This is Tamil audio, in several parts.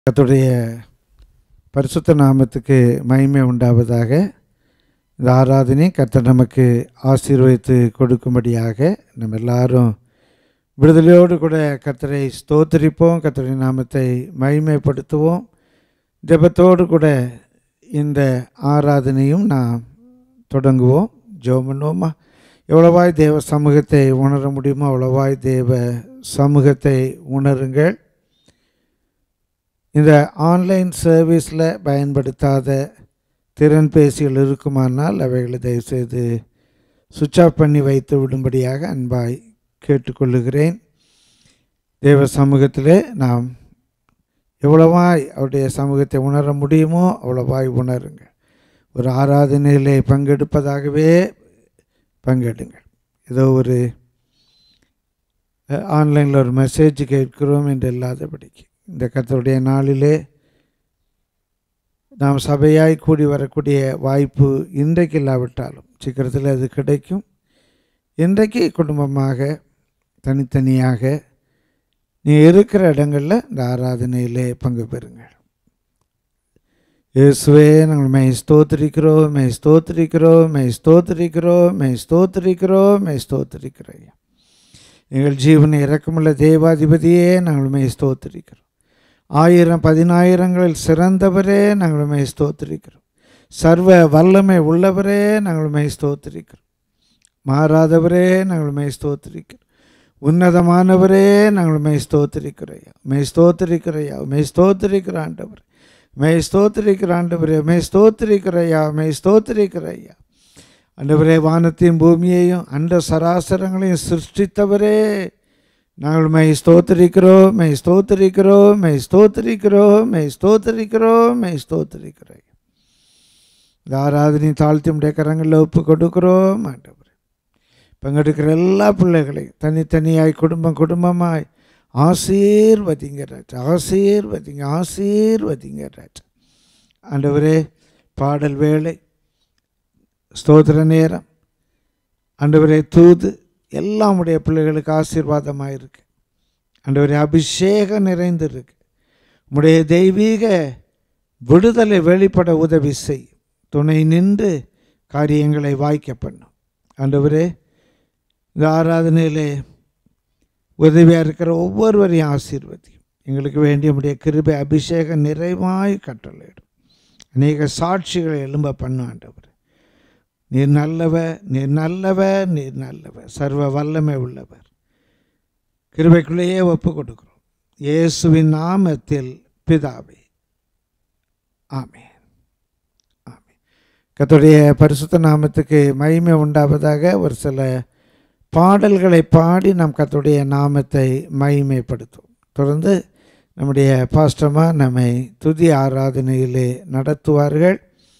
கர்த்தருடைய பரிசுத்த நாமத்துக்கு மகிமை உண்டாவதாக இந்த ஆராதனை கர்த்தர் நமக்கு ஆசீர்வதித்து கொடுக்கும்படியாக நம்ம எல்லாரும் விடுதலையோடு கூட கர்த்தரை ஸ்தோத்தரிப்போம் கர்த்தருடைய நாமத்தை மகிமைப்படுத்துவோம் ஜெபத்தோடு கூட இந்த ஆராதனையும் நாம் தொடங்குவோம் ஜெபம் பண்ணுவோமா எவ்வளவாய் தேவ சமூகத்தை உணர முடியுமோ அவ்வளவாய் தேவ சமூகத்தை உணருங்கள் இந்த ஆன்லைன் சர்வீஸில் பயன்படுத்தாத திறன்பேசிகள் இருக்குமானால் அவைகளை தயவுசெய்து சுவிட்ச் ஆஃப் பண்ணி வைத்து விடும்படியாக அன்பாய் கேட்டுக்கொள்ளுகிறேன் தேவ சமூகத்திலே நாம் எவ்வளவாய் அவருடைய சமூகத்தை உணர முடியுமோ அவ்வளவாய் உணருங்கள் ஒரு ஆராதனையிலே பங்கெடுப்பதாகவே பங்கெடுங்கள் ஏதோ ஒரு ஆன்லைனில் ஒரு மெசேஜ் கேட்கிறோம் என்று இல்லாதபடிக்கு இந்த கர்த்தருடைய நாளிலே நாம் சபையாய் கூடி வரக்கூடிய வாய்ப்பு இன்றைக்கு இல்லாவிட்டாலும் சீக்கிரத்தில் அது கிடைக்கும் இன்றைக்கு குடும்பமாக தனித்தனியாக நீ இருக்கிற இடங்களில் இந்த ஆராதனையிலே பங்கு பெறுங்கள் இயேசுவே நாங்கள் மெய் ஸ்தோத்திரிக்கிறோம் மெய் ஸ்தோத்திரிக்கிறோம் மெய் ஸ்தோத்திரிக்கிறோம் மெய் ஸ்தோத்திரிக்கிறோம் மெய் ஸ்தோத்திரிக்கிறோம் எங்கள் ஜீவனை இறக்கமுள்ள தேவாதிபதியே நாங்கள் மெய் ஸ்தோத்திரிக்கிறோம் ஆயிரம் பதினாயிரங்களில் சிறந்தவரே நாங்கள் மெய் ஸ்தோத்திரிக்கிறோம் சர்வ வல்லமை உள்ளவரே நாங்கள் மெய் ஸ்தோத்திரிக்கிறோம் மாறாதவரே நாங்கள் மெய் ஸ்தோத்திரிக்கிறோம் உன்னதமானவரே நாங்கள் மெய் ஸ்தோத்திரிக்கிறையா மெய் ஸ்தோத்திரிக்கிறையா மெய் ஸ்தோத்திரிக்கிற ஆண்டவர் மெய் ஸ்தோத்திரிக்கிற ஆண்டவரே மெய் ஸ்தோத்திரிக்கிறையா மெய் ஸ்தோத்திரிக்கிறையா ஆண்டவரே வானத்தையும் பூமியையும் அண்ட சராசரங்களையும் சிருஷ்டித்தவரே நாங்கள் மெய் ஸ்தோத்திரிக்கிறோம் மெய் ஸ்தோத்திரிக்கிறோம் மெய் ஸ்தோத்திரிக்கிறோம் மெய் ஸ்தோத்திரிக்கிறோம் மெய் ஸ்தோத்திரிக்கிறோம் இந்த ஆராதனை தாழ்த்தி உடைய கரங்களில் ஒப்பு கொடுக்கிறோம் ஆண்டவர் பங்கெடுக்கிற எல்லா பிள்ளைகளையும் தனித்தனியாய் குடும்பம் குடும்பமாய் ஆசீர்வதிங்க ராஜா ஆசீர்வதிங்க ஆசீர்வதிங்க ராஜா ஆண்டவரே பாடல் வேலை ஸ்தோத்திர நேரம் ஆண்டவரே தூது எல்லாம் உடைய பிள்ளைகளுக்கு ஆசீர்வாதமாக இருக்கு ஆண்டவரே அபிஷேகம் நிறைந்து இருக்கு உடைய தெய்வீக விடுதலை வெளிப்பட உதவி செய் துணை நின்று காரியங்களை வாய்க்க பண்ணும் ஆண்டவரே இந்த ஆராதனையிலே உதவியாக இருக்கிற ஒவ்வொருவரையும் ஆசீர்வதியும் எங்களுக்கு வேண்டிய உடைய கிருபை அபிஷேகம் நிறைவாய் கட்டளையிடும் அநேக சாட்சிகளை எழும்ப பண்ணும் ஆண்டவர் நீர் நல்லவர் நீர் நல்லவர் நீர் நல்லவர் சர்வ வல்லமை உள்ளவர் கிருபைக்குள்ளேயே ஒப்பு கொடுக்கிறோம் இயேசுவின் நாமத்தில் பிதாவே ஆமே ஆமே கத்துடைய பரிசுத்த நாமத்துக்கு மகிமை உண்டாவதாக ஒரு சில பாடல்களை பாடி நம் கத்துடைய நாமத்தை மகிமைப்படுத்தும் தொடர்ந்து நம்முடைய பாஸ்டமா நம்மை துதி ஆராதனையிலே நடத்துவார்கள்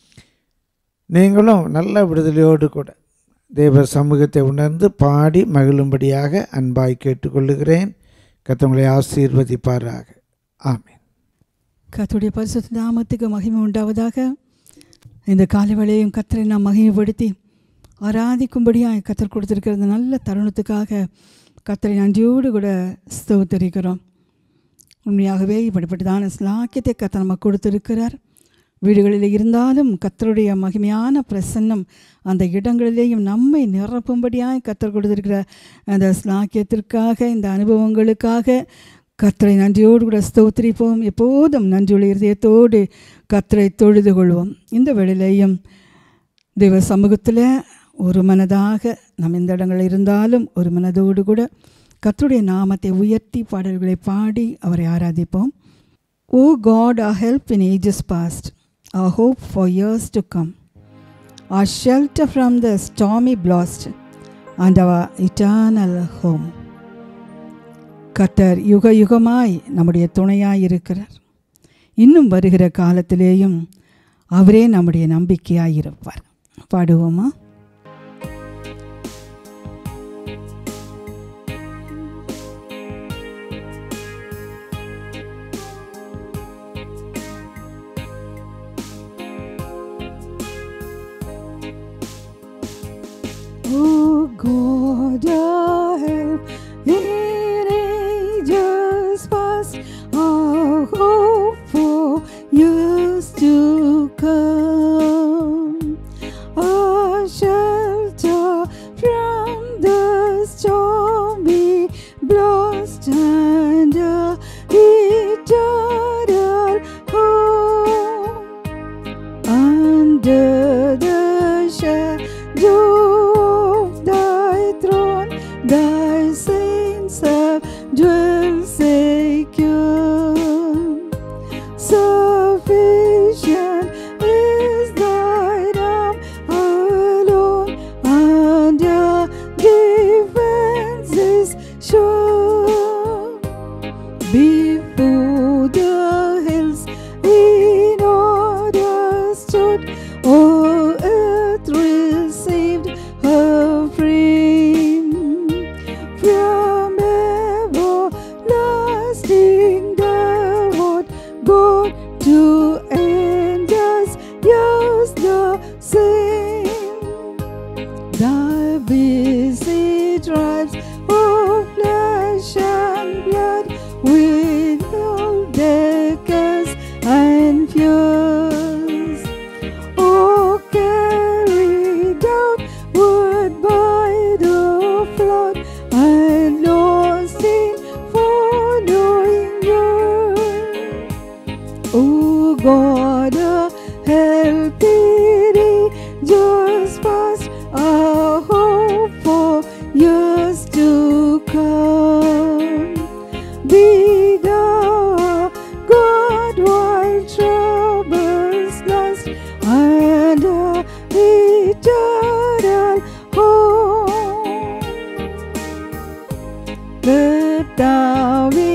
நீங்களும் நல்ல விடுதலையோடு கூட தேவ சமூகத்தை உணர்ந்து பாடி மகிழும்படியாக அன்பாய் கேட்டுக்கொள்ளுகிறேன் கத்தவங்களை ஆசீர்வதிப்பாராக ஆமீன் கர்த்தருடைய பரிசுத்த நாமத்துக்கு மகிமை உண்டாவதாக இந்த காலவேளையும் கத்தரை நாம் மகிமைப்படுத்தி ஆராதிக்கும்படியாக கத்தர் கொடுத்திருக்கிற இந்த நல்ல தருணத்துக்காக கத்தரை நன்றியோடு கூட ஸ்தோத்தரிக்கிறோம் உண்மையாகவே இப்படிப்பட்டதான ஸ்லாக்கியத்தை கத்தர் நமக்கு கொடுத்திருக்கிறார் வீடுகளில் இருந்தாலும் கத்தருடைய மகிமையான பிரசன்னம் அந்த இடங்களிலேயும் நம்மை நிரப்பும்படியாக கத்தர் கொடுத்திருக்கிற அந்த ஸ்லாக்கியத்திற்காக இந்த அனுபவங்களுக்காக கத்தரை நன்றியோடு கூட ஸ்தோத்திரிப்போம் எப்போதும் நன்றியுள்ள இருதயத்தோடு கத்தரை தொழுது கொள்வோம் இந்த வேளையிலையும் தெய்வ சமூகத்தில் ஒரு மனதாக நம் இந்த இடங்களில் இருந்தாலும் ஒரு மனதோடு கூட கத்தருடைய நாமத்தை உயர்த்தி பாடல்களை பாடி அவரை ஆராதிப்போம் O God our help in ages past our hope for years to come our shelter from the stormy blast and our eternal home கத்தர் யுக யுகமாய் நம்முடைய துணையாய் இருக்கிறார் இன்னும் வருகிற காலத்திலேயும் அவரே நம்முடைய நம்பிக்கையாய் இருப்பார் பாடுவோமா Oh God, our help in ages past, our hope years to come. A shelter from the stormy blast and a eternal home under the shadow of thy throne, thy saints have dwelt secure. Sufficient is thy arm alone, and your defense is sure. Before the hills in order stood, all earth received her frame from everlasting downward, God to end us, yes, the same. Thy busy tribes of flesh and blood with all their cares and fears. Oh, carried outward by the flood and lost in following years. O God, uh, help pity, just past our hope for years to come. Be thou our God while troubles last, and our eternal home. കർത്താവേ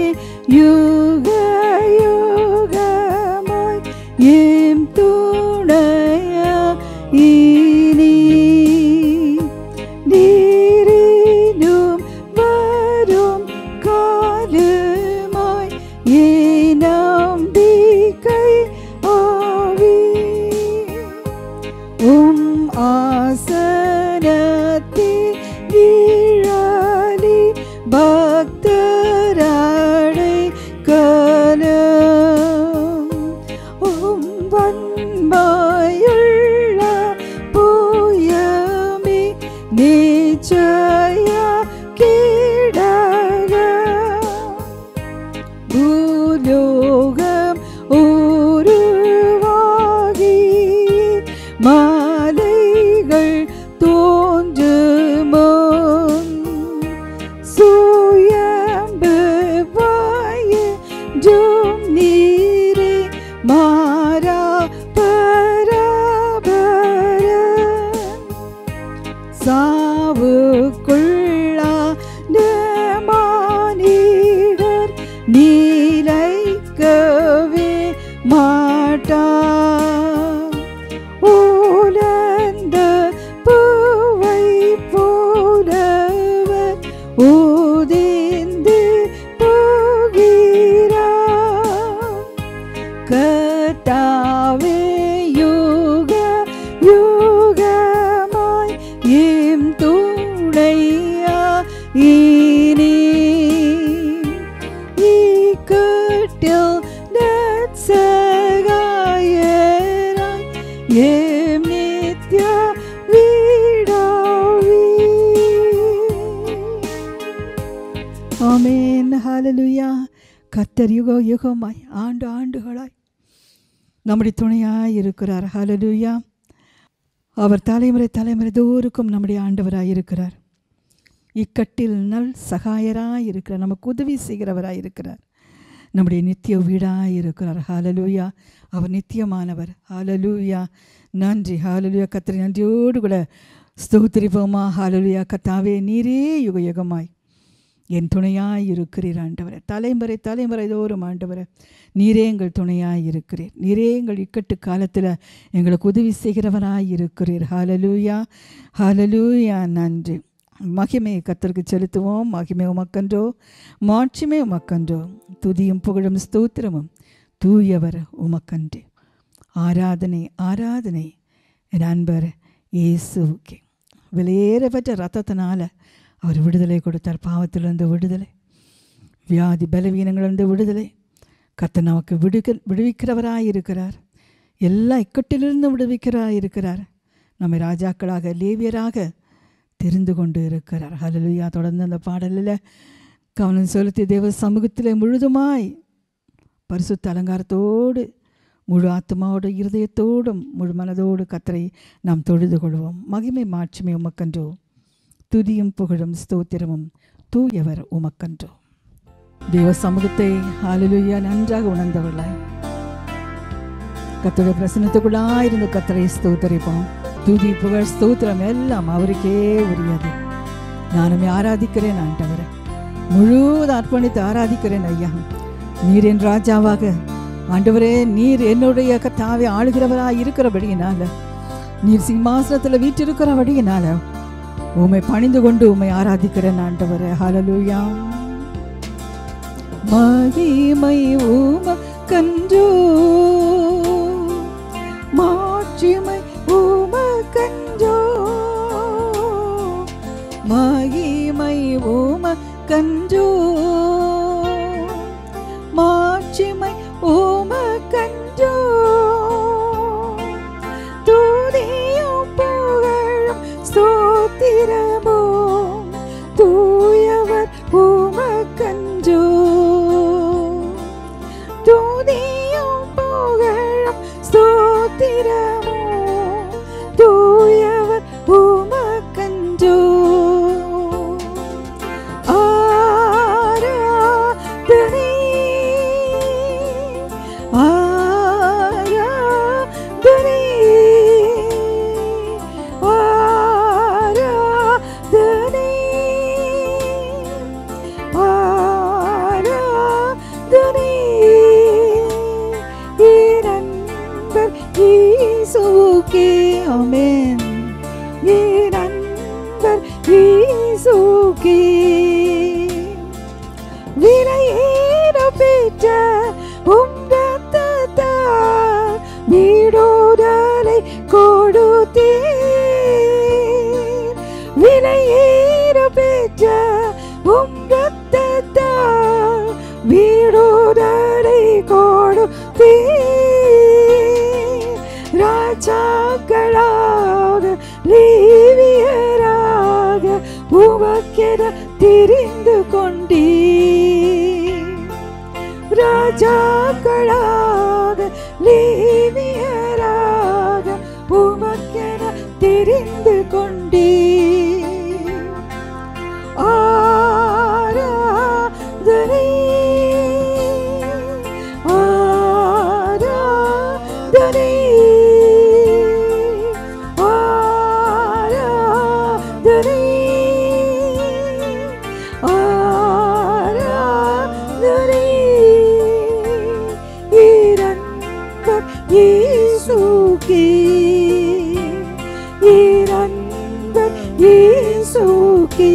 യുഗയുഗമായി എം തുണയ ഇനി നീരിനും വരും കാലമായി ഏനം കൈ ആവി ഉം ആസനത്തിൽ വീഴാലി ഭക്തരാടെ കനം ഉം വന്മയുള്ള പോയമേ നിശ്ചയ കീടക ഭൂലോകം ഉരുവാകി മാലൈകൾ തോன்றுமோ சுயம்புவாயும் நீரே மாறா பராபர சாவுக்குள்ளா மானிடர் நீலைக்கவே மாட்டா உலர்ந்த பூவை போலவர் ஊதிந்து போகிறார் கர்த்தாவே யுக யுகமாய் எம் துணையா இனி இக்கட்டில் நற்சகாயராய் எம் நித்ய வீடாவி ஆமென் ஹalleluya கர்த்தர் யுக யுகமாய் ஆண்டு ஆண்டுகளாய் நம்முடைய துணையாய் இருக்கிறார் ஹalleluya அவர் தலைமுறை தலைமுறை தோறுக்கும் நம்முடைய ஆண்டவராய் இருக்கிறார் இக்கட்டில் நல் சகாயராய் இருக்கிறார் நமக்கு உதவி செய்கிறவராய் இருக்கிறார் நம்முடைய நித்திய வீடாய் இருக்கிறார் ஹalleluya அவர் நித்தியமானவர் ஹalleluya நன்றி ஹalleluya கர்த்தரை நன்றியோடு கூட ஸ்தோத்திரிப்போமா ஹalleluya கத்தாவே நீரே யுக யுகமாய் என் துணையாய் இருக்கிறீர் ஆண்டவரே தலைமுறை தலைமுறை தோறும் ஆண்டவரே நீரே எங்கள் துணையாய் இருக்கிறீர் நீரே எங்கள் இக்கட்டு காலத்தில் எங்களுக்கு உதவி செய்கிறவராய் இருக்கிறீர் ஹalleluya ஹalleluya நன்றி மகிமையை கத்தருக்கு செலுத்துவோம் மகிமை உமக்கன்றோ மாட்சிமை உமக்கன்றோ துதியும் புகழும் ஸ்தோத்திரமும் தூயவர் உமக்கன்றே ஆராதனை ஆராதனை என் அன்பர் இயேசுவுக்கே விலையேறப்பட்ட ரத்தத்தினால அவர் விடுதலை கொடுத்தார் பாவத்திலிருந்து விடுதலை வியாதி பலவீனங்களிலிருந்து விடுதலை கர்த்தர் நமக்கு விடுக விடுவிக்கிறவராய் இருக்கிறார் எல்லா இக்கட்டிலிருந்து விடுவிக்கிறவராய் இருக்கிறார் நம்மை ராஜாக்களாக லேவியராக தெரிந்து கொண்டு இருக்கிறார் ஹalleluya தொடர்ந்து அந்த பாடலில் கவனம் செலுத்தி தேவ சமூகத்திலே முழுதுமாய் பரிசுத்த அலங்காரத்தோடு முழு ஆத்மாவோடு இருதயத்தோடும் முழு மனதோடு கத்தரை நாம் தொழுது கொள்வோம் மகிமை மாட்சிமை உமக்கன்றோ துதியும் புகழும் ஸ்தோத்திரமும் தூயவர் உமக்கன்றோ தேவ சமூகத்தை ஹalleluya நன்றாக உணர்ந்தவர்களாய் கத்தோட பிரசனத்துக்குள்ளாய் இருந்து கத்தரை ஸ்தோத்தரிப்போம் துதி புகழ் ஸ்தோத்திரம் எல்லாம் அவருக்கே உரியது நானுமே ஆராதிக்கிறேன் ஆண்டவரை முழுவதும் அர்ப்பணித்து ஆராதிக்கிறேன் ஐயா நீர் என் ராஜாவாக ஆண்டவரே நீர் என்னுடைய கத்தாவை ஆளுகிறவராக இருக்கிறபடியினால நீர் சிம்மாசனத்தில் வீற்றிருக்கிறபடியினால உம்மை பணிந்து கொண்டு உம்மை ஆராதிக்கிறேன் ஆண்டவரே ஹalleluya மகிமை உம கன்றோ மாட்சிமை உம கன்றோ மகிமை உம கன்றோ மாட்சிமை உம கன்றோ துதியும் புகழும் ஸ்தோத்திரமும் தூயவர் உமக்கன்றோ துதியும் புகழும் ஸ்தோத்திரமும் தூயவர் உமக்கன்றோ ஆராதனை ஆராதனை ஆராதனை ஆராதனை இரண்டர் இயேசுவுக்கே ஆமென் இரண்டர் இயேசுவுக்கே விலையேற பெற்ற உங்கத்தால் வீடோதலை கொடுத்தீர் விலையேற பெற்ற உங்கத்தால் வீடோதலை கொடுத்தீர் ராஜாக்களாக லேவியராக உமக்கென தெரிந்து கொண்டீர் ராஜாக்களாக லேவியராக உமக்கென தெரிந்து கொண்டீர் ஆராதனை ஆராதனை ஆராதனை ஆராதனை இரண்டர் இயேசுக்கே இரண்டர் இயேசுக்கே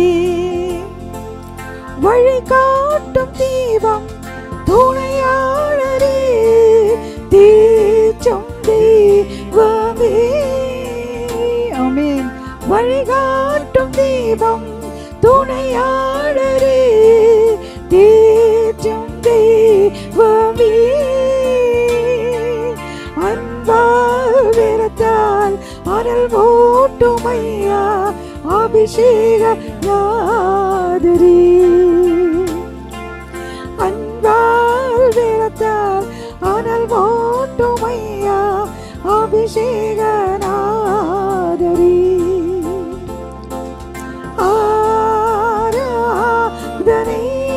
வழிகாட்டும் தீபம் துணையாளரே தீச்சம் தெய்வமே ஆமென் வழிகாட்டும் தீபம் துணையாளரே தீச்சம் தெய்வமே அன்பால் விரத்தால் அனல் மூட்டுமையா அபிஷேக நாதரே அன்பால் விரத்தால் அனல் மூட்டுமையா அபிஷேக நாதரே ஆராதனை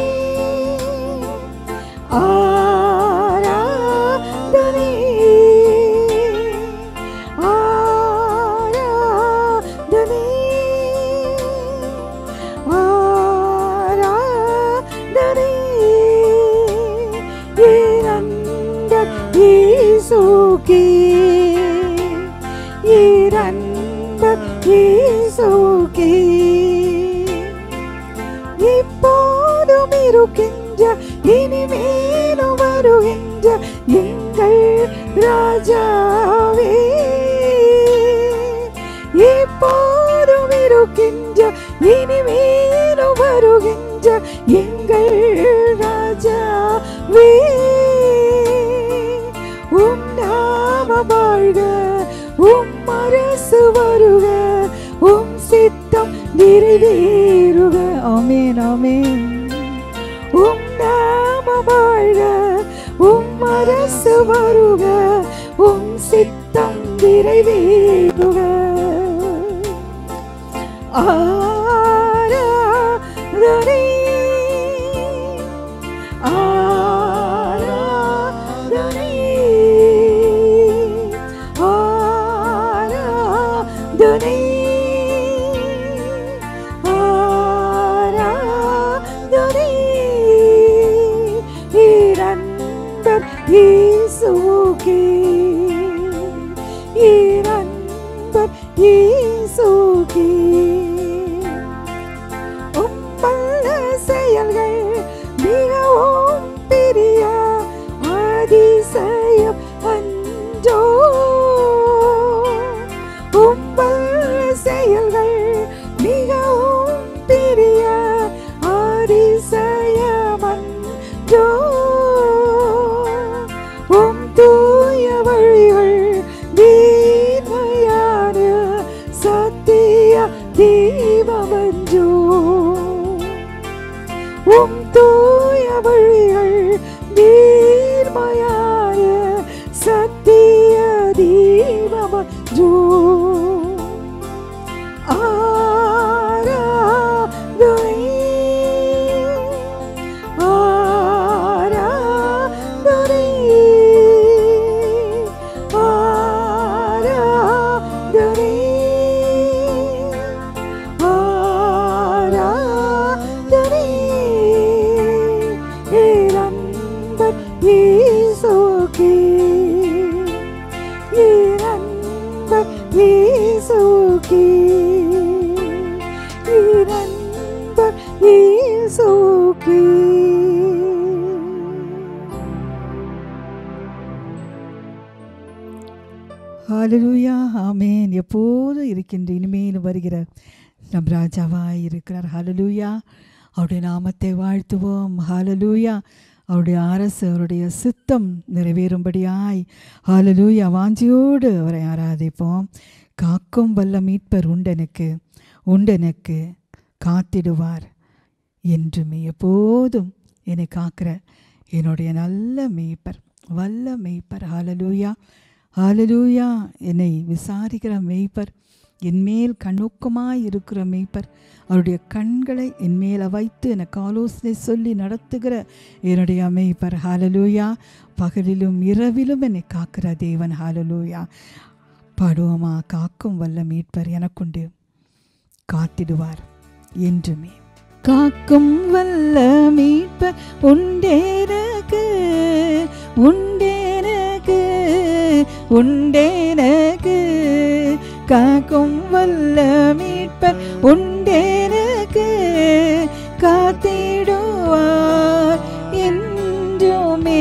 ஆராதனை ஆராதனை ஆராதனை இரண்டர் இயேசுக்கே இரண்டர் இயேசுக்கே இப்போதும் இருக்கின்ற இனிமேலும் வருகின்ற எங்கள் ராஜாவே இப்போதும் இருக்கின்ற இனிமேலும் வருகின்ற எங்கள் ராஜாவே நாமம் வாழ்க உம் அரசு வருக உம் சித்தம் நிறைவேறுக ஆமேன் ஆமேன் உம் நாமம் வாழ்க உம் அரசு வருக உம் சித்தம் நிறைவேறுக ஆராதனை ஆராதனை ஆராதனை ஆராதனை இரண்டர் இயேசுவுக்கே இரண்டர் இயேசுவுக்கே உம்மல்ல செயல்கள் மிகவும் பெரிய அதிசயம் அன்றோ உம்மல்ல செயல்கள் மிகவும் பெரிய அதிசயம் அன்றோ உம் தூய வழிகள் தீர்மையான சத்திய தீபமன்றோ உம் தூய வழிகள் நீர்மையான சத்திய தீபமன்றோ ஆராதனை ஆராதனை ஆராதனை ஆராதனை இரண்டர் இயேசுவுக்கே இரண்டர் இயேசுவுக்கே இரண்டர் இயேசுவுக்கே ஹalleluya ஆமென் எப்போது இருக்கின்ற இனிமேலும் வருகிற நம் ராஜாவாய் இருக்கிறார் ஹalleluya அவருடைய நாமத்தை வாழ்த்துவோம் ஹalleluya அவருடைய அரசு அவருடைய சித்தம் நிறைவேறும்படியாய் ஹalleluya வாஞ்சியோடு அவரை ஆராதிப்போம் காக்கும் வல்ல மீட்பர் உண்டெனக்கு உண்டெனக்கு காத்திடுவார் என்றுமே எப்போதும் என்னை காக்கிற என்னுடைய நல்ல மேய்ப்பர் வல்ல மேய்ப்பர் ஹalleluya ஹalleluya என்னை விசாரிக்கிற மேய்ப்பர் என்மேல் கண்ணோக்கமாய் இருக்கிற மேய்ப்பர் அவருடைய கண்களை என்மேல வைத்து எனக்கு ஆலோசனை சொல்லி நடத்துகிற என்னுடைய மேய்ப்பர் ஹalleluya பகலிலும் இரவிலும் என்னை காக்கிற தேவன் ஹalleluya பாடுவோமா காக்கும் வல்ல மீட்பர் எனக்குண்டு காத்திடுவார் என்றுமே காக்கும் வல்ல மீட்பர் உண்டேனக்கு உண்டேனக்கு உண்டேனக்கு காக்கும் வல்ல மீட்பர் உண்டேனக்கு காத்திடுவார் என்றுமே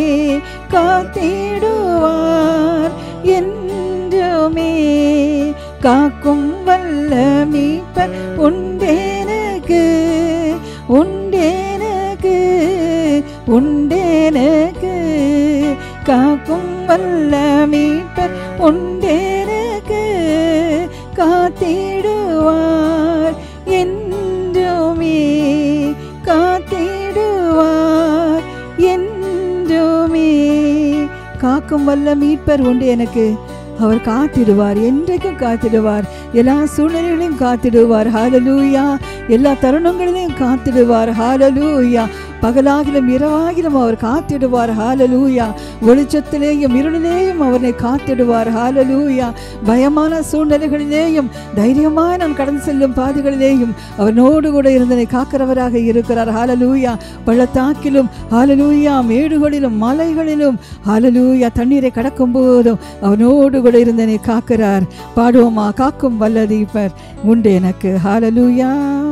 காத்திடுவார் என்றுமே காக்கும் வல்ல மீட்பர் உண்டேனக்கு உண்டேனக்கு உண்டேனக்கு காக்கும் வல்ல மீட்பர் உண்டேனக்கு காத்திடுவார் என்றுமே காத்திடுவார் என்றுமே காக்கும் வல்ல மீட்பர் உண்டு எனக்கு அவர் காத்திடுவார் என்றைக்கும் காத்திடுவார் எல்லா சூழ்நிலைகளையும் காத்திடுவார் ஹalleluya எல்லா தருணங்களிலையும் காத்திடுவார் ஹalleluya பகலாகிலும் இரவாகிலும் அவர் காத்திடுவார் ஹalleluya வெளிச்சத்திலேயும் இருளிலேயும் அவரை காத்திடுவார் ஹalleluya பயமான சூழ்நிலைகளிலேயும் தைரியமாய் நான் கடந்து செல்லும் பாதைகளிலேயும் அவனோடு கூட இருந்தனை காக்கிறவராக இருக்கிறார் ஹalleluya பள்ளத்தாக்கிலும் ஹalleluya மேடுகளிலும் மலைகளிலும் ஹalleluya தண்ணீரை கடக்கும் போதும் அவனோடு கூட இருந்தனை காக்கிறார் பாடுவோமா காக்கும் வல்லதீபர் உண்டு எனக்கு ஹalleluya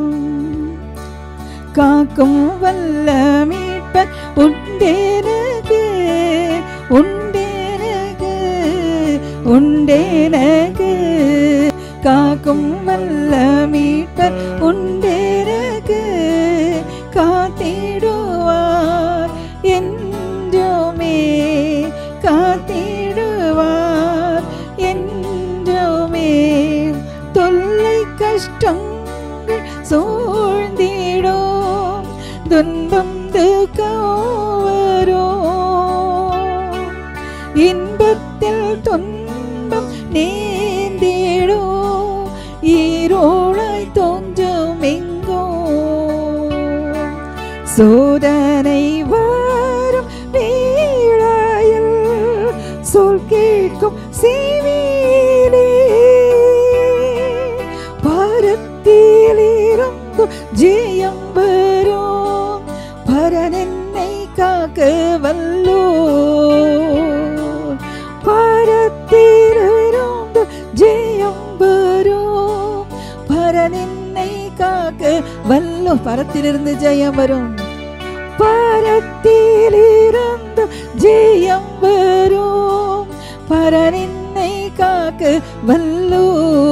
காக்கும் வல்ல மீட்பர் உண்டேனக்கு உண்டேனக்கு உண்டேனக்கு காக்கும் வல்ல மீட்பர் உண்டேனக்கு காத்திடுவார் என்றுமே காத்திடுவார் கஷ்டங்கள் சூழ்ந்திடும் துன்பம் துக்கவரோ இன்பத்தில் துன்பம் நேர்ந்திடோ ஈரோளாய் தோன்றும் எங்கோ சோதனை வரும் வேளையில் சொல் கேட்கும் செவியிலே பரத்திலிருந்து ஜெயம் வரும் பரன் என்னை காக்க வல்லோ பரத்திலிருந்து ஜெயம் வரும் பரன் என்னை காக்க வல்லோ பரத்திலிருந்து ஜெயம் வரும் பரத்திலிருந்து ஜெயம் வரும் பரனின்னை காக்க வல்லோ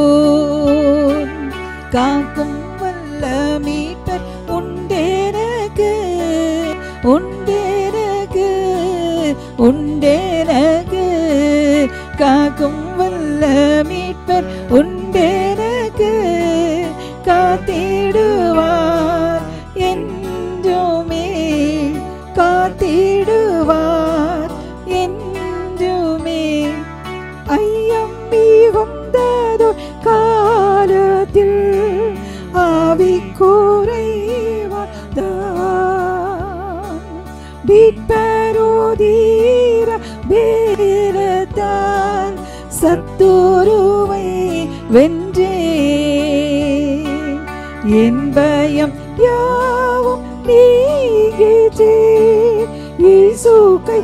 காக்கும் வல்ல மீட்பர் உண்டேனக்கு உண்டேனக்கு உண்டேனக்கு காக்கும் வல்ல மீட்பர் உண்டேனக்கு காத்திடுவார் என்றுமே காத்திடுவார் என்றுமே ஐயம் மிகுந்ததோ காலத்தில் ஆவி குறைவதான் மீட்பரோதீர வீரத்தான் சத்துருவை வென்றே என் பயம் யாவும் நீங்கிச்சே இயேசுக்கை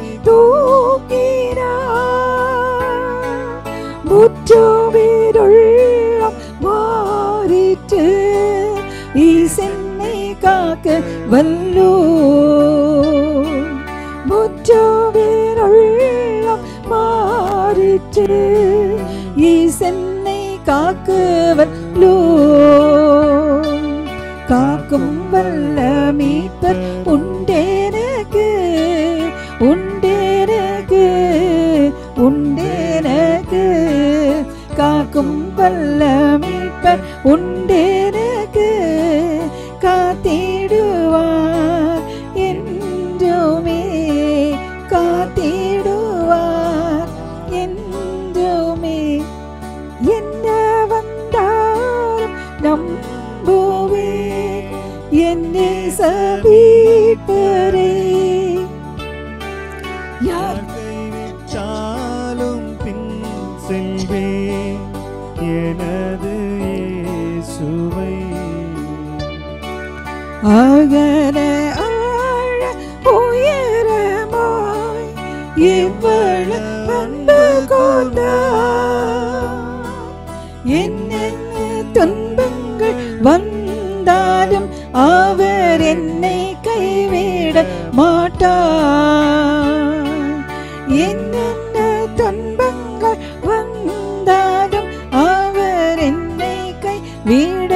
தூக்கினார் முற்றுவிருள்ளம் மாறிற்று ஈசென்னை காக்க வல்லோ முற்றுவிருள்ளம் மாறிற்று ஈசென்னை காக்க வல்லோ காக்கும் வல்ல மீட்பர் உண்டேனக்கு உண்டேனக்கு உண்டேனக்கு காக்கும் வல்ல மீட்பர் உண்டேனக்கு காத்திடுவார் என்றுமே காத்திடுவார் என்றுமே என்ன வந்தாலும் நம்புவே என்னை சபீப்பரே யார் கைவிட்டாலும் பின் செல்வே எனது இயேசுவை அகல ஆழ உயரமாய் இவ்வளவு அன்பு கொண்டார் என்னென்ன துன்பங்கள் வந்தாலும் அவர் என்னை கைவிட மாட்டார் என்னென்ன துன்பங்கள் வந்தாலும் அவர் என்னை கைவிட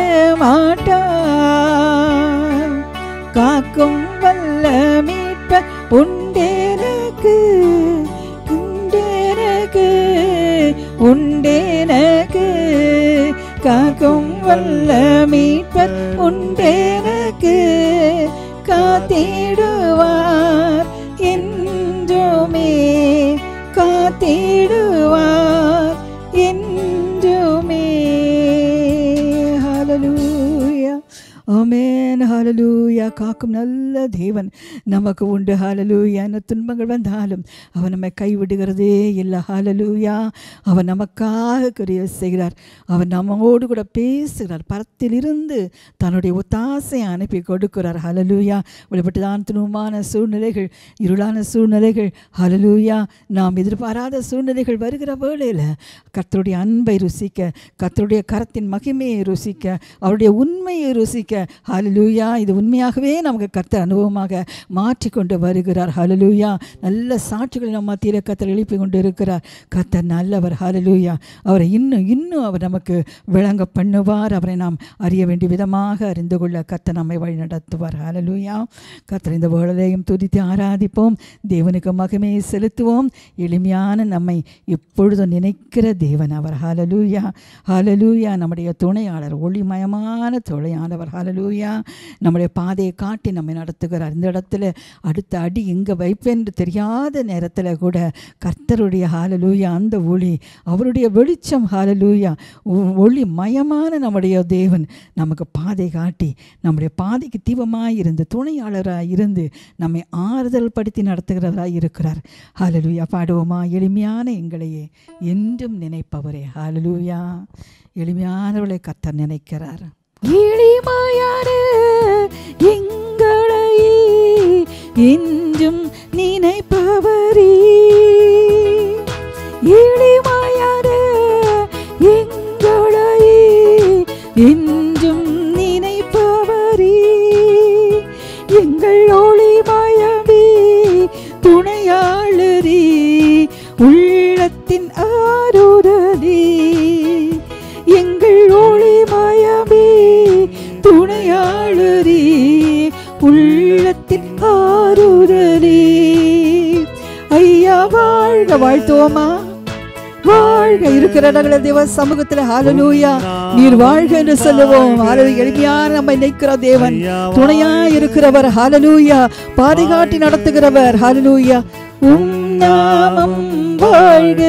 மாட்டார் காக்கும் வல்ல மீட்பர் உண்டேனக்கு உண்டேனக்கு உண்டேனக்கு காக்கும் வல்ல மீட்பர் உண்டேனக்கு காத்திடுவார் என்றுமே காத்திடுவார் என்றுமே ஹalleluya ஆமென் ஹalleluya காக்கும் நல்ல தேவன் நமக்கு உண்டு ஹalleluya என்ன துன்பங்கள் வந்தாலும் அவன் நம்மை கைவிடுகிறதே இல்லை ஹalleluya அவன் நமக்காக கிரிய செய்கிறார் அவன் நம்மோடு கூட பேசுகிறார் பரத்திலிருந்து தன்னுடைய ஒத்தாசையை அனுப்பி கொடுக்கிறார் ஹalleluya வெளிப்பட்டுதான் துணுமான சூழ்நிலைகள் இருளான சூழ்நிலைகள் ஹalleluya நாம் எதிர்பாராத சூழ்நிலைகள் வருகிற வேளையில் கர்த்தருடைய அன்பை ருசிக்க கர்த்தருடைய கரத்தின் மகிமையை ருசிக்க அவருடைய உண்மையை ருசிக்க ஹalleluya இது உண்மையாகவே நமக்கு கர்த்தர் அனுபவமாக மாற்றிக்கொண்டு வருகிறார் ஹalleluya நல்ல சாட்சிகளை நம்ம மத்தியில் கர்த்தர் எழுப்பி கொண்டு இருக்கிறார் கர்த்தர் நல்லவர் ஹalleluya அவரை இன்னும் இன்னும் அவர் நமக்கு விளங்க பண்ணுவார் அவரை நாம் அறிய வேண்டிய விதமாக அறிந்து கொள்ள கர்த்தர் நம்மை வழி நடத்துவார் ஹalleluya கர்த்தர் இந்த வேளையிலையும் துதித்து ஆராதிப்போம் தேவனுக்கு மகிமையை செலுத்துவோம் எளிமையான நம்மை எப்பொழுதும் நினைக்கிற தேவன் அவர் ஹalleluya ஹalleluya நம்முடைய துணையாளர் ஒளிமயமான துணையாளவர் ஹalleluya நம்முடைய பாதையை காட்டி நம்மை நடத்துகிறார் இந்த இடத்துல அடுத்த அடி எங்கே வைப்பேன்னு தெரியாத நேரத்தில் கூட கர்த்தருடைய ஹalleluya அந்த ஒளி அவருடைய வெளிச்சம் ஹalleluya ஒ- ஒளி மயமான நம்முடைய தேவன் நமக்கு பாதை காட்டி நம்முடைய பாதைக்கு தீபமாய் இருந்து துணையாளராய் இருந்து நம்மை ஆறுதல் படுத்தி நடத்துகிறவராய் இருக்கிறார் ஹalleluya பாடுவோமா எளிமையான எங்களையே என்றும் நினைப்பவரே ஹalleluya எளிமையானவளை கர்த்தர் நினைக்கிறார் எளிமையான எங்களை என்றும் நினைப்பவரே எளிமையான எங்களை என்றும் நினைப்பவரே எங்கள் ஒளிமயமே துணையாளரே உள்ளத்தின் ஆறுதலே எங்கள் ஒளிமயமே துணையாளரே உள்ளத்தின் ஆறுதலே ஐயா வாழ்க வாழ்த்துவோமா வாழ்க இருக்கிற இடங்கள தேவ சமூகத்துல ஹalleluya நீர் வாழ்க என்று சொல்லுவோம் ஹalleluya எளிமையான நம்மை நிற்கிற தேவன் துணையா இருக்கிறவர் ஹalleluya பாதுகாட்டி நடத்துகிறவர் ஹalleluya உம் நாமம் வாழ்க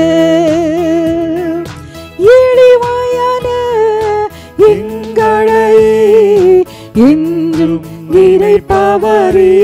எளிமையான எங்களை என்றும் நினைப்பவரே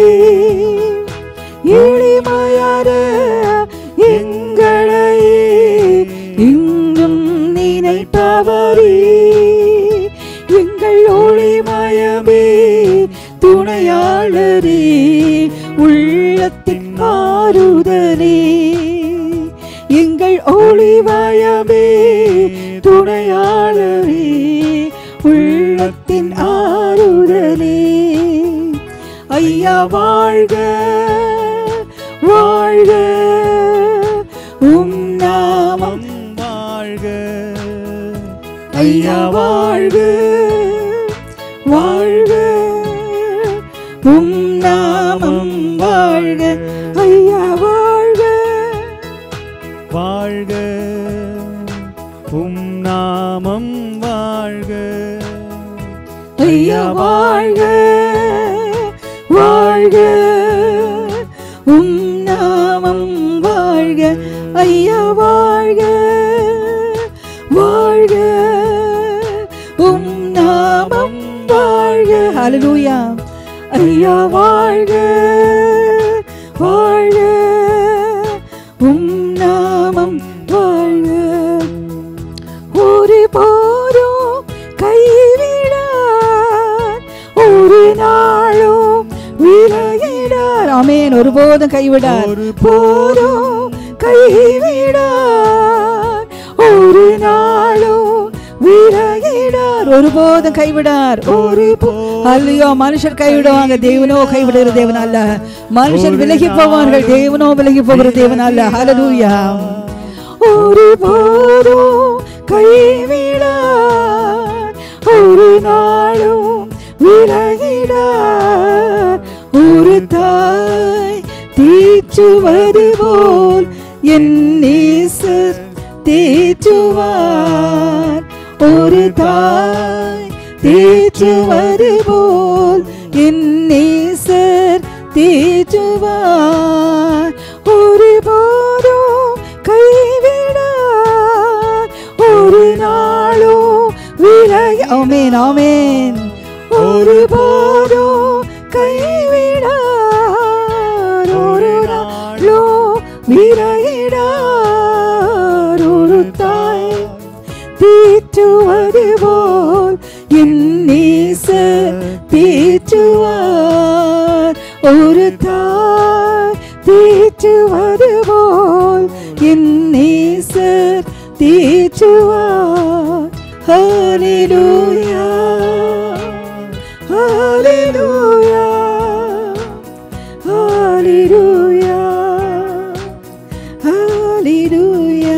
எளிமையான எங்களை இன்றும் நினைப்பவரே எங்கள் ஒளிமயமே துணையாளரே உள்ளத்தின் ஆறுதலே எங்கள் ஒளிமயமே துணையாளரே உள்ளத்தின் ஆறுதலே ஐயா வாழ்க வாழ்க உம் நாமம் வாழ்க ஐயா வாழ்க வாழ்க உம் நாமம் வாழ்க ஐயா வாழ்க வாழ்க உம் நாமம் வாழ்க ஐயா வாழ்க வாழ்க உம் நாமம் வாழ்க ஐயா வாழ்க வாழ்க உம் நாமம் வாழ்க ஹalleluya ஐயா வாழ்க வாழ்க உம் நாமம் வாழ்க ஒரு போரும் கைவிடார் ஒரு நாளும் விலகிடார் ஆமென் ஒருபோதும் கைவிடார் ஒரு போரும் கைவிடார் ஒரு நாளும் விலகிடார் ஒருபோதும் கைவிடார் ஒரு அல்லையோ மனுஷர் கைவிடுவாங்க தேவனோ கைவிடுகிற தேவன் அல்ல மனுஷன் விலகி போவார்கள் தேவனோ விலகி போகிற தேவன் அல்ல ஹalleluya ஒரு போதும் கைவிடார் ஒரு நாளும் விலகிடார் ஒரு தாய் தீச்சுவது போல் என் நேசர் தேற்றுவார் ஒரு தாய் தேற்றுவது போல் என் நேசர் தேற்றுவார் ஒரு போதும் கைவிடார் ஒரு நாளும் விலகி ஆமென் ஆமென் ஒரு போதும் கைவிடார் ஒரு நாளும் விலகிடார் ஒரு தாய் தீற்றுவது போல் என் நேசர் தீற்றுவார் ஒரு தாய் தீற்றுவது போல் என் நேசர் தீற்றுவார் ஹalleluya ஹalleluya ஹalleluya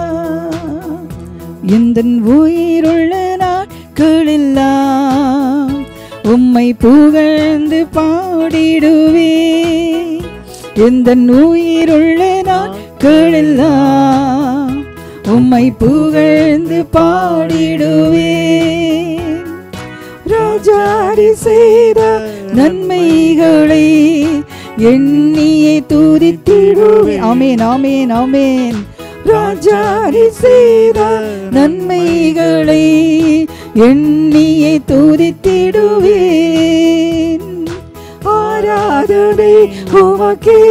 இந்த உயிருள்ள நாட்களெல்லாம் உம்மை புகழ்ந்து பாடிடுவே இந்த உயிருள்ள நாட்களெல்லாம் உம்மை புகழ்ந்து பாடிடுவேன் ராஜாரி செய்த நன்மைகளை எண்ணியே துதித்திடுவே ஆமேன் ஆமேன் ஆமேன் ராஜாரி செய்த நன்மைகளை எண்ணியே துதித்திடுவேன் ஆராதனை உமக்கே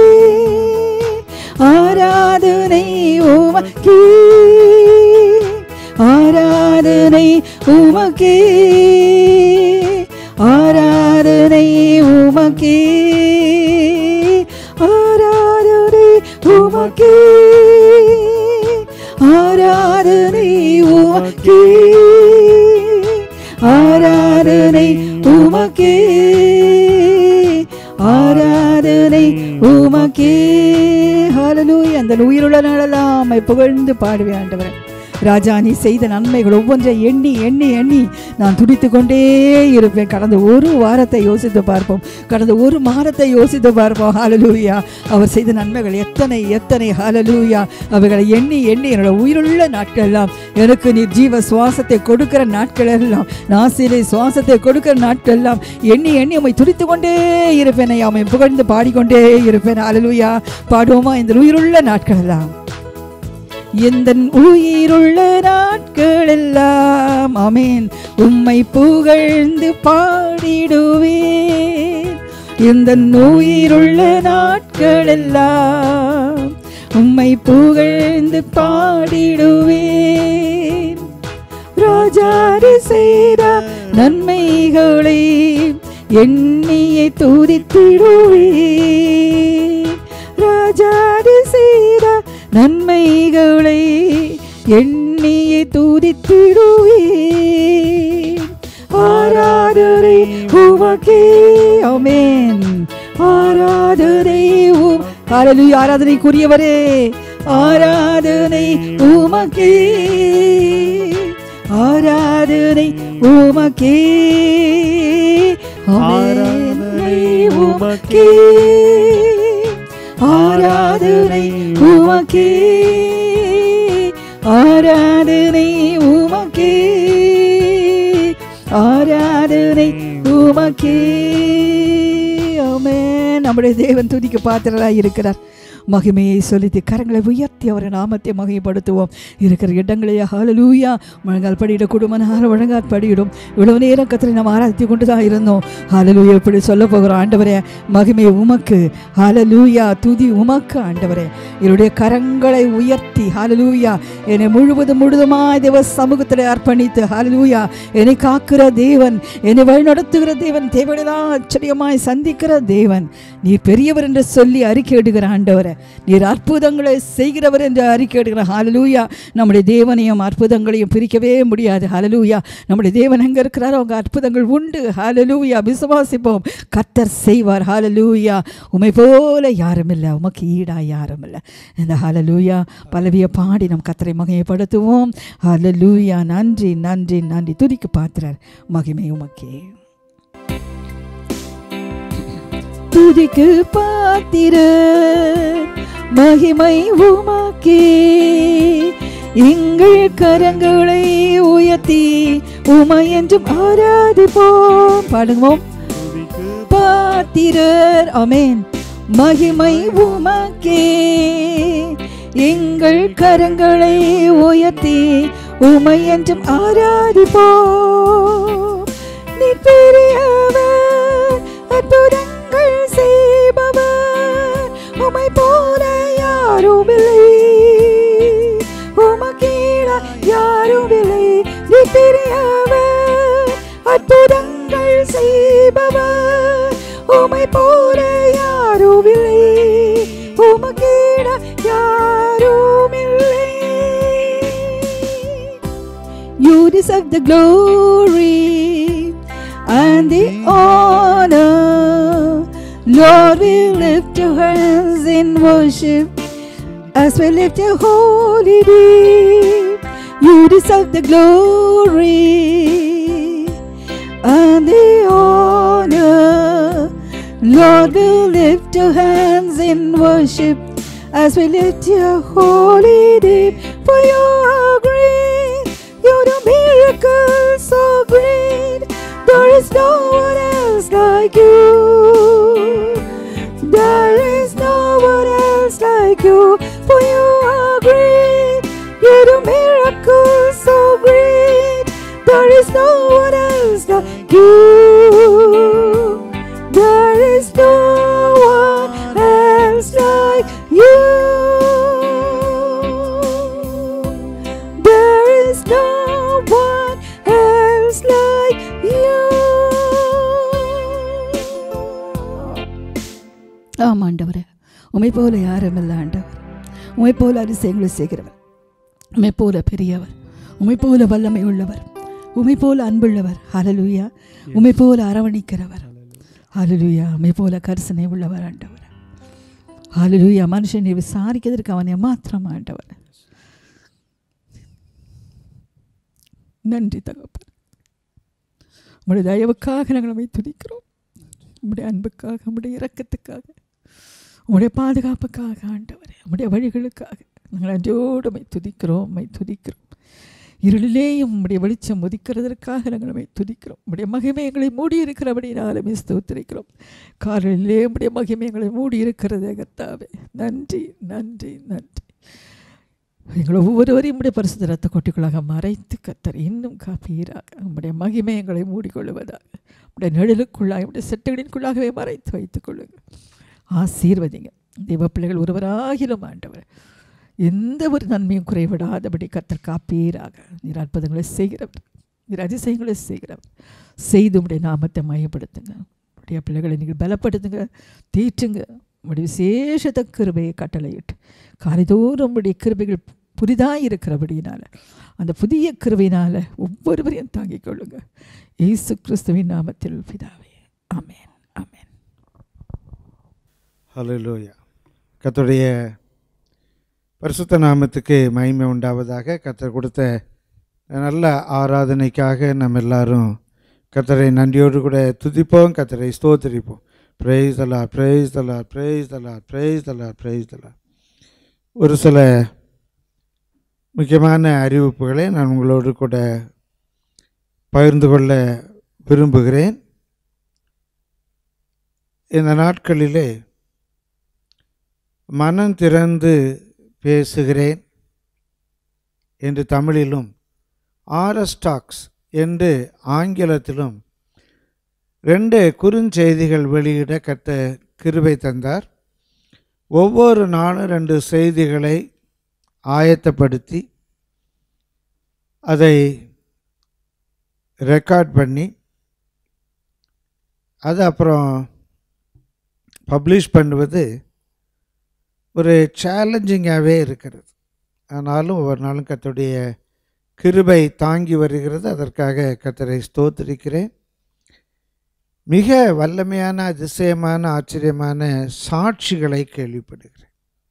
ஆராதனை உமக்கே ஆராதனை உமக்கே ஆராதனை உமக்கே ஆராதனை உமக்கே ஆராதனை உமக்கே ஆராதனை உமக்கே ஆராதனை உமக்கே ஹalleluya அந்த உயிருள்ள நாளெல்லாம் உம்மை புகழ்ந்து பாடுவேன் ஆண்டவரே ராஜா நீ செய்த நன்மைகள் ஒவ்வொன்றை எண்ணி எண்ணி எண்ணி நான் துடித்து கொண்டே இருப்பேன் கடந்த ஒரு வாரத்தை யோசித்து பார்ப்போம் கடந்த ஒரு மாதத்தை யோசித்து பார்ப்போம் ஹalleluya அவர் செய்த நன்மைகள் எத்தனை எத்தனை ஹalleluya அவைகளை எண்ணி எண்ணி என்னோட உயிருள்ள நாட்கள் எல்லாம் எனக்கு நீ ஜீவ சுவாசத்தை கொடுக்கிற நாட்கள் எல்லாம் நாசிலை சுவாசத்தை கொடுக்கிற நாட்கள் எல்லாம் எண்ணி எண்ணி உம்மை துடித்து கொண்டே இருப்பேன் ஐயா உம்மை புகழ்ந்து பாடிக்கொண்டே இருப்பேன் ஹalleluya பாடுவோமா இந்த உயிருள்ள நாட்கள் எல்லாம் எந்த உயிருள்ள நாட்கள் எல்லாம் அமேன் உம்மை புகழ்ந்து பாடிடுவேன் எந்த உயிருள்ள நாட்கள் எல்லாம் உம்மை புகழ்ந்து பாடிடுவேன் ராஜாரி செய்த நன்மைகளை எண்ணியை துதித்திடுவேன் ராஜாரி செய்த நன்மைகளை எண்ணியை துதித்திடுவேன் ஆராதனை உமக்கே ஆமென் ஆராதனை உம் ஹalleluya ஆராதனைக்குரியவரே ஆராதனை உமக்கே ஆராதனை உமக்கே ஆராதனை உமக்கே ஆராதனை உமக்கே ஆராதனை உமக்கே ஆராதனை உமக்கே ஆமென் நம்முடைய தேவன் துதிக்க பாத்திரராய் இருக்கிறார் மகிமையை சொல்லித்து கரங்களை உயர்த்தி அவரை நாமத்தை மகிமைப்படுத்துவோம் இருக்கிற இடங்களையே ஹalleluya முழங்கால் படியிட குடும்பனால முழங்கால் படியிடும் இவ்வளவு நேரம் கத்திரை நாம் ஆராதித்து கொண்டு தான் இருந்தோம் ஹalleluya இப்படி சொல்ல போகிறோம் ஆண்டவரே மகிமை உமக்கு ஹalleluya துதி உமக்கு ஆண்டவரே என்னுடைய கரங்களை உயர்த்தி ஹalleluya என்னை முழுவதும் முழுதுமாய் தேவ சமூகத்தில் அர்ப்பணித்து ஹalleluya என்னை காக்கிற தேவன் என்னை வழிநடத்துகிற தேவன் தேவையெல்லாம் ஆச்சரியமாய் சந்திக்கிற தேவன் நீர் பெரியவர் என்று சொல்லி அறிக்கையிடுகிற ஆண்டவரை நீர் அற்புதங்களை செய்கிறவர் என்று அறிக்கையிடுகிற ஹalleluya நம்முடைய தேவனையும் அற்புதங்களையும் பிரிக்கவே முடியாது ஹalleluya நம்முடைய தேவன் எங்கே இருக்கிறாரோ அவங்க அற்புதங்கள் உண்டு ஹalleluya விசுவாசிப்போம் கர்த்தர் செய்வார் ஹalleluya உமை போல யாரும் இல்லை உமக்கு ஈடா யாரும் இல்லை இந்த ஹalleluya பலவிய பாடி நம் கத்தரை மகிமைப்படுத்துவோம் ஹalleluya நன்றி நன்றி நன்றி துதிக்கு பாத்திரர் மகிமை உமக்கே துதிக்கு பாத்திர மகிமை உமக்கே எங்கள் கரங்களை உயர்த்தி உமை என்றும் ஆராதிப்போம் பாடுவோம் பாத்திரர் அமேன் மகிமை உமக்கே எங்கள் கரங்களை உயர்த்தி உமை என்றும் ஆராதிப்போம் நீ பெரியவர் அற்புதங்கள் செய்பவர் உமை போல யாரும் இல்லை உமக்கீழ யாரும் இல்லை நீ பெரியவர் அற்புதங்கள் செய்பவர் உமை போல யாரும் இல்லை உமக்கீழ யாரும் இல்லை You deserve the glory and the honor. Lord, we lift your hands in worship as we lift your holy name. You deserve the glory and the honor. Lord, we lift your hands in worship as we lift your holy name. For you are great, you do miracles so great. There is no one else like you. There is no one else like you. For you are great, you do miracles so great. There is no one else like you. There is no one else like you. There is no one else like you. ஆம் ஆண்டவரே உமை போல யாரும் இல்லை ஆண்டவர் உமை போல அதிசயங்களை செய்கிறவர் உமை போல பெரியவர் உமை போல வல்லமை உள்ளவர் உமை போல அன்புள்ளவர் ஹalleluya உமை போல அரவணைக்கிறவர் ஹalleluya உமை போல கரிசனை உள்ளவர் ஆண்டவர் ஹalleluya மனுஷனை விசாரிக்கிறதற்கு அவனை மாத்திரம் ஆண்டவர் நன்றி தகப்பன் உங்களுடைய தயவுக்காக நாங்கள் உம்மை துதிக்கிறோம் உம்முடைய அன்புக்காக உம்முடைய இரக்கத்துக்காக உம்முடைய பாதுகாப்புக்காக ஆண்டவரே உம்முடைய வழிகளுக்காக நாங்கள் அன்றோடு உம்மை துதிக்கிறோம் உம்மை துதிக்கிறோம் இருளிலேயும் உம்முடைய வெளிச்சம் உதிக்கிறதற்காக நாங்கள் உம்மை துதிக்கிறோம் உம்முடைய மகிமை எங்களை மூடி இருக்கிறபடினாலுமே ஸ்தோத்திரிக்கிறோம் காலையிலே உம்முடைய மகிமை எங்களை மூடி இருக்கிறதே கர்த்தாவே நன்றி நன்றி நன்றி எங்களை ஒவ்வொருவரையும் உம்முடைய பரிசுத்த ரத்த கொட்டிக்குள்ளாக மறைத்து கத்தர் இன்னும் காப்பீராக உம்முடைய மகிமை எங்களை மூடிக்கொள்வதாக உம்முடைய நிழலுக்குள்ளாக உம்முடைய செட்டுகளின்குள்ளாகவே மறைத்து வைத்துக் கொள்ளுங்கள் ஆசீர்வதிங்க தெய்வ பிள்ளைகள் ஒருவராகிலும் ஆண்டவர் எந்த ஒரு நன்மையும் குறைவிடாதபடி கத்தர் காப்பீராக நீர் அற்புதங்களை செய்கிறவர் நீர் அதிசயங்களை செய்கிறவர் செய்து உம்முடைய நாமத்தை மையப்படுத்துங்க உடைய பிள்ளைகளை நீங்கள் பலப்படுத்துங்க தீற்றுங்க உம்முடைய விசேஷத்த கிருபையை கட்டளையிட்டு காலைதோறும் உம்முடைய கிருபைகள் புதிதாக இருக்கிறபடியினால அந்த புதிய கிருபையினால் ஒவ்வொருவரையும் தாங்கிக் கொள்ளுங்க இயேசு கிறிஸ்துவின் நாமத்தில் பிதாவே ஆமென் ஆமென் ஹalleluya கர்த்தருடைய பரிசுத்த நாமத்துக்கு மகிமை உண்டாவதாக கர்த்தர் கொடுத்த நல்ல ஆராதனைக்காக நம்ம எல்லாரும் கர்த்தரை நன்றியோடு கூட துதிப்போம் கர்த்தரை ஸ்தோத்திரிப்போம் பிரேஸ் தலா பிரேஸ் தலா பிரேஸ் தலா பிரேஸ் தலா பிரேஸ் தலா ஒரு சில முக்கியமான அறிவிப்புகளை நான் உங்களோடு கூட பகிர்ந்து கொள்ள விரும்புகிறேன் இந்த நாட்களிலே மனம் திறந்து பேசுகிறேன் என்று தமிழிலும் ஆரஸ்டாக்ஸ் என்று ஆங்கிலத்திலும் ரெண்டு குறுஞ்செய்திகள் வெளியிட கத்த கிருபை தந்தார் ஒவ்வொரு நாளும் ரெண்டு செய்திகளை ஆயத்தப்படுத்தி அதை ரெக்கார்ட் பண்ணி அது அப்புறம் பப்ளிஷ் பண்ணுவது ஒரு சேலஞ்சிங்காகவே இருக்கிறது ஆனாலும் ஒவ்வொரு நாளும் கர்த்தருடைய கிருபை தாங்கி வருகிறது அதற்காக கர்த்தரை ஸ்தோத்திரிக்கிறேன் மிக வல்லமையான அதிசயமான ஆச்சரியமான சாட்சிகளை கேள்விப்படுகிறேன்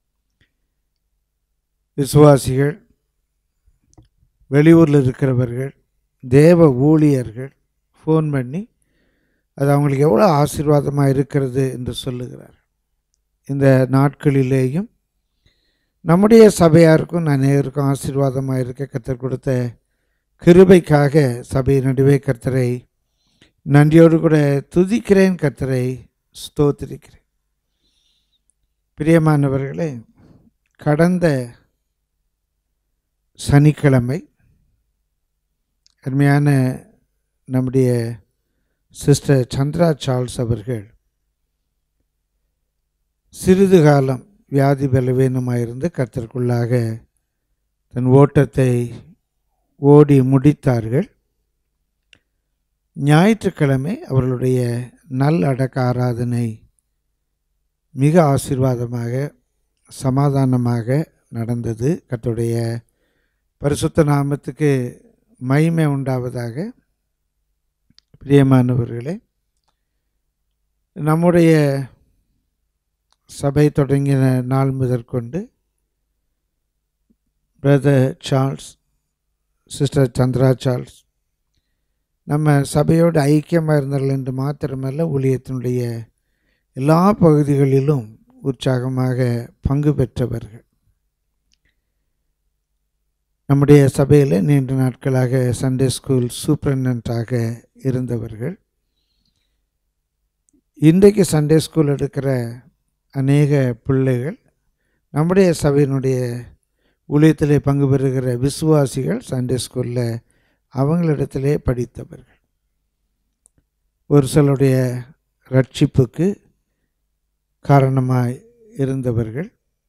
விசுவாசிகள் வெளியூரில் இருக்கிறவர்கள் தேவ ஊழியர்கள் ஃபோன் பண்ணி அது அவங்களுக்கு எவ்வளோ ஆசீர்வாதமாக இருக்கிறது என்று சொல்லுகிறார் இந்த நாட்களிலேயும் நம்முடைய சபையாருக்கும் நான் நேருக்கும் ஆசீர்வாதமாக இருக்க கர்த்தர் கொடுத்த கிருபைக்காக சபை நடுவே கர்த்தரை நன்றியோடு கூட துதிக்கிறேன் கர்த்தரை ஸ்தோத்திரிக்கிறேன் பிரியமானவர்களே கடந்த சனிக்கிழமை அருமையான நம்முடைய சிஸ்டர் சந்திரா சார்ல்ஸ் அவர்கள் சிறிது காலம் வியாதி பலவீனமாயிருந்து கர்த்தருக்குள்ளாக தன் ஓட்டத்தை ஓடி முடித்தார்கள் ஞாயிற்றுக்கிழமை அவர்களுடைய நல் அடக்க ஆராதனை மிக ஆசீர்வாதமாக சமாதானமாக நடந்தது கர்த்தருடைய பரிசுத்த நாமத்துக்கு மகிமை உண்டாவதாக பிரியமானவர்களே நம்முடைய சபை தொடங்கின நாள் முதற்கொண்டு brother Charles sister Chandra Charles நம்ம சபையோடு ஐக்கியமாக இருந்தார்கள் என்று மாத்திரமல்ல ஊழியத்தினுடைய எல்லா பகுதிகளிலும் உற்சாகமாக பங்கு பெற்றவர்கள் நம்முடைய சபையில் நீண்ட நாட்களாக சண்டே ஸ்கூல் சூப்பரண்டாக இருந்தவர்கள் இன்றைக்கு சண்டே ஸ்கூல் எடுக்கிற அநேக பிள்ளைகள் நம்முடைய சபையினுடைய ஊழியத்திலே பங்கு பெறுகிற விசுவாசிகள் சண்டே ஸ்கூலில் அவங்களிடத்திலே படித்தவர்கள் ஒரு சிலருடைய ரட்சிப்புக்கு காரணமாய் இருந்தவர்கள்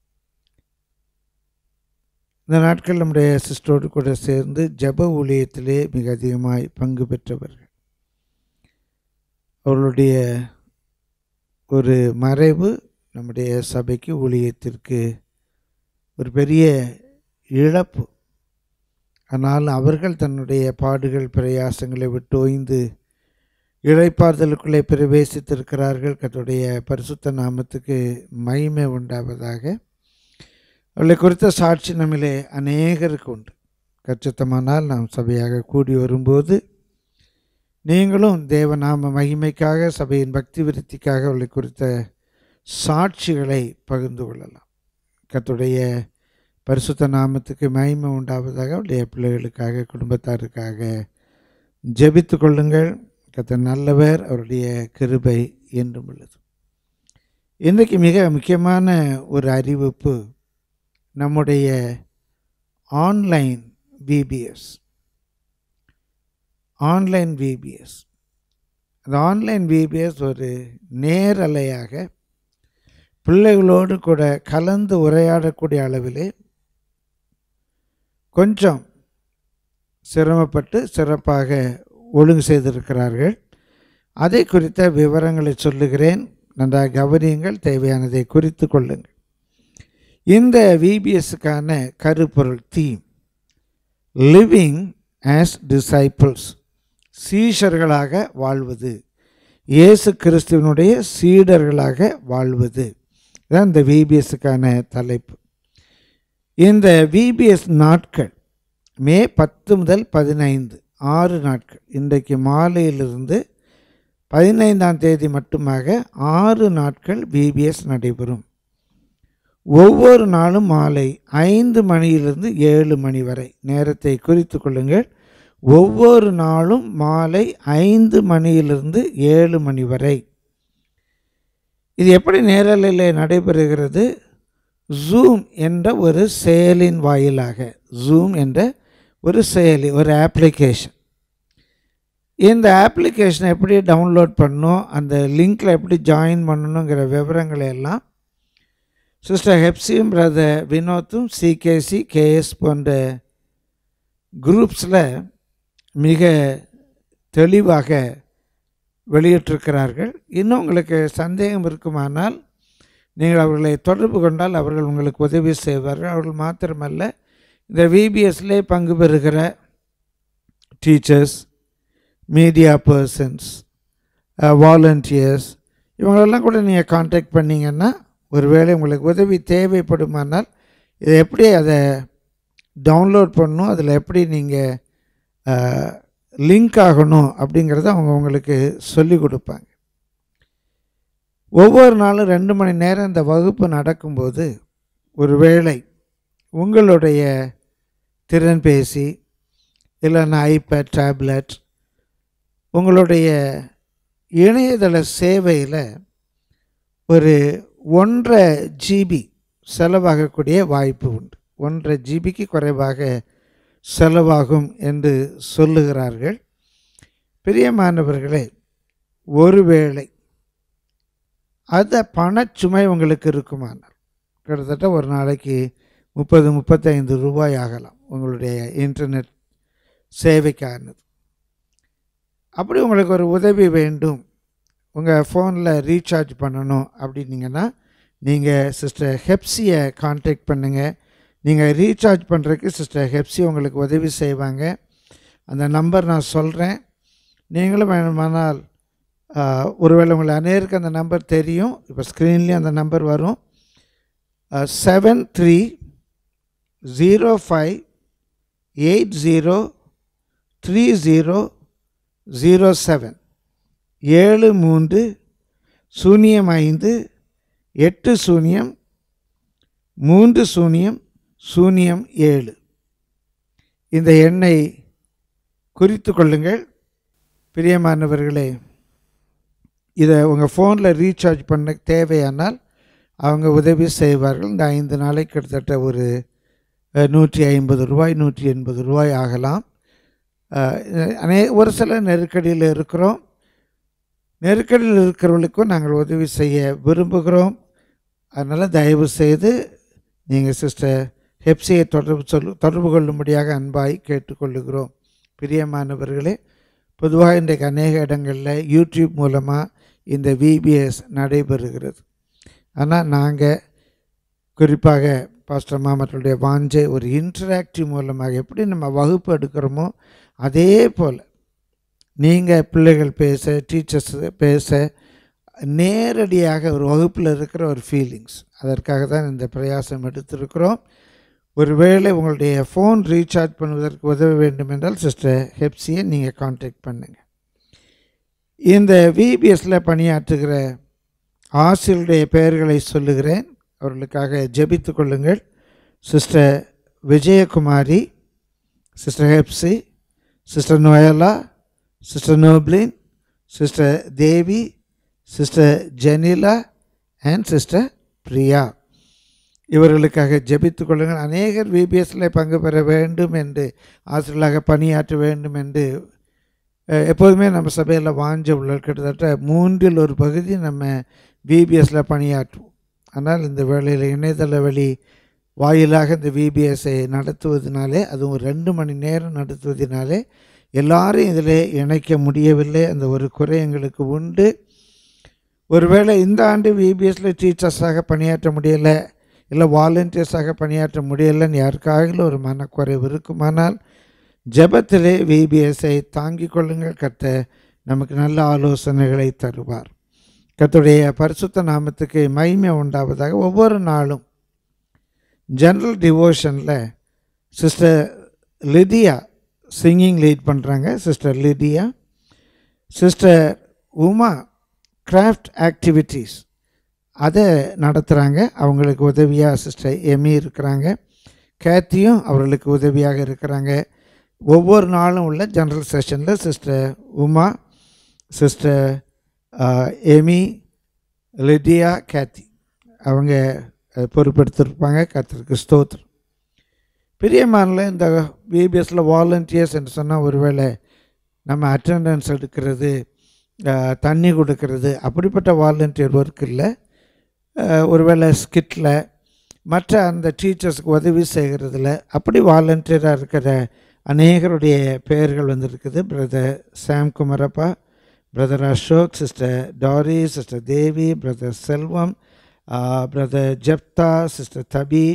இந்த நாட்கள் நம்முடைய சிஸ்டரோடு கூட சேர்ந்து ஜப ஊழியத்திலே மிக அதிகமாய் பங்கு பெற்றவர்கள் அவர்களுடைய ஒரு மறைவு நம்முடைய சபைக்கு ஊழியத்திற்கு ஒரு பெரிய இழப்பு ஆனால் அவர்கள் தன்னுடைய பாடுகள் பிரயாசங்களை விட்டு ஓய்ந்து இழைப்பாறுதலுக்குள்ளே பிரவேசித்திருக்கிறார்கள் கத்துடைய பரிசுத்த நாமத்துக்கு மகிமை உண்டாவதாக அவளை குறித்த சாட்சி நம்மிலே அநேகருக்கு உண்டு கச்சித்தமானால் நாம் சபையாக கூடி வரும்போது நீங்களும் தேவநாம மகிமைக்காக சபையின் பக்தி விருத்திக்காக அவளை குறித்த சாட்சிகளை பகிர்ந்து கொள்ளலாம் கத்துடைய பரிசுத்த நாமத்துக்கு மகிமை உண்டாவதாக அவருடைய பிள்ளைகளுக்காக குடும்பத்தாருக்காக ஜெபித்து கொள்ளுங்கள் கத்த நல்லவர் அவருடைய கிருபை என்றும் உள்ளது இன்றைக்கு மிக முக்கியமான ஒரு அறிவிப்பு நம்முடைய ஆன்லைன் விபிஎஸ் ஆன்லைன் விபிஎஸ் அந்த ஆன்லைன் விபிஎஸ் ஒரு நேரலையாக பிள்ளைகளோடு கூட கலந்து உரையாடக்கூடிய அளவிலே கொஞ்சம் சிரமப்பட்டு சிறப்பாக ஒழுங்கு செய்திருக்கிறார்கள் அதை குறித்த விவரங்களை சொல்லுகிறேன் நன்றாக கவனியுங்கள் தேவையானதை குறித்து கொள்ளுங்கள் இந்த விபிஎஸ்க்கான கருப்பொருள் தீம் லிவிங் ஆஸ் டிசைபிள்ஸ் சீஷர்களாக வாழ்வது இயேசு கிறிஸ்துவனுடைய சீடர்களாக வாழ்வது இதுதான் இந்த விபிஎஸ்க்கான தலைப்பு இந்த விபிஎஸ் நாட்கள் மே பத்து முதல் பதினைந்து ஆறு நாட்கள் இன்றைக்கு மாலையிலிருந்து பதினைந்தாம் தேதி மட்டுமாக ஆறு நாட்கள் விபிஎஸ் நடைபெறும் ஒவ்வொரு நாளும் மாலை ஐந்து மணியிலிருந்து ஏழு மணி வரை நேரத்தை குறித்து கொள்ளுங்கள் ஒவ்வொரு நாளும் மாலை ஐந்து மணியிலிருந்து ஏழு மணி வரை இது எப்படி நேரலையில் நடைபெறுகிறது ஜூம் என்ற ஒரு செயலின் வாயிலாக ஜூம் என்ற ஒரு செயலி ஒரு ஆப்ளிகேஷன் இந்த ஆப்ளிகேஷனை எப்படி டவுன்லோட் பண்ணணும் அந்த லிங்க்கில் எப்படி ஜாயின் பண்ணணுங்கிற விவரங்களை எல்லாம் சிஸ்டர் ஹெப்சியும் பிரதர் வினோத்தும் சிகேசி கேஎஸ் போன்ற குரூப்ஸில் மிக தெளிவாக வெளியிட்டிருக்கிறார்கள் இன்னும் உங்களுக்கு சந்தேகம் இருக்குமானால் நீங்கள் அவர்களை தொடர்பு கொண்டால் அவர்கள் உங்களுக்கு உதவி செய்வார்கள் அவர்கள் மாத்திரமல்ல இந்த விபிஎஸ்லே பங்கு பெறுகிற டீச்சர்ஸ் மீடியா பர்சன்ஸ் வாலண்டியர்ஸ் இவங்களெல்லாம் கூட நீங்கள் காண்டாக்ட் பண்ணிங்கன்னா ஒருவேளை உங்களுக்கு உதவி தேவைப்படுமானால் இதை எப்படி அதை டவுன்லோட் பண்ணணும் அதில் எப்படி நீங்கள் லிங்க் ஆகணும் அப்படிங்கிறத அவங்க உங்களுக்கு சொல்லி கொடுப்பாங்க ஒவ்வொரு நாளும் ரெண்டு மணி நேரம் இந்த வகுப்பு நடக்கும்போது ஒருவேளை உங்களுடைய திறன்பேசி இல்லைன்னா ஐபேட் டேப்லெட் உங்களுடைய இணையதள சேவையில் ஒரு ஒன்றரை ஜிபி செலவாகக்கூடிய வாய்ப்பு உண்டு ஒன்றரை ஜிபிக்கு குறைவாக செலவாகும் என்று சொல்லுகிறார்கள் பிரியமானவர்களே ஒருவேளை அந்த பணச்சுமை உங்களுக்கு இருக்குமானால் கிட்டத்தட்ட ஒரு நாளைக்கு முப்பது முப்பத்தைந்து ரூபாய் ஆகலாம் உங்களுடைய இன்டர்நெட் சேவைக்கானது அப்படி உங்களுக்கு ஒரு உதவி வேண்டும் உங்கள் ஃபோனில் ரீசார்ஜ் பண்ணணும் அப்படின்னீங்கன்னா நீங்கள் சிஸ்டர் ஹெப்சியை காண்டாக்ட் பண்ணுங்கள் நீங்கள் ரீசார்ஜ் பண்ணுறதுக்கு சிஸ்டர் ஹெப்சி உங்களுக்கு உதவி செய்வாங்க அந்த நம்பர் நான் சொல்கிறேன் நீங்களும் வேணுமானால் ஒருவேளை உங்களை அநேருக்கு அந்த நம்பர் தெரியும் இப்போ ஸ்க்ரீன்லேயும் அந்த நம்பர் வரும் seven three zero five eight zero three zero zero seven ஏழு மூன்று சூன்யம் ஐந்து எட்டு சூன்யம் மூன்று சூன்யம் சூன்யம் ஏழு இந்த எண்ணை குறித்து கொள்ளுங்கள் பிரியமானவர்களே இதை உங்கள் ஃபோனில் ரீசார்ஜ் பண்ண தேவையானால் அவங்க உதவி செய்வார்கள் இந்த ஐந்து நாளைக்கு கிட்டத்தட்ட ஒரு அஹ், நூற்றி ஐம்பது ரூபாய் நூற்றி எண்பது ரூபாய் ஆகலாம் அஹ், அநே ஒரு சில நெருக்கடியில் இருக்கிறோம் நெருக்கடியில் இருக்கிறவர்களுக்கும் நாங்கள் உதவி செய்ய விரும்புகிறோம் அதனால் தயவு செய்து நீங்கள் சிஸ்டர் ஹெப்சியை தொடர்பு சொல் தொடர்பு கொள்ளும்படியாக அன்பாய் கேட்டுக்கொள்ளுகிறோம் பிரியமானவர்களே பொதுவாக இன்றைக்கு அநேக இடங்களில் யூடியூப் மூலமாக இந்த விபிஎஸ் நடைபெறுகிறது ஆனால் நாங்கள் குறிப்பாக பாஸ்டர் மாமர்களுடைய வாஞ்சை ஒரு இன்டராக்டிவ் மூலமாக எப்படி நம்ம வகுப்பு எடுக்கிறோமோ அதே போல் நீங்கள் பிள்ளைகள் பேச டீச்சர்ஸ் பேச நேரடியாக ஒரு வகுப்பில் இருக்கிற ஒரு ஃபீலிங்ஸ் அதற்காக தான் இந்த பிரயாசம் எடுத்திருக்கிறோம் ஒருவேளை உங்களுடைய ஃபோன் ரீசார்ஜ் பண்ணுவதற்கு உதவ வேண்டும் என்றால் சிஸ்டர் ஹெப்சியை நீங்கள் காண்டாக்ட் பண்ணுங்கள் இந்த விபிஎஸ்ல பணியாற்றுகிற ஆசிரியருடைய பெயர்களை சொல்லுகிறேன் அவர்களுக்காக ஜெபித்து கொள்ளுங்கள் sister Vijayakumari sister Hepsi sister Noela sister Noblin sister Devi sister Jenila and sister Priya இவர்களுக்காக ஜெபித்து கொள்ளுங்கள் அநேகர் விபிஎஸ்ல பங்கு பெற வேண்டும் என்று ஆசிரியர்களாக பணியாற்ற வேண்டும் என்று அஹ், எப்போதுமே நம்ம சபையில் வாஞ்ச உள்ள கிட்டத்தட்ட மூன்றில் ஒரு பகுதி நம்ம விபிஎஸ்ல பணியாற்றுவோம் ஆனால் இந்த வேளையில் இணையதள வழி வாயிலாக இந்த விபிஎஸ்ஐ நடத்துவதனாலே அதுவும் ஒரு ரெண்டு மணி நேரம் நடத்துவதனாலே எல்லாரும் இதில் இணைக்க முடியவில்லை அந்த ஒரு குறை எங்களுக்கு உண்டு ஒருவேளை இந்த ஆண்டு விபிஎஸ்ல டீச்சர்ஸாக பணியாற்ற முடியலை இல்லை வாலண்டியர்ஸாக பணியாற்ற முடியலைன்னு யாருக்காகிலும் ஒரு மனக்குறைவு இருக்குமானால் ஜெபத்திலே விபிஎஸ்ஐ தாங்கிக் கொள்ளுங்கள் கத்த நமக்கு நல்ல ஆலோசனைகளை தருவார் கர்த்தருடைய பரிசுத்த நாமத்துக்கு மகிமை உண்டாவதாக ஒவ்வொரு நாளும் ஜென்ரல் டிவோஷனில் சிஸ்டர் லிதியா சிங்கிங் லீட் பண்ணுறாங்க sister Lydia sister Uma craft activities அதை நடத்துகிறாங்க அவங்களுக்கு உதவியாக சிஸ்டர் எமி இருக்கிறாங்க கேத்தியும் அவர்களுக்கு உதவியாக இருக்கிறாங்க ஒவ்வொரு நாளும் உள்ள ஜெனரல் செஷனில் sister Uma sister Amy Lydia Kathy அவங்க அஹ், பொறுப்பெடுத்திருப்பாங்க கர்த்தருக்கு ஸ்தோத்திரம் பிரியமானில் இந்த பிபிஎஸ்சில் வாலண்டியர்ஸ் என்று சொன்னால் ஒருவேளை நம்ம அட்டெண்டன்ஸ் எடுக்கிறது அஹ், தண்ணி கொடுக்கறது அப்படிப்பட்ட வாலண்டியர் ஒர்க் இல்லை அஹ், ஒருவேளை ஸ்கிட்டில் மற்ற அந்த டீச்சர்ஸ்க்கு உதவி செய்கிறதுல அப்படி வாலண்டியராக இருக்கிற அநேகருடைய பெயர்கள் வந்திருக்குது brother Sam Kumarappa brother Ashok sister Dari sister Devi brother Selvam brother Jephthah sister Tabi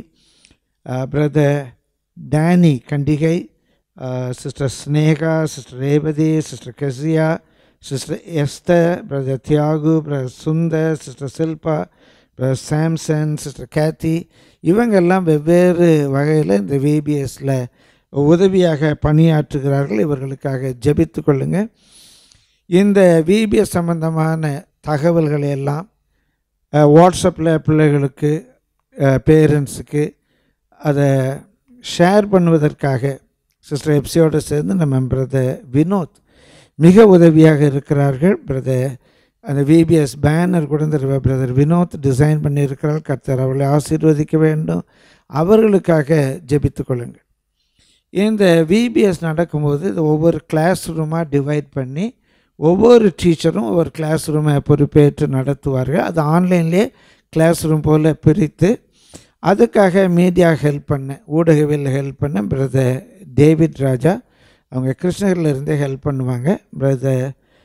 brother Danny Kandigai sister Sneha sister Revathi sister Keziah sister Esther brother Thiyagu brother Sundar sister Shilpa brother Samson sister Kathy இவங்கெல்லாம் வெவ்வேறு வகையில் இந்த விபிஎஸ்ல உதவியாக பணியாற்றுகிறார்கள் இவர்களுக்காக ஜெபித்து கொள்ளுங்கள் இந்த விபிஎஸ் சம்பந்தமான தகவல்களை எல்லாம் வாட்ஸ்அப்பில் பிள்ளைகளுக்கு பேரண்ட்ஸுக்கு அதை ஷேர் பண்ணுவதற்காக சிஸ்டர் எப்சியோடு சேர்ந்து நம்ம பிரதர் வினோத் மிக உதவியாக இருக்கிறார்கள் பிரதர் அந்த விபிஎஸ் பேனர் கூட இந்த பிரதர் வினோத் டிசைன் பண்ணியிருக்கிறார் கர்த்தர் அவளை ஆசீர்வதிக்க வேண்டும் அவர்களுக்காக ஜெபித்து கொள்ளுங்கள் இந்த விபிஎஸ் நடக்கும்போது இது ஒவ்வொரு கிளாஸ் ரூமாக டிவைட் பண்ணி ஒவ்வொரு டீச்சரும் ஒவ்வொரு கிளாஸ் ரூமை பொறுப்பேற்று நடத்துவார்கள் அது ஆன்லைன்லேயே கிளாஸ் ரூம் போல் பிரித்து அதுக்காக மீடியா ஹெல்ப் பண்ண ஊடகவியல் ஹெல்ப் பண்ண பிரதர் டேவிட் ராஜா அவங்க கிருஷ்ணகிரியில் இருந்தே ஹெல்ப் பண்ணுவாங்க brother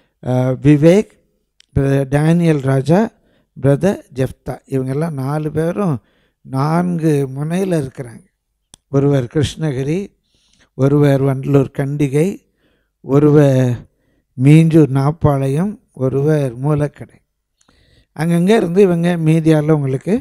Vivek brother Daniel Raja brother Jephthah இவங்கெல்லாம் நாலு பேரும் நான்கு முனையில் இருக்கிறாங்க ஒருவர் கிருஷ்ணகிரி ஒருவர் வண்டலூர் கண்டிகை ஒருவர் மீஞ்சூர் நாப்பாளையம் ஒருவர் மூலக்கடை அங்கங்கே இருந்து இவங்க மீடியாவில் உங்களுக்கு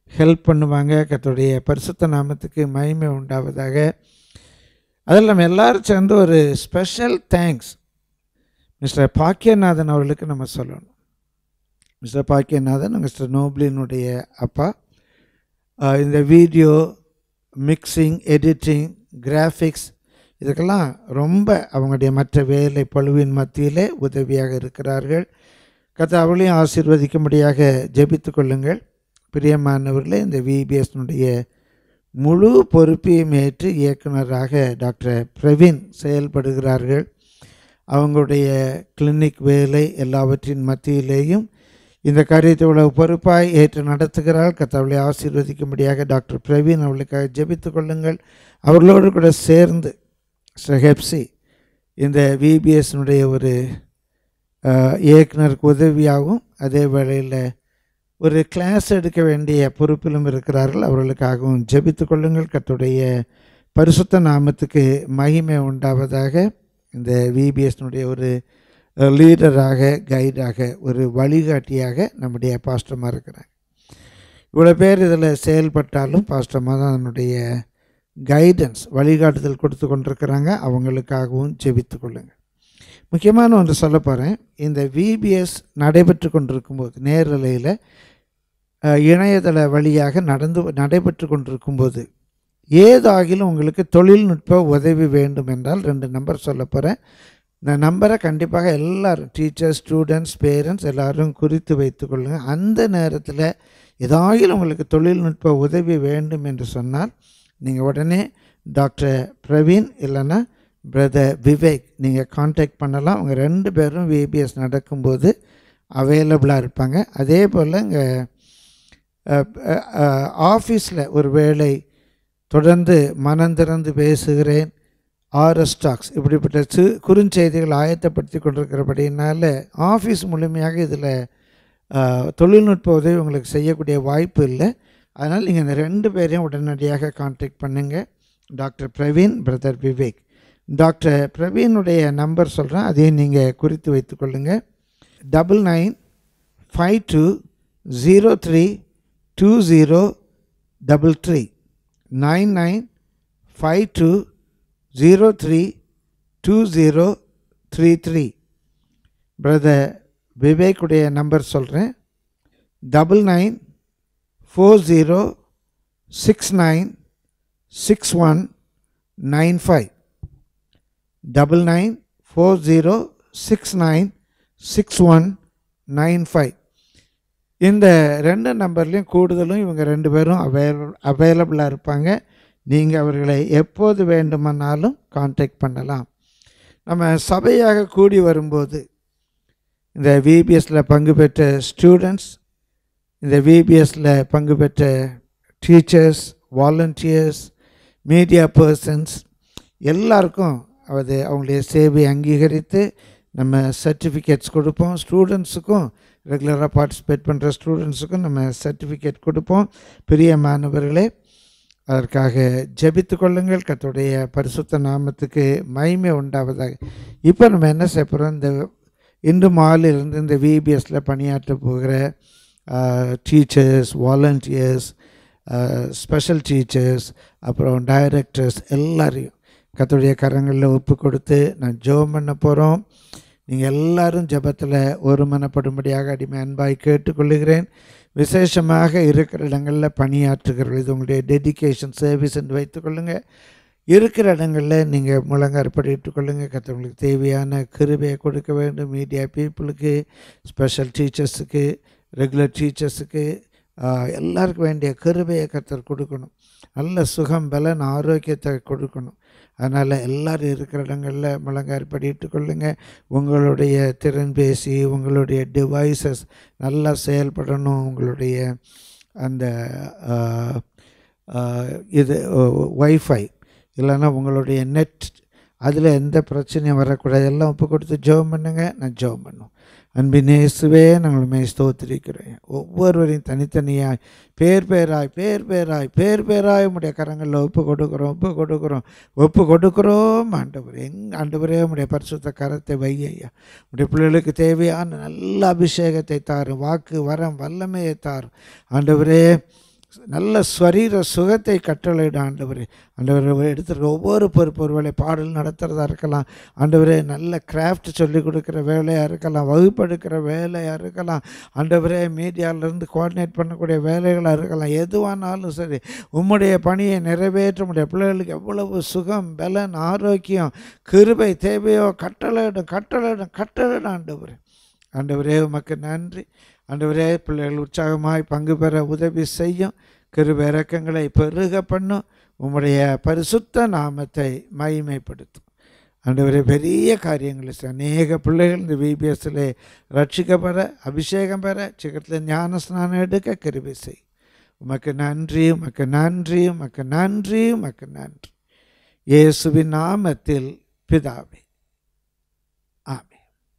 ஹெல்ப் பண்ணுவாங்க கர்த்தருடைய பரிசுத்த நாமத்துக்கு மகிமை உண்டாவதாக அதில் நம்ம எல்லாரும் சேர்ந்து ஒரு ஸ்பெஷல் தேங்க்ஸ் மிஸ்டர் பாக்கியநாதன் அவர்களுக்கு நம்ம சொல்லணும் மிஸ்டர் பாக்கியநாதன் மிஸ்டர் நோப்லினுடைய அப்பா ஆஹ் இந்த வீடியோ மிக்சிங் எடிட்டிங் கிராஃபிக்ஸ் இதுக்கெல்லாம் ரொம்ப அவங்களுடைய மற்ற வேலை பழுவின் மத்தியிலே உதவியாக இருக்கிறார்கள் கத்த அவளையும் ஆசீர்வதிக்கும்படியாக ஜெபித்து கொள்ளுங்கள் பிரியமானவர்களே இந்த விபிஎஸ்னுடைய முழு பொறுப்பையும் ஏற்று இயக்குனராக டாக்டர் பிரவீன் செயல்படுகிறார்கள் அவங்களுடைய கிளினிக் வேலை எல்லாவற்றின் மத்தியிலேயும் இந்த காரியத்தை இவ்வளவு பொறுப்பாய் ஏற்று நடத்துகிறாள் கத்தவளை ஆசீர்வதிக்கும்படியாக டாக்டர் பிரவீன் அவளுக்காக ஜெபித்து கொள்ளுங்கள் அவர்களோடு கூட சேர்ந்து ஹெப்சி இந்த விபிஎஸ்னுடைய ஒரு அஹ், இயக்குனருக்கு உதவியாகவும் அதே வேளையில் ஒரு கிளாஸ் எடுக்க வேண்டிய பொறுப்பிலும் இருக்கிறார்கள் அவர்களுக்காகவும் ஜெபித்து கொள்ளுங்கள் கர்த்தருடைய பரிசுத்த நாமத்துக்கு மகிமை உண்டாவதாக இந்த விபிஎஸ்னுடைய ஒரு லீடராக கைடாக ஒரு வழிகாட்டியாக நம்முடைய பாஸ்டமாக இருக்கிறாங்க இவ்வளோ பேர் இதில் செயல்பட்டாலும் பாஸ்டமாக தான் அதனுடைய கைடன்ஸ் வழிகாட்டுதல் கொடுத்து கொண்டிருக்கிறாங்க அவங்களுக்காகவும் ஜெபித்து கொள்ளுங்கள் முக்கியமான ஒன்று சொல்ல போகிறேன் இந்த விபிஎஸ் நடைபெற்று கொண்டிருக்கும்போது நேரலையில் அஹ், இணையதள வழியாக நடந்து நடைபெற்று கொண்டிருக்கும்போது ஏதாகிலும் உங்களுக்கு தொழில்நுட்ப உதவி வேண்டும் என்றால் ரெண்டு நம்பர் சொல்ல போகிறேன் இந்த நம்பரை கண்டிப்பாக எல்லாரும் டீச்சர்ஸ் ஸ்டூடெண்ட்ஸ் பேரண்ட்ஸ் எல்லாரும் குறித்து வைத்துக்கொள்ளுங்கள் அந்த நேரத்தில் ஏதாகிலும் உங்களுக்கு தொழில்நுட்ப உதவி வேண்டும் என்று சொன்னால் நீங்கள் உடனே டாக்டர் பிரவீன் இல்லைன்னா பிரதர் விவேக் நீங்கள் காண்டாக்ட் பண்ணலாம் அவங்க ரெண்டு பேரும் விபிஎஸ் நடக்கும்போது அவைலபிளாக இருப்பாங்க அதே போல் இங்கே ஆஃபீஸில் ஒரு வேளை தொடர்ந்து மனந்திறந்து பேசுகிறேன் ஆர்எஸ் டாக்ஸ் இப்படிப்பட்ட சி குறுஞ்செய்திகள் ஆயத்தப்படுத்தி கொண்டிருக்கிறபடினால ஆஃபீஸ் முழுமையாக இதில் தொழில்நுட்ப உதவி உங்களுக்கு செய்யக்கூடிய வாய்ப்பு இல்லை அதனால் நீங்கள் இந்த ரெண்டு பேரையும் உடனடியாக காண்டாக்ட் பண்ணுங்கள் doctor Praveen brother Vivek doctor பிரவீனுடைய நம்பர் சொல்கிறேன் அதையும் நீங்கள் குறித்து வைத்துக்கொள்ளுங்கள் double nine five two zero three two zero double three nine nine five two zero three two zero three three brother விவேக்குடைய நம்பர் சொல்கிறேன் double nine four zero six nine six one nine five double nine four zero six nine six one nine five இந்த ரெண்டு நம்பர்லேயும் கூடுதலும் இவங்க ரெண்டு பேரும் அவைல அவைலபிளாக இருப்பாங்க நீங்கள் அவர்களை எப்போது வேண்டுமானாலும் காண்டாக்ட் பண்ணலாம் நம்ம சபையாக கூடி வரும்போது இந்த விபிஎஸ்சில் பங்கு பெற்ற ஸ்டூடெண்ட்ஸ் இந்த விபிஎஸ்சில் பங்கு பெற்ற டீச்சர்ஸ் வாலண்டியர்ஸ் மீடியா பர்சன்ஸ் எல்லாருக்கும் அது அவங்களுடைய சேவை அங்கீகரித்து நம்ம சர்டிஃபிகேட்ஸ் கொடுப்போம் ஸ்டூடெண்ட்ஸுக்கும் ரெகுலராக பார்ட்டிசிபேட் பண்ணுற ஸ்டூடெண்ட்ஸுக்கும் நம்ம சர்டிஃபிகேட் கொடுப்போம் பெரிய மாணவர்களே அதற்காக ஜெபித்து கொள்ளுங்கள் கர்த்தருடைய பரிசுத்த நாமத்துக்கு மகிமை உண்டாவதாக இப்போ நம்ம என்ன செய்ய போகிறோம் இந்த இன்று மாலிலிருந்து இந்த விபிஎஸ்சில் பணியாற்ற போகிற டீச்சர்ஸ் வாலண்டியர்ஸ் ஸ்பெஷல் டீச்சர்ஸ் அப்புறம் டைரக்டர்ஸ் எல்லாரையும் கர்த்தருடைய கரங்களில் ஒப்பு கொடுத்து நான் ஜெபம் பண்ண போகிறோம் நீங்கள் எல்லாரும் ஜெபத்தில் ஒருமனப்படும்படியாக அடிமை அன்பாய் கேட்டுக்கொள்ளுகிறேன் விசேஷமாக இருக்கிற இடங்களில் பணியாற்றுகிறவர்கள் இது உங்களுடைய டெடிகேஷன் சர்வீஸ் என்று வைத்துக்கொள்ளுங்கள் இருக்கிற இடங்களில் நீங்கள் முழங்காற்படிட்டு கொள்ளுங்கள் கத்தவங்களுக்கு தேவையான கிருபையை கொடுக்க வேண்டும் மீடியா பீப்புளுக்கு ஸ்பெஷல் டீச்சர்ஸுக்கு ரெகுலர் டீச்சர்ஸுக்கு எல்லாருக்கும் வேண்டிய கிருபையை கத்தர் கொடுக்கணும் நல்ல சுகம் பலன் ஆரோக்கியத்தை கொடுக்கணும் அதனால் எல்லோரும் இருக்கிற இடங்களில் முழங்காற்படிட்டு கொள்ளுங்கள் உங்களுடைய திறன் பேசி உங்களுடைய டிவைசஸ் நல்லா செயல்படணும் உங்களுடைய அந்த ஆஹ், ஆஹ், இது ஒய்ஃபை இல்லைன்னா உங்களுடைய நெட் அதில் எந்த பிரச்சனையும் வரக்கூடாது எல்லாம் ஒப்பு கொடுத்து ஜெபம் பண்ணுங்க நான் ஜெபம் பண்ணும் அன்பின் இயேசுவே நாங்கள் மே ஸ்தோத்திரிக்கிறேன் ஒவ்வொருவரையும் தனித்தனியாய் பேர் பேராய் பேர் பேராய் பேர் பேராய் உடைய கரங்களில் ஒப்பு கொடுக்குறோம் ஒப்பு கொடுக்குறோம் ஒப்பு கொடுக்குறோம் ஆண்டவர் எங் ஆண்டவரே உடைய பரிசுத்த கரத்தை வையா உடைய பிள்ளைகளுக்கு தேவையான நல்ல அபிஷேகத்தை தாரும் வாக்கு வரம் வல்லமையை தாரும் ஆண்டவரே நல்ல ஸ்வரீர சுகத்தை கட்டளையிட ஆண்டவரே ஆண்டவர் எடுத்துருக்க ஒவ்வொரு பொறுப்பு ஒரு வேலை பாடல் நடத்துகிறதா இருக்கலாம் ஆண்டவரே நல்ல கிராஃப்ட் சொல்லி கொடுக்குற வேலையாக இருக்கலாம் வகுப்பெடுக்கிற வேலையாக இருக்கலாம் ஆண்டவரே மீடியாவிலேருந்து கோஆர்டினேட் பண்ணக்கூடிய வேலைகளாக இருக்கலாம் எதுவானாலும் சரி உம்முடைய பணியை நிறைவேற்ற முடிய பிள்ளைகளுக்கு எவ்வளவு சுகம் பலன் ஆரோக்கியம் கிருபை தேவையோ கட்டளையிடும் கட்டளையிடும் கட்டளையிடும் ஆண்டவரே ஆண்டவரே உமக்கு நன்றி ஆண்டவரே பிள்ளைகள் உற்சாகமாய் பங்கு பெற உதவி செய்யும் கிருப இறக்கங்களை பெருக பண்ணும் உம்முடைய பரிசுத்த நாமத்தை மகிமைப்படுத்தும் ஆண்டவரே பெரிய காரியங்களை செய்ய அநேக பிள்ளைகள் இந்த விபிஎஸ்ஸில் ரட்சிக்கப்பெற அபிஷேகம் பெற சீக்கிரத்தில் ஞான ஸ்நானம் எடுக்க கிருபை செய் உமக்கு நன்றி உமக்கு நன்றி உமக்கு நன்றி உமக்கு நன்றி இயேசுவின் நாமத்தில் பிதாவே ஆமென்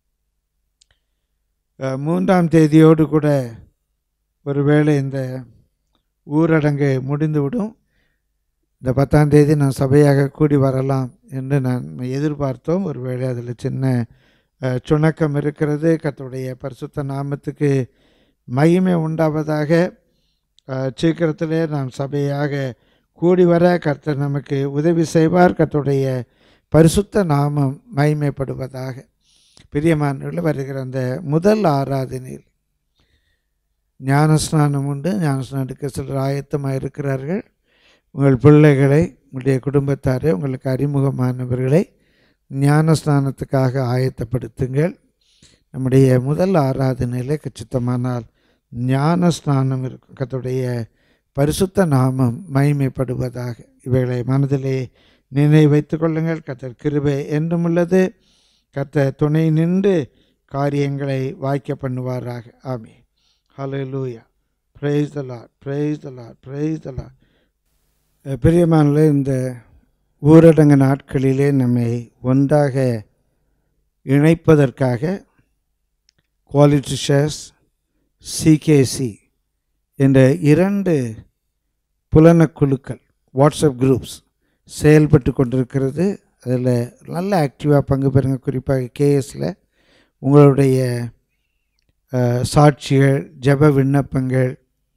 அஹ், மூன்றாம் தேதியோடு கூட ஒருவேளை இந்த ஊரடங்கு முடிந்துவிடும் இந்த பத்தாம் தேதி நான் சபையாக கூடி வரலாம் என்று நான் எதிர்பார்த்தோம் ஒருவேளை அதில் சின்ன அஹ், சுணக்கம் இருக்கிறது கர்த்தருடைய பரிசுத்த நாமத்துக்கு மகிமை உண்டாவதாக அஹ், சீக்கிரத்திலே நாம் சபையாக கூடி வர கர்த்தர் நமக்கு உதவி செய்வார் கர்த்தருடைய பரிசுத்த நாமம் மகிமைப்படுவதாக பிரியமானவர்கள் வருகிற அந்த முதல் ஆராதனையில் ஞானஸ்நானம் உண்டு ஞானஸ்நானம் எடுக்க சிலர் ஆயத்தமாக இருக்கிறார்கள் உங்கள் பிள்ளைகளை உங்களுடைய குடும்பத்தாரை உங்களுக்கு அறிமுகமானவர்களை ஞானஸ்நானத்துக்காக ஆயத்தப்படுத்துங்கள் நம்முடைய முதல் ஆராதனையில் கச்சித்தமானால் ஞானஸ்நானம் இருக்கும் கர்த்தருடைய பரிசுத்த நாமம் மகிமைப்படுவதாக இவைகளை மனதிலே நினைவு வைத்துக் கொள்ளுங்கள் கர்த்தர் கிருபை என்றும் உள்ளது கர்த்தர் துணை நின்று காரியங்களை வாய்க்க பண்ணுவாராக ஆமே ஹalleluya praise the lord praise the lord praise the lord அஹ் பிரியமானவர்களே இந்த ஊரடங்கு நாட்களிலே நம்மை ஒன்றாக இணைப்பதற்காக குவாலிட்டி ஷேர்ஸ் சிகேசி என்ற இரண்டு புலனக்குழுக்கள் வாட்ஸ்அப் குரூப்ஸ் செயல்பட்டு கொண்டிருக்கிறது அதில் நல்ல ஆக்டிவாக பங்கு பெறுங்க குறிப்பாக கேஎஸில் உங்களுடைய அஹ், சாட்சிகள் ஜெப விண்ணப்பங்கள்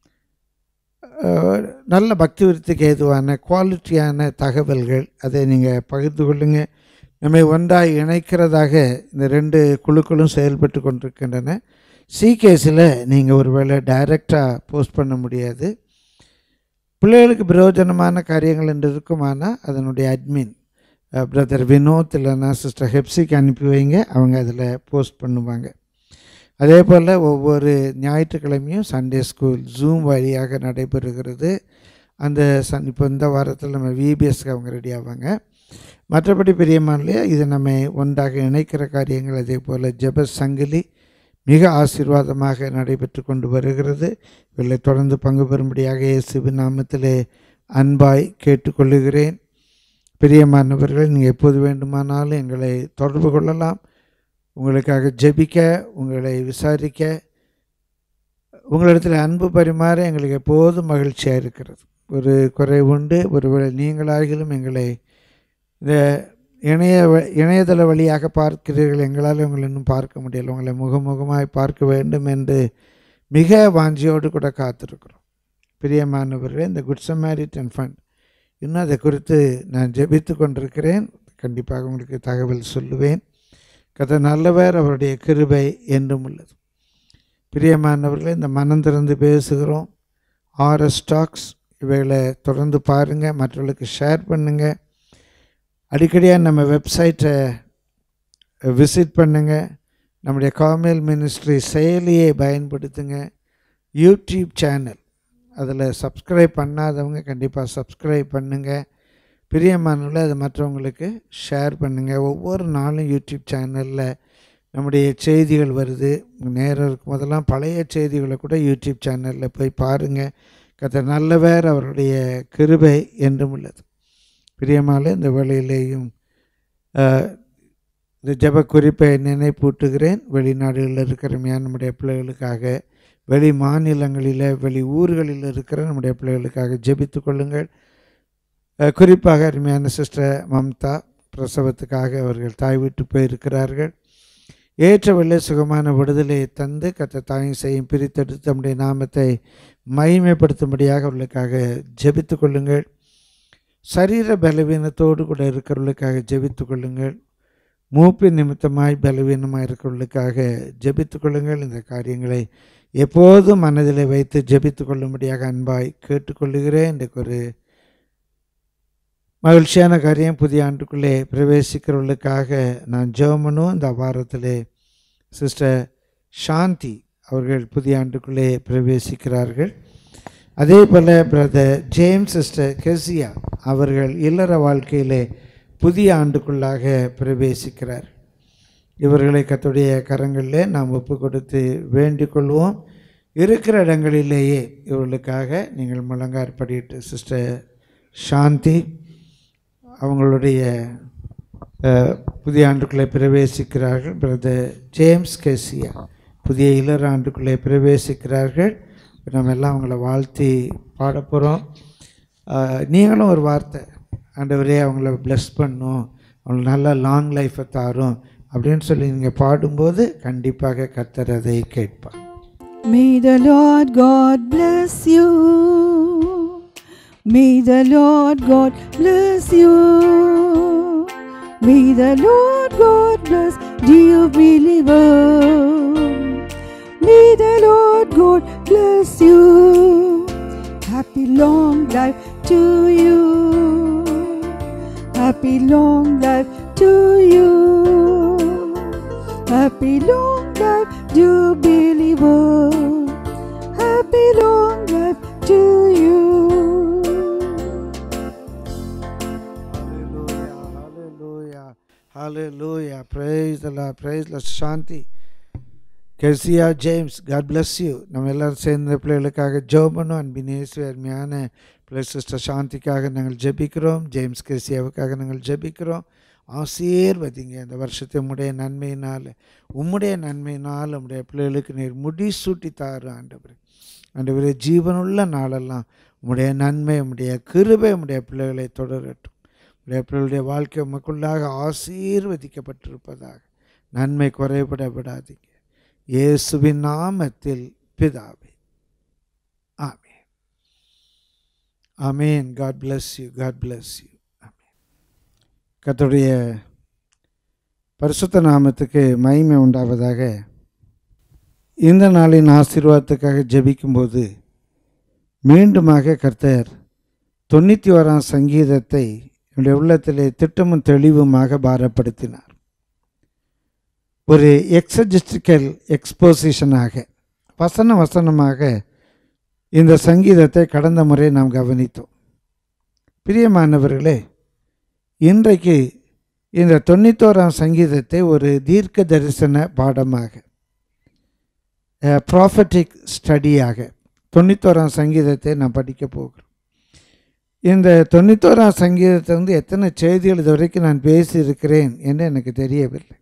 அஹ், நல்ல பக்தி விருத்திக்கு ஏதுவான குவாலிட்டியான தகவல்கள் அதை நீங்கள் பகிர்ந்து கொள்ளுங்கள் நம்மை ஒன்றாய் இணைக்கிறதாக இந்த ரெண்டு குழுக்களும் செயல்பட்டு கொண்டிருக்கின்றன சிகேஸில் நீங்கள் ஒருவேளை டைரெக்டாக போஸ்ட் பண்ண முடியாது பிள்ளைகளுக்கு பிரயோஜனமான காரியங்கள் என்று இருக்குமானால் அதனுடைய அட்மின் பிரதர் வினோத் இல்லைன்னா சிஸ்டர் ஹெப்சிக்கு அனுப்பி வைங்க அவங்க அதில் போஸ்ட் பண்ணுவாங்க அதே போல் ஒவ்வொரு ஞாயிற்றுக்கிழமையும் சண்டே ஸ்கூல் ஜூம் வழியாக நடைபெறுகிறது அந்த சன் இப்போ இந்த வாரத்தில் நம்ம விபிஎஸ்க்கு அவங்க ரெடி ஆவாங்க மற்றபடி பெரியம்மான்லையே இது நம்ம ஒன்றாக இணைக்கிற காரியங்கள் அதே போல் ஜெப சங்கிலி மிக ஆசீர்வாதமாக நடைபெற்று கொண்டு வருகிறது இவர்களை தொடர்ந்து பங்கு பெறும்படியாக இயேசுவின் நாமத்திலே அன்பாய் கேட்டுக்கொள்ளுகிறேன் பிரியமானவர்கள் நீங்கள் எப்போது வேண்டுமானாலும் எங்களை தொடர்பு கொள்ளலாம் உங்களுக்காக ஜெபிக்க உங்களை விசாரிக்க உங்களிடத்தில் அன்பு பரிமாற எங்களுக்கு எப்போதும் மகிழ்ச்சியாக இருக்கிறது ஒரு குறை உண்டு ஒருவேளை நீங்களாகிலும் எங்களை இந்த இணைய வ- இணையதள வழியாக பார்க்கிறீர்கள் எங்களால் உங்களை இன்னும் பார்க்க முடியல உங்களை முகமுகமாய் பார்க்க வேண்டும் என்று மிக வாஞ்சியோடு கூட காத்திருக்கிறோம் பிரியமானவர்களே இந்த குட் சமாரிட்டன் ஃபண்ட் இன்னும் அதை குறித்து நான் ஜெபித்து கொண்டிருக்கிறேன் கண்டிப்பாக உங்களுக்கு தகவல் சொல்லுவேன் கதை நல்லவர் அவருடைய கிருபை என்றும் உள்ளது பிரியமானவர்களே இந்த மனம் திறந்து பேசுகிறோம் ஆர்எஸ் ஸ்டாக்ஸ் இவைகளை தொடர்ந்து பாருங்கள் மற்றவர்களுக்கு ஷேர் பண்ணுங்கள் அடிக்கடியாக நம்ம வெப்சைட்டை விசிட் பண்ணுங்கள் நம்முடைய காமெல் மினிஸ்ட்ரி செயலியை பயன்படுத்துங்க யூடியூப் சேனல் அதில் சப்ஸ்கிரைப் பண்ணாதவங்க கண்டிப்பாக சப்ஸ்கிரைப் பண்ணுங்கள் பிரியமானவர்களே அதை மற்றவங்களுக்கு ஷேர் பண்ணுங்கள் ஒவ்வொரு நாளும் யூடியூப் சேனலில் நம்முடைய செய்திகள் வருது நேரம் இருக்கும் போதெல்லாம் பழைய செய்திகளை கூட யூடியூப் சேனலில் போய் பாருங்கள் கத்த நல்லவர் அவருடைய கிருபை என்றும் உள்ளது பிரியமால இந்த வேளையிலேயும் ஆஹ், இந்த ஜெப குறிப்பை நினைப்பூட்டுகிறேன் வெளிநாடுகளில் இருக்கிற மே- நம்முடைய பிள்ளைகளுக்காக வெளி மாநிலங்களில் வெளி ஊர்களில் இருக்கிற நம்முடைய பிள்ளைகளுக்காக ஜெபித்து கொள்ளுங்கள் அஹ், குறிப்பாக அருமையான சிஸ்டர் மம்தா பிரசவத்துக்காக அவர்கள் தாய் விட்டு போயிருக்கிறார்கள் ஏற்ற வெள்ளை சுகமான விடுதலையை தந்து கத்த தாயும் செய்யும் பிரித்தெடுத்து நம்முடைய நாமத்தை மகிமைப்படுத்தும்படியாக அவர்களுக்காக ஜெபித்து கொள்ளுங்கள் சரீர பலவீனத்தோடு கூட இருக்கிறவர்களுக்காக ஜெபித்து கொள்ளுங்கள் மூப்பின் நிமித்தமாய் பலவீனமாக இருக்கிறவர்களுக்காக ஜெபித்து கொள்ளுங்கள் இந்த காரியங்களை எப்போதும் மனதில் வைத்து ஜெபித்து கொள்ளும்படியாக அன்பாய் கேட்டுக்கொள்ளுகிறேன் இன்றைக்கு ஒரு மகிழ்ச்சியான காரியம் புதிய ஆண்டுக்குள்ளே பிரவேசிக்கிறவர்களுக்காக நான் ஜெர்மனும் இந்த வாரத்திலே சிஸ்டர் சாந்தி அவர்கள் புதிய ஆண்டுக்குள்ளே பிரவேசிக்கிறார்கள் அதே போல் பிரதர் ஜேம்ஸ் சிஸ்டர் கெசியா அவர்கள் இல்லற வாழ்க்கையிலே புதிய ஆண்டுக்குள்ளாக பிரவேசிக்கிறார் இவர்களை கத்துடைய கரங்களிலே நாம் ஒப்பு கொடுத்து வேண்டிக் கொள்வோம் இருக்கிற இடங்களிலேயே இவர்களுக்காக நீங்கள் முழங்கார் படிட்டு சிஸ்டர் சாந்தி அவங்களுடைய அஹ், புதிய ஆண்டுக்குள்ளே பிரவேசிக்கிறார்கள் பிரதர் ஜேம்ஸ் கெசியா புதிய இளர் ஆண்டுக்குள்ளே பிரவேசிக்கிறார்கள் இப்ப நம்ம எல்லாம் அவங்கள வாழ்த்தி பாட போகிறோம் நீங்களும் ஒரு வார்த்தை ஆண்டவரே அவங்கள bless பண்ணும் அவங்களுக்கு நல்ல லாங் லைஃப்பை தாரும் அப்படின்னு சொல்லி நீங்கள் பாடும்போது கண்டிப்பாக கர்த்தர் அதை கேட்பார் May the Lord God bless you. May the Lord God bless you. May the Lord God bless dear believer. May the Lord God bless you. Happy long life to you. Happy long life to you. Happy long life, dear believer. Happy long life to you. Hallelujah, hallelujah, hallelujah. Praise the Lord, praise the Lord. Shanthi Keziah James God bless you நம்ம எல்லாரும் சேர்ந்த பிள்ளைகளுக்காக ஜோபனும் அன்பினேசு அருமையான பிள்ளை சிஸ்டர் சாந்திக்காக நாங்கள் ஜெபிக்கிறோம் ஜேம்ஸ் கெசியாவுக்காக நாங்கள் ஜெபிக்கிறோம் ஆசீர்வதிங்க இந்த வருஷத்தை உம்முடைய நன்மையினால் உம்முடைய நன்மையினால் உம்முடைய பிள்ளைகளுக்கு நீர் முடி சூட்டி தாரு ஆண்டவர் ஆண்டவரே ஜீவனுள்ள நாளெல்லாம் உம்முடைய நன்மை உம்முடைய கிருபை உம்முடைய பிள்ளைகளை தொடரட்டும் உடைய பிள்ளைகளுடைய வாழ்க்கை உமக்குள்ளாக ஆசீர்வதிக்கப்பட்டிருப்பதாக நன்மை குறைபட விடாதீங்க இயேசுவின் நாமத்தில் பிதாவே ஆமென் ஆமென் God bless you God bless you ஆமென் கர்த்தருடைய பரிசுத்த நாமத்துக்கு மகிமை உண்டாவதாக இந்த நாளின் ஆசீர்வாதத்துக்காக ஜெபிக்கும்போது மீண்டுமாக கர்த்தர் தொண்ணூற்றி ஓராம் சங்கீதத்தை என்னுடைய உள்ளத்திலே திட்டமும் தெளிவுமாக பாரப்படுத்தினார் ஒரு எக்ஸஜிஸ்டிக்கல் எக்ஸ்போசிஷனாக வசன வசனமாக இந்த சங்கீதத்தை கடந்த முறை நாம் கவனித்தோம் பிரியமானவர்களே இன்றைக்கு இந்த தொண்ணூத்தோராம் சங்கீதத்தை ஒரு தீர்க்க தரிசன பாடமாக ப்ராஃபட்டிக் ஸ்டடியாக தொண்ணூத்தோராம் சங்கீதத்தை நான் படிக்க போகிறோம் இந்த தொண்ணூத்தோராம் சங்கீதத்தை வந்து எத்தனை செய்திகள் இது வரைக்கும் நான் பேசியிருக்கிறேன் என்று எனக்கு தெரியவில்லை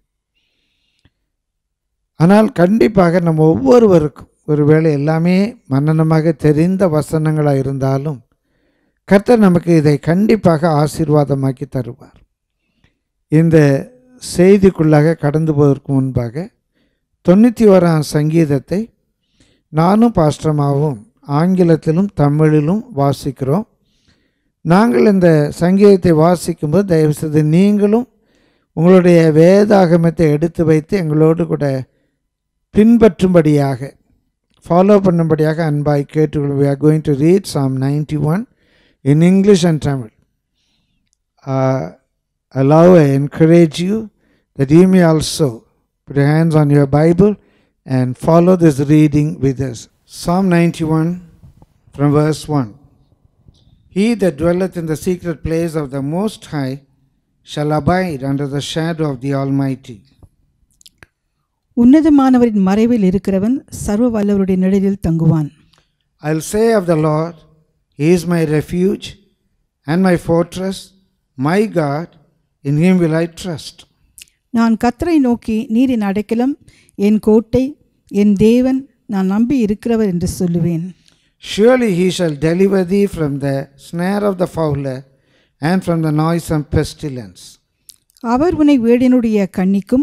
ஆனால் கண்டிப்பாக நம்ம ஒவ்வொருவருக்கும் ஒருவேளை எல்லாமே மன்னனமாக தெரிந்த வசனங்களாக இருந்தாலும் கர்த்தர் நமக்கு இதை கண்டிப்பாக ஆசீர்வாதமாக்கி தருவார் இந்த செய்திக்குள்ளாக கடந்து போவதற்கு முன்பாக தொண்ணூற்றி ஓராம் சங்கீதத்தை நானும் பாஸ்டமாவும் ஆங்கிலத்திலும் தமிழிலும் வாசிக்கிறோம் நாங்கள் இந்த சங்கீதத்தை வாசிக்கும்போது தயவுசெய்து நீங்களும் உங்களுடைய வேதாகமத்தை எடுத்து வைத்து எங்களோடு கூட பின்பற்றும்படியாக ஃபாலோ பண்ணும்படியாக அன்பாய் கேட்டுக்கொள் we are going to read psalm 91 in english and tamil uh, allow i encourage you that you may also put your hands on your bible and follow this reading with us psalm 91 from verse 1 he that dwelleth in the secret place of the most high shall abide under the shadow of the almighty உன்னதமானவரின் மறைவில் இருக்கிறவன் சர்வ வல்லவருடைய நிழலில் தங்குவான் I'll say of the Lord, He is my refuge and my fortress, my God, in Him will I trust. நான் கத்தரை நோக்கி நீர் என் அடைக்கலம் என் கோட்டை என் தேவன் நான் நம்பி இருக்கிறவர் என்று சொல்லுவேன் Surely He shall deliver thee from the snare of the fowler and from the noisome pestilence. அவர் உன்னை வேடனுடைய கண்ணிக்கும்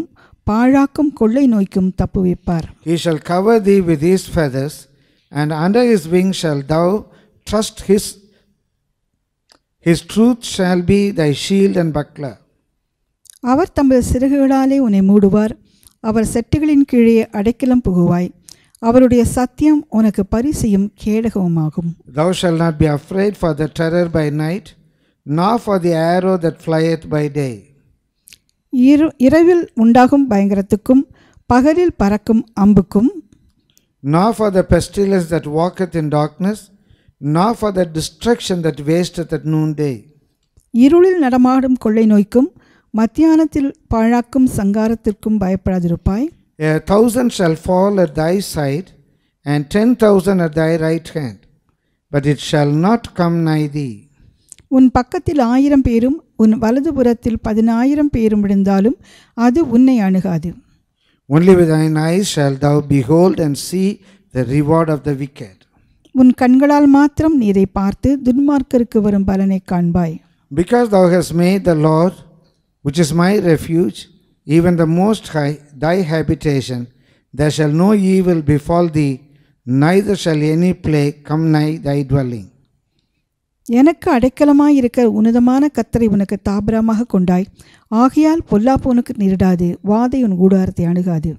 பாழாக்கும் கொள்ளை நோய்க்கும் தப்புவிப்பார் He shall cover thee with his feathers, and under his wings shalt thou trust his his truth shall be thy shield and buckler. அவர் தமது சிறகுகளாலே உன்னை மூடுவார் அவர் செட்டுகளின் கீழே அடைக்கலம் புகுவாய் அவருடைய சத்தியம் உனக்கு பரிசையும் கேடகமுமாகும் Thou shalt not be afraid for the terror by night, nor for the arrow that flieth by day, இரு இரவில் உண்டாகும் பயங்கரத்துக்கும் பகலில் பறக்கும் அம்புக்கும் nor for the pestilence that walketh in darkness, nor for the destruction that wasteth at noonday. இருளில் நடமாடும் கொள்ளை நோய்க்கும் மத்தியானத்தில் பாழாக்கும் சங்காரத்திற்கும் பயப்படாதிருப்பாய் A thousand shall fall at thy side, and ten thousand at thy right hand, but it shall not come nigh thee. உன் பக்கத்தில் ஆயிரம் பேரும் உன் வலதுபுறத்தில் பதினாயிரம் பேரும் விழுந்தாலும் அது உன்னை அணுகாது Only with thine eyes shalt thou behold and see the reward of the wicked. உன் கண்களால் மாத்திரம் நீ இதை பார்த்து துன்மார்க்கருக்கு வரும் பலனை காண்பாய் Because thou hast made the Lord, which is my refuge, even the Most High, thy habitation, there shall no evil befall thee, neither shall any plague come nigh thy dwelling. எனக்கு அடைக்கலமாய் இருக்கிற உன்னதமான கத்தரை உனக்கு தாபரமாக கொண்டாய் ஆகையால் பொல்லாப்பு உனக்கு நேரிடாது வாதை உன் கூடாரத்தை அணுகாது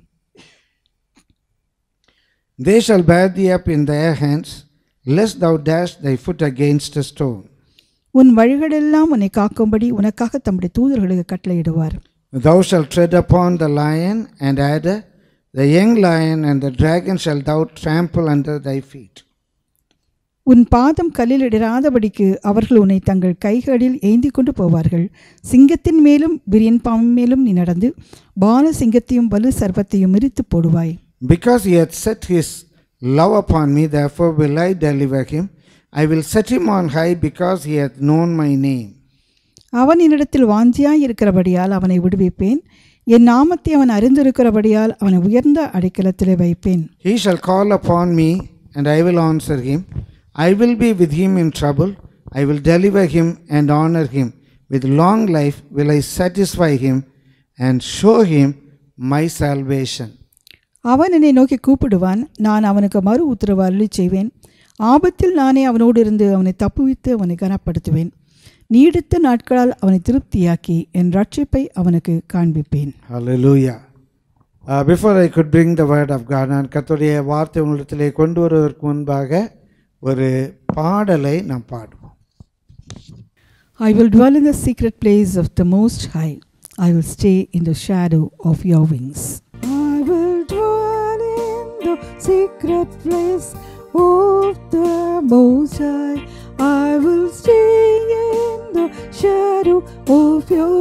They shall bear thee up in their hands, lest thou dash thy foot against a stone. உன் வழிகளெல்லாம் உன்னை காக்கும்படி உனக்காக தம்முடைய தூதர்களுக்கு கட்டளையிடுவார் Thou shalt tread upon the lion and adder, the young lion and the dragon shall thou trample under thy feet. உன் பாதம் கல்லில் இடராதபடிக்கு அவர்கள் உன்னை தங்கள் கைகளில் ஏந்தி கொண்டு போவார்கள் சிங்கத்தின் மேலும் விரியன் பாம்பின் மேலும் நீ நடந்து பால சிங்கத்தையும் வலு சர்வத்தையும் மிரித்து போடுவாய் Because he hath set his love upon me, therefore will I deliver him. I will set him on high because he hath known my name. அவன் என்னிடத்தில் வாஞ்சியாய் இருக்கிறபடியால் அவனை விடுவிப்பேன் என் நாமத்தை அவன் அறிந்திருக்கிறபடியால் அவனை உயர்ந்த அடைக்கலத்திலே வைப்பேன் He shall call upon me, and I will answer him. I will be with him in trouble. I will deliver him and honor him. With long life will I satisfy him and show him my salvation. அவன் என்னை நோக்கி கூப்பிடுவான் நான் அவனுக்கு மறு உத்தரவு அருளி செய்வேன் ஆபத்தில் நானே அவனோடு இருந்து அவனை தப்புவித்து அவனை கனப்படுத்துவேன் நீடித்த நாட்களால் அவனை திருப்தியாக்கி என் ரட்சிப்பை அவனுக்கு காண்பிப்பேன் Hallelujah. Uh, before I could bring the word of God, நான் கர்த்தருடைய வார்த்தை உங்களிடத்திலே கொண்டு வருவதற்கு முன்பாக ஒரு பாடலை நாம் பாடுவோம் I will dwell in the secret place of the Most High. I will stay in the shadow of your wings. I will dwell in the secret place of the Most High. I will stay in the shadow of your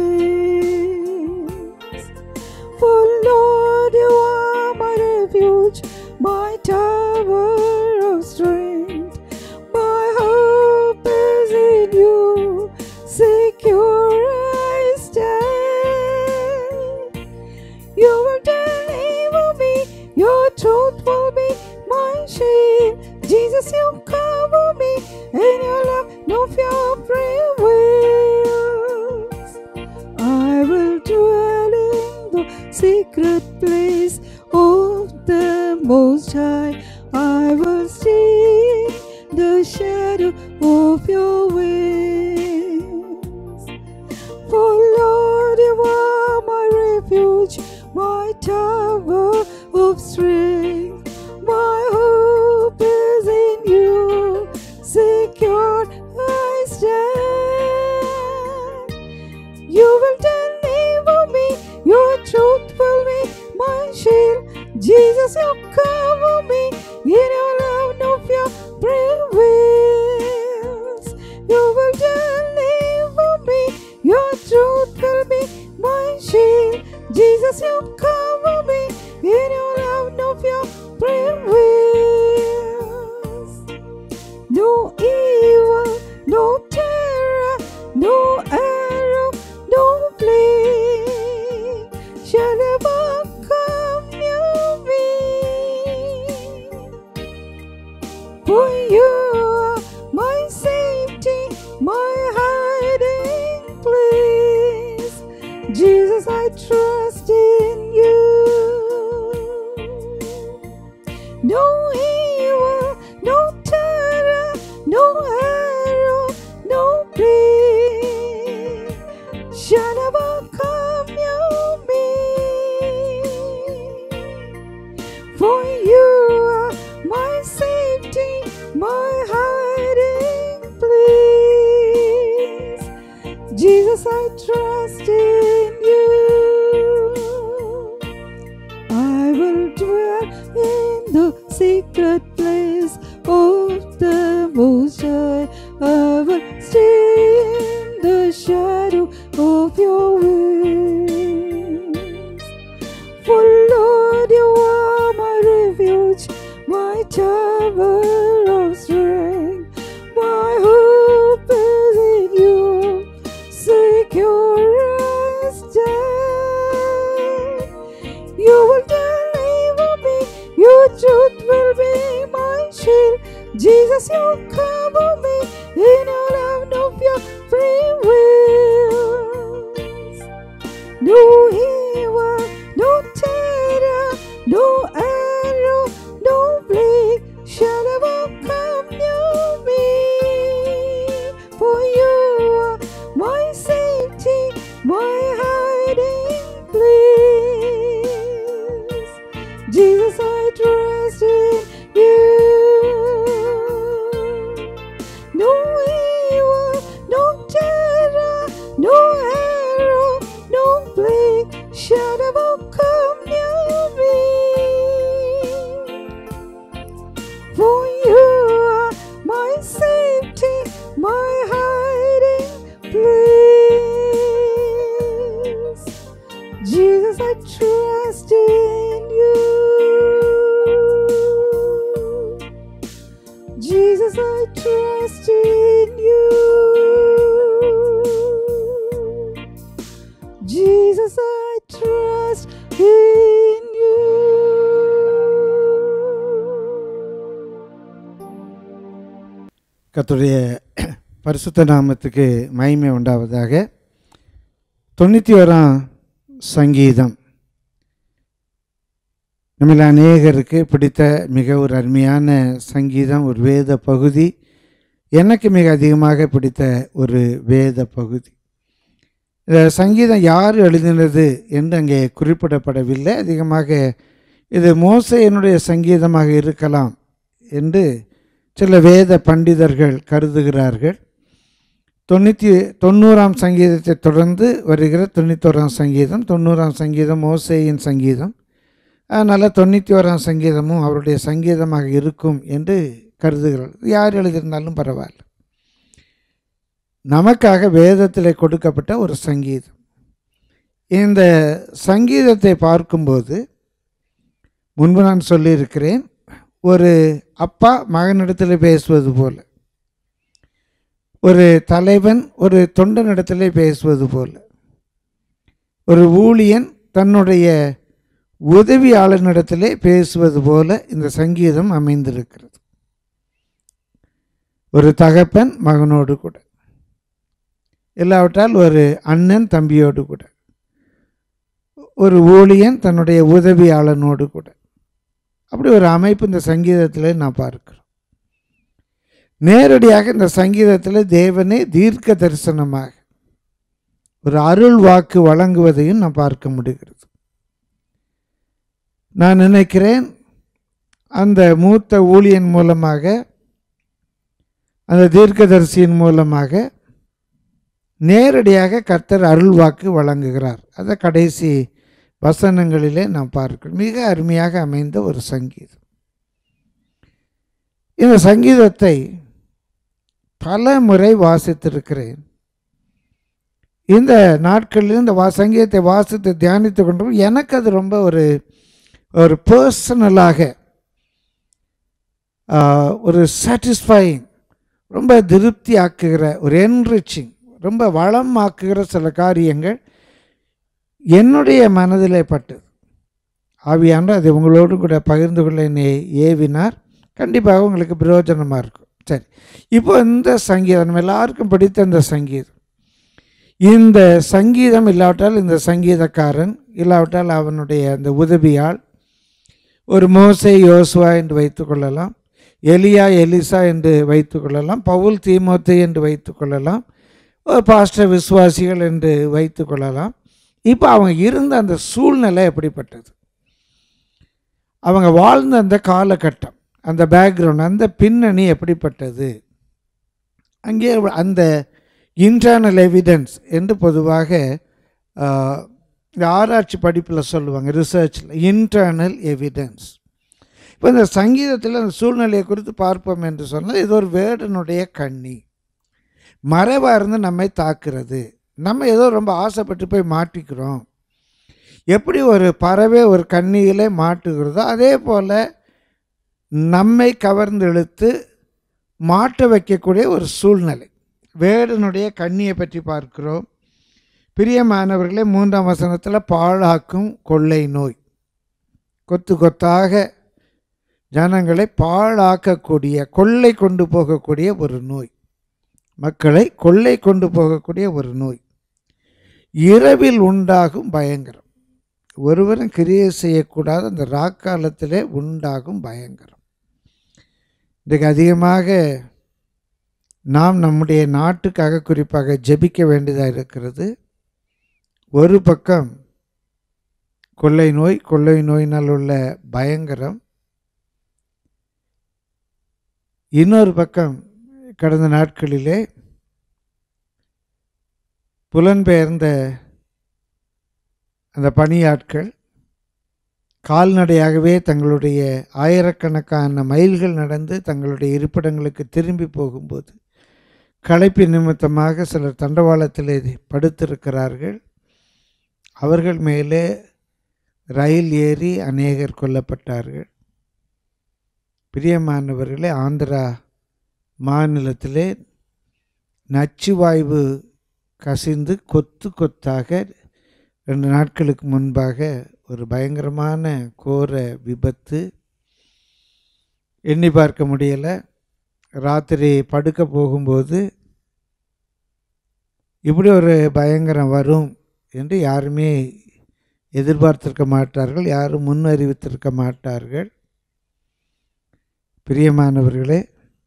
wings. For Lord, you are my refuge, my tower of strength. My hope is in you, secure I stand. You will deliver me, your truth will be my shield. Jesus, you cover me, in your love, no fear prevails. I will dwell in the secret place of the Most High. I will stay in the shadow of your wings. For Lord, you are my refuge, my tower of strength. My hope is in you, secure I stand. You will deliver me, your truth will be my shield. Jesus, you cover me, in your love no fear prevails. You will deliver me, your truth will be my shield. Jesus, you cover me, in your love no fear prevails. No evil, no terror, no arrow, no plague shall ever come near me. For you are my safety, my hiding place. Jesus, I trust in shall overcome me. For you are my safety, my hiding place. Jesus, I trust in you. I will dwell in the secret place of the Most High. I will stay in the shadow of your wings. For Lord, you are my refuge, my tower of strength. My hope is in you, secure and stand. You will deliver me, your truth will be my shield. Jesus, you cover me in all out of your free wills. No evil, no terror, no arrow, no plague shall ever come near me. For you are my safety, my hiding place. Jesus, I trust in you. No evil, no terror, no arrow, no plague shall ever come near me. For you are my safety, my hiding place. Jesus, I trust in you. Jesus, I trust in you. Jesus, I trust in you. கர்த்தருடைய பரிசுத்த நாமத்துக்கு மகிமை உண்டாவதாக தொண்ணூற்றி ஓராம் சங்கீதம் நம்மள அநேகருக்கு பிடித்த மிக ஒரு அருமையான சங்கீதம் ஒரு வேத பகுதி எனக்கு மிக அதிகமாக பிடித்த ஒரு வேத பகுதி இந்த சங்கீதம் யார் எழுதினது என்று அங்கே குறிப்பிடப்படவில்லை அதிகமாக இது மோசையனுடைய சங்கீதமாக இருக்கலாம் என்று சில வேத பண்டிதர்கள் கருதுகிறார்கள் தொண்ணூற்றி தொண்ணூறாம் சங்கீதத்தை தொடர்ந்து வருகிற தொண்ணூத்தோராம் சங்கீதம் தொண்ணூறாம் சங்கீதம் மோசேயின் சங்கீதம் அதனால் தொண்ணூற்றி ஓராம் சங்கீதமும் அவருடைய சங்கீதமாக இருக்கும் என்று கருதுகிறார்கள் யார் எழுதியிருந்தாலும் பரவாயில்ல நமக்காக வேதத்தில் கொடுக்கப்பட்ட ஒரு சங்கீதம் இந்த சங்கீதத்தை பார்க்கும்போது முன்பு நான் சொல்லியிருக்கிறேன் ஒரு அப்பா மகனிடத்தில் பேசுவது போல ஒரு தலைவன் ஒரு தொண்டனிடத்திலே பேசுவது போல ஒரு ஊழியன் தன்னுடைய உதவியாளனிடத்திலே பேசுவது போல இந்த சங்கீதம் அமைந்திருக்கிறது ஒரு தகப்பன் மகனோடு கூட இல்லாவிட்டால் ஒரு அண்ணன் தம்பியோடு கூட ஒரு ஊழியன் தன்னுடைய உதவியாளனோடு கூட அப்படி ஒரு அமைப்பு இந்த சங்கீதத்தில் நான் பார்க்கிறோம் நேரடியாக இந்த சங்கீதத்தில் தேவனே தீர்க்க தரிசனமாக ஒரு அருள் வாக்கு வழங்குவதையும் நான் பார்க்க முடிகிறது நான் நினைக்கிறேன் அந்த மூத்த ஊழியன் மூலமாக அந்த தீர்க்கதரிசியின் மூலமாக நேரடியாக கர்த்தர் அருள் வாக்கு வழங்குகிறார் அதை கடைசி வசனங்களிலே நாம் பார்க்கிறோம் மிக அருமையாக அமைந்த ஒரு சங்கீதம் இந்த சங்கீதத்தை பல முறை வாசித்திருக்கிறேன் இந்த நாட்களில் இந்த வா சங்கீதத்தை வாசித்து தியானித்து கொண்டு எனக்கு அது ரொம்ப ஒரு ஒரு பர்சனலாக ஒரு சாட்டிஸ்ஃபைங் ரொம்ப திருப்தி ஆக்குகிற ஒரு என்ரிச்சிங் ரொம்ப வளம் ஆக்குகிற சில காரியங்கள் என்னுடைய மனதிலே பட்டது ஆவியானவர் அதை உங்களோடு கூட பகிர்ந்து கொள்ள என்னை ஏவினார் கண்டிப்பாக உங்களுக்கு பிரயோஜனமாக இருக்கும் சரி இப்போ இந்த சங்கீதம் நம்ம எல்லாருக்கும் பிடித்த இந்த சங்கீதம் இந்த சங்கீதம் இல்லாவிட்டால் இந்த சங்கீதக்காரன் இல்லாவிட்டால் அவனுடைய அந்த உதவியால் ஒரு மோசே யோசுவா என்று வைத்துக்கொள்ளலாம் எலியா எலிசா என்று வைத்துக்கொள்ளலாம் பவுல் தீமோத்தே என்று வைத்துக்கொள்ளலாம் ஒரு பாஸ்டர் விசுவாசிகள் என்று வைத்து கொள்ளலாம் இப்போ அவங்க இருந்த அந்த சூழ்நிலை எப்படிப்பட்டது அவங்க வாழ்ந்த அந்த காலகட்டம் அந்த பேக்ரவுண்ட் அந்த பின்னணி எப்படிப்பட்டது அங்கே அந்த இன்டர்னல் எவிடன்ஸ் என்று பொதுவாக ஆஹ், இந்த ஆராய்ச்சி படிப்பில் சொல்லுவாங்க ரிசர்ச்சில் இன்டர்னல் எவிடன்ஸ் இப்போ இந்த சங்கீதத்தில் அந்த சூழ்நிலையை குறித்து பார்ப்போம் என்று சொன்னால் இது ஒரு வேடனுடைய கண்ணி மறைவாக இருந்து நம்மை தாக்குறது நம்ம ஏதோ ரொம்ப ஆசைப்பட்டு போய் மாட்டிக்கிறோம் எப்படி ஒரு பறவை ஒரு கண்ணியிலே மாட்டுகிறதோ அதே போல் நம்மை கவர்ந்து இழுத்து மாட்ட வைக்கக்கூடிய ஒரு சூழ்நிலை வேடனுடைய கண்ணியை பற்றி பார்க்கிறோம் பிரியமானவர்களே மூன்றாம் வசனத்தில் பாழாக்கும் கொள்ளை நோய் கொத்து கொத்தாக ஜனங்களை பாழாக்கக்கூடிய கொள்ளை கொண்டு போகக்கூடிய ஒரு நோய் மக்களை கொள்ளை கொண்டு போகக்கூடிய ஒரு நோய் இரவில் உண்டாகும் பயங்கரம் ஒருவரும் கிரியை செய்யக்கூடாத அந்த ராக்காலத்திலே உண்டாகும் பயங்கரம் இன்றைக்கு அதிகமாக நாம் நம்முடைய நாட்டுக்காக குறிப்பாக ஜெபிக்க வேண்டியதாக இருக்கிறது ஒரு பக்கம் கொள்ளை நோய் கொள்ளை நோயினால் உள்ள பயங்கரம் இன்னொரு பக்கம் கடந்த நாட்களிலே புலன்பெயர்ந்த அந்த பணியாட்கள் கால்நடையாகவே தங்களுடைய ஆயிரக்கணக்கான மைல்கள் நடந்து தங்களுடைய இருப்பிடங்களுக்கு திரும்பி போகும்போது களைப்பு நிமித்தமாக சிலர் தண்டவாளத்திலே படுத்திருக்கிறார்கள் அவர்கள் மேலே ரயில் ஏறி அநேகர் கொல்லப்பட்டார்கள் பிரியமானவர்களே ஆந்திரா மாநிலத்திலே நச்சுவாய்வு கசிந்து கொத்து கொத்தாக ரெண்டு நாட்களுக்கு முன்பாக ஒரு பயங்கரமான கோர விபத்து எண்ணி பார்க்க முடியலை ராத்திரி படுக்க போகும்போது இப்படி ஒரு பயங்கரம் வரும் என்று யாருமே எதிர்பார்த்திருக்க மாட்டார்கள் யாரும் முன் அறிவித்திருக்க மாட்டார்கள் பிரியமானவர்களே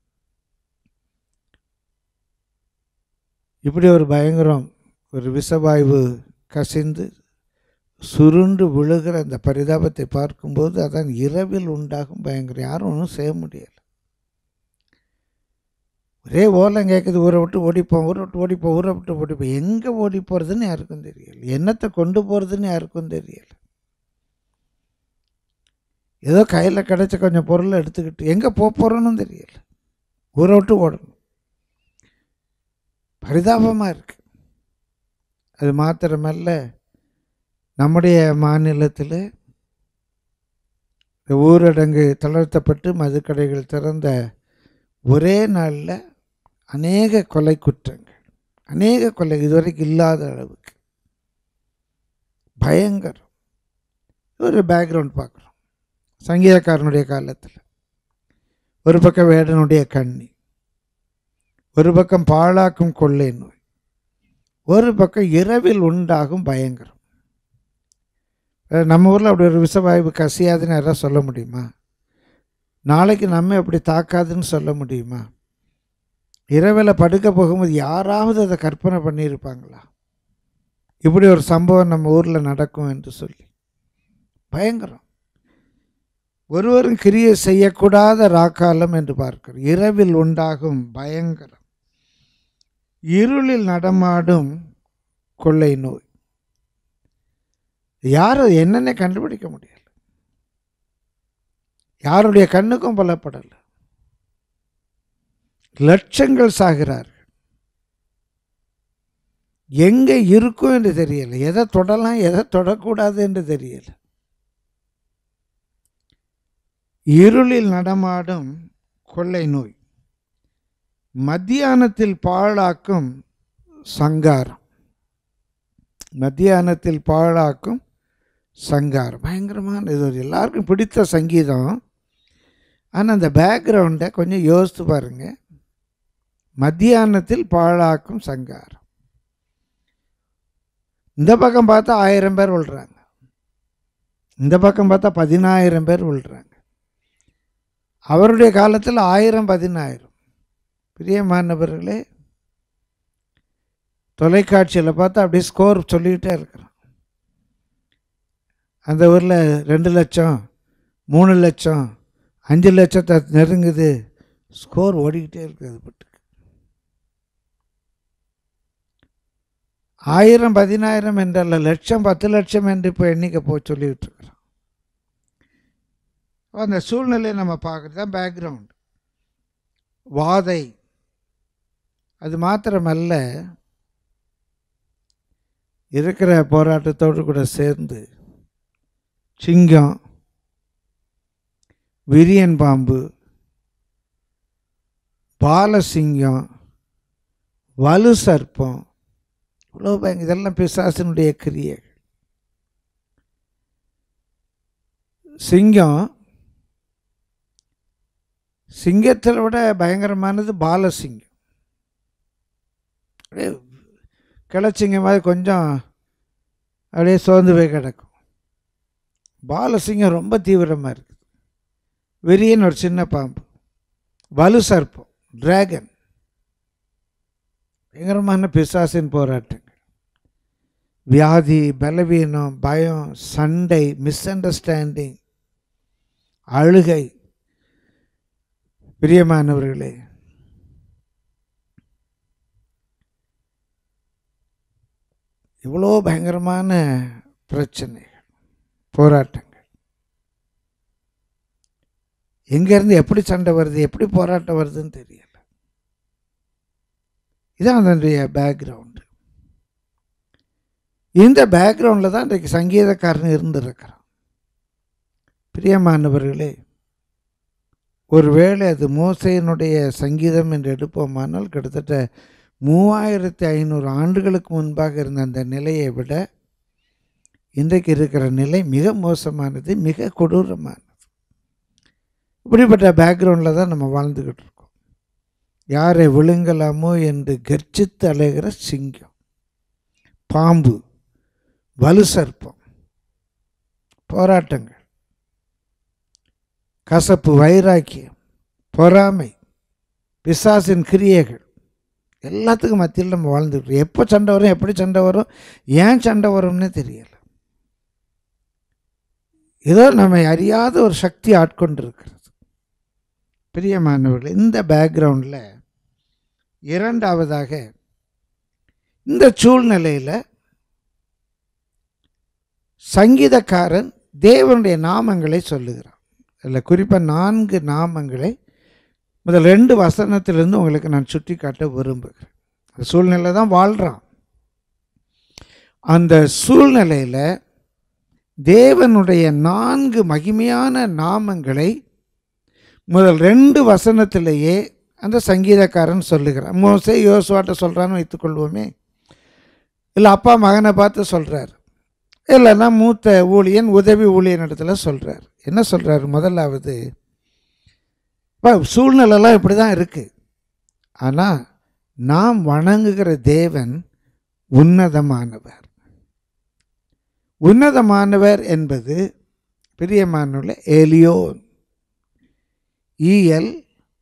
இப்படி ஒரு பயங்கரம் ஒரு விஷவாயு கசிந்து சுருண்டு விழுகிற அந்த பரிதாபத்தை பார்க்கும்போது அதான் இரவில் உண்டாகும் பயங்கரம் யாரும் ஒன்றும் செய்ய முடியலை ஒரே ஓலம் கேட்குது ஊரை விட்டு ஓடிப்போம் ஊரை விட்டு ஓடிப்போம் ஊரை விட்டு ஓடிப்போம் எங்கே ஓடி போகிறதுன்னு யாருக்கும் தெரியல என்னத்தை கொண்டு போகிறதுன்னு யாருக்கும் தெரியல ஏதோ கையில் கிடைச்ச கொஞ்சம் பொருளை எடுத்துக்கிட்டு எங்கே போக போகிறோன்னு தெரியல ஊரை விட்டு ஓடணும் பரிதாபமாக இருக்கு அது மாத்திரமல்ல நம்முடைய மாநிலத்தில் இந்த ஊரடங்கு தளர்த்தப்பட்டு மதுக்கடைகள் திறந்த ஒரே நாளில் அநேக கொலை குற்றங்கள் அநேக கொலை இதுவரைக்கும் இல்லாத அளவுக்கு பயங்கரம் ஒரு பேக்ரவுண்ட் பார்க்குறோம் சங்கீதக்காரனுடைய காலத்தில் ஒரு பக்கம் வேடனுடைய கண்ணி ஒரு பக்கம் பாழாக்கும் கொள்ளை நோய் ஒரு பக்கம் இரவில் உண்டாகும் பயங்கரம் அஹ் நம்ம ஊரில் அப்படி ஒரு விஷவாயு கசியாதுன்னு யாராவது சொல்ல முடியுமா நாளைக்கு நம்ம அப்படி தாக்காதுன்னு சொல்ல முடியுமா இரவில் படுக்க போகும்போது யாராவது அதை கற்பனை பண்ணியிருப்பாங்களா இப்படி ஒரு சம்பவம் நம்ம ஊரில் நடக்கும் என்று சொல்லி பயங்கரம் ஒருவரும் கிரியை செய்யக்கூடாத ராக்காலம் என்று பார்க்கிறோம் இரவில் உண்டாகும் பயங்கரம் இருளில் நடமாடும் கொள்ளை நோய் யாரும் என்னென்ன கண்டுபிடிக்க முடியல யாருடைய கண்ணுக்கும் பலப்படலை லட்சங்கள் சாகிறார்கள் எங்கே இருக்கும் என்று தெரியல எதை தொடலாம் எதை தொடக்கூடாது என்று தெரியல இருளில் நடமாடும் கொள்ளை நோய் மத்தியானத்தில் பாழாக்கும் சங்காரம் மத்தியானத்தில் பாழாக்கும் சங்காரம் பயங்கரமான இது ஒரு எல்லாருக்கும் பிடித்த சங்கீதம் ஆனால் அந்த பேக்ரவுண்டை கொஞ்சம் யோசித்து பாருங்க மத்தியானத்தில் பாழாக்கும் சங்காரம் இந்த பக்கம் பார்த்தா ஆயிரம் பேர் விழுறாங்க இந்த பக்கம் பார்த்தா பதினாயிரம் பேர் விழுறாங்க அவருடைய காலத்தில் ஆயிரம் பதினாயிரம் பிரியமானவர்களே தொலைக்காட்சியில் பார்த்தா அப்படியே ஸ்கோர் சொல்லிக்கிட்டே இருக்கிறான் அந்த ஊரில் ரெண்டு லட்சம் மூணு லட்சம் அஞ்சு லட்சத்தை நெருங்குது ஸ்கோர் ஓடிக்கிட்டே இருக்குது அது பட்டுக்கு ஆயிரம் பதினாயிரம் என்றல்ல லட்சம் பத்து லட்சம் என்று இப்போ எண்ணிக்கை போய் சொல்லிக்கிட்டு இருக்கிறோம் அந்த சூழ்நிலையை நம்ம பார்க்குறது தான் பேக்ரவுண்ட் வாதை அது மாத்திரமல்ல இருக்கிற போராட்டத்தோடு கூட சேர்ந்து சிங்கம் விரியன் பாம்பு பாலசிங்கம் வலு சர்ப்பம் இவ்வளோ பயங்க இதெல்லாம் பிசாசினுடைய கிரியைகள் சிங்கம் சிங்கத்தை விட பயங்கரமானது பாலசிங்கம் அப்படியே கிளச்சிங்கம் மாதிரி கொஞ்சம் அப்படியே சோர்ந்து போய் கிடக்கும் பாலசிங்கம் ரொம்ப தீவிரமாக இருக்குது விரியன் ஒரு சின்ன பாம்பு வலு சர்ப்பம் டிராகன் பயங்கரமான பிசாசின் போராட்டங்கள் வியாதி பலவீனம் பயம் சண்டை மிஸ் அண்டர்ஸ்டாண்டிங் அழுகை பிரியமானவர்களே இவ்வளோ பயங்கரமான பிரச்சனைகள் போராட்டங்கள் எங்கேருந்து எப்படி சண்டை வருது எப்படி போராட்டம் வருதுன்னு தெரியல இதான் அதனுடைய பேக்ரவுண்டு இந்த பேக்ரவுண்டில் தான் இன்றைக்கு சங்கீதக்காரன் இருந்திருக்கிறான் பிரியமானவர்களே ஒருவேளை அது மோசையினுடைய சங்கீதம் என்று எடுப்போமானால் கிட்டத்தட்ட மூவாயிரத்தி ஐநூறு ஆண்டுகளுக்கு முன்பாக இருந்த அந்த நிலையை விட இன்றைக்கு இருக்கிற நிலை மிக மோசமானது மிக கொடூரமானது இப்படிப்பட்ட பேக்ரவுண்டில் தான் நம்ம வாழ்ந்துக்கிட்டு இருக்கோம் யாரை விழுங்கலாமோ என்று கர்ஜித்து அலைகிற சிங்கம் பாம்பு வலு சர்ப்பம் போராட்டங்கள் கசப்பு வைராக்கியம் பொறாமை பிசாசின் கிரியைகள் எல்லாத்துக்கும் மத்தியில் நம்ம வாழ்ந்துக்கிட்டு எப்போ சண்டை வரும் எப்படி சண்டை வரும் ஏன் சண்டை வரும்னே தெரியல ஏதோ நம்மை அறியாத ஒரு சக்தி ஆட்கொண்டிருக்கிறது பிரியமானவர்கள் இந்த பேக்ரவுண்டில் இரண்டாவதாக இந்த சூழ்நிலையில் சங்கீதக்காரன் தேவனுடைய நாமங்களை சொல்லுகிறான் அதில் குறிப்பாக நான்கு நாமங்களை முதல் ரெண்டு வசனத்திலிருந்து உங்களுக்கு நான் சுட்டி காட்ட விரும்புகிறேன் அந்த சூழ்நிலை தான் வாழ்கிறான் அந்த சூழ்நிலையில் தேவனுடைய நான்கு மகிமையான நாமங்களை முதல் ரெண்டு வசனத்திலேயே அந்த சங்கீதக்காரன் சொல்லுகிறான் மோசே யோசுவாட்ட சொல்கிறான்னு வைத்துக்கொள்வோமே இல்லை அப்பா மகனை பார்த்து சொல்கிறார் இல்லைன்னா மூத்த ஊழியன் உதவி ஊழியன் இடத்துல சொல்கிறார் என்ன சொல்கிறார் முதலாவது இப்போ சூழ்நிலைலாம் இப்படி தான் இருக்குது ஆனால் நாம் வணங்குகிற தேவன் உன்னதமானவர் உன்னதமானவர் என்பது பிரியமானுள்ள Elyon E L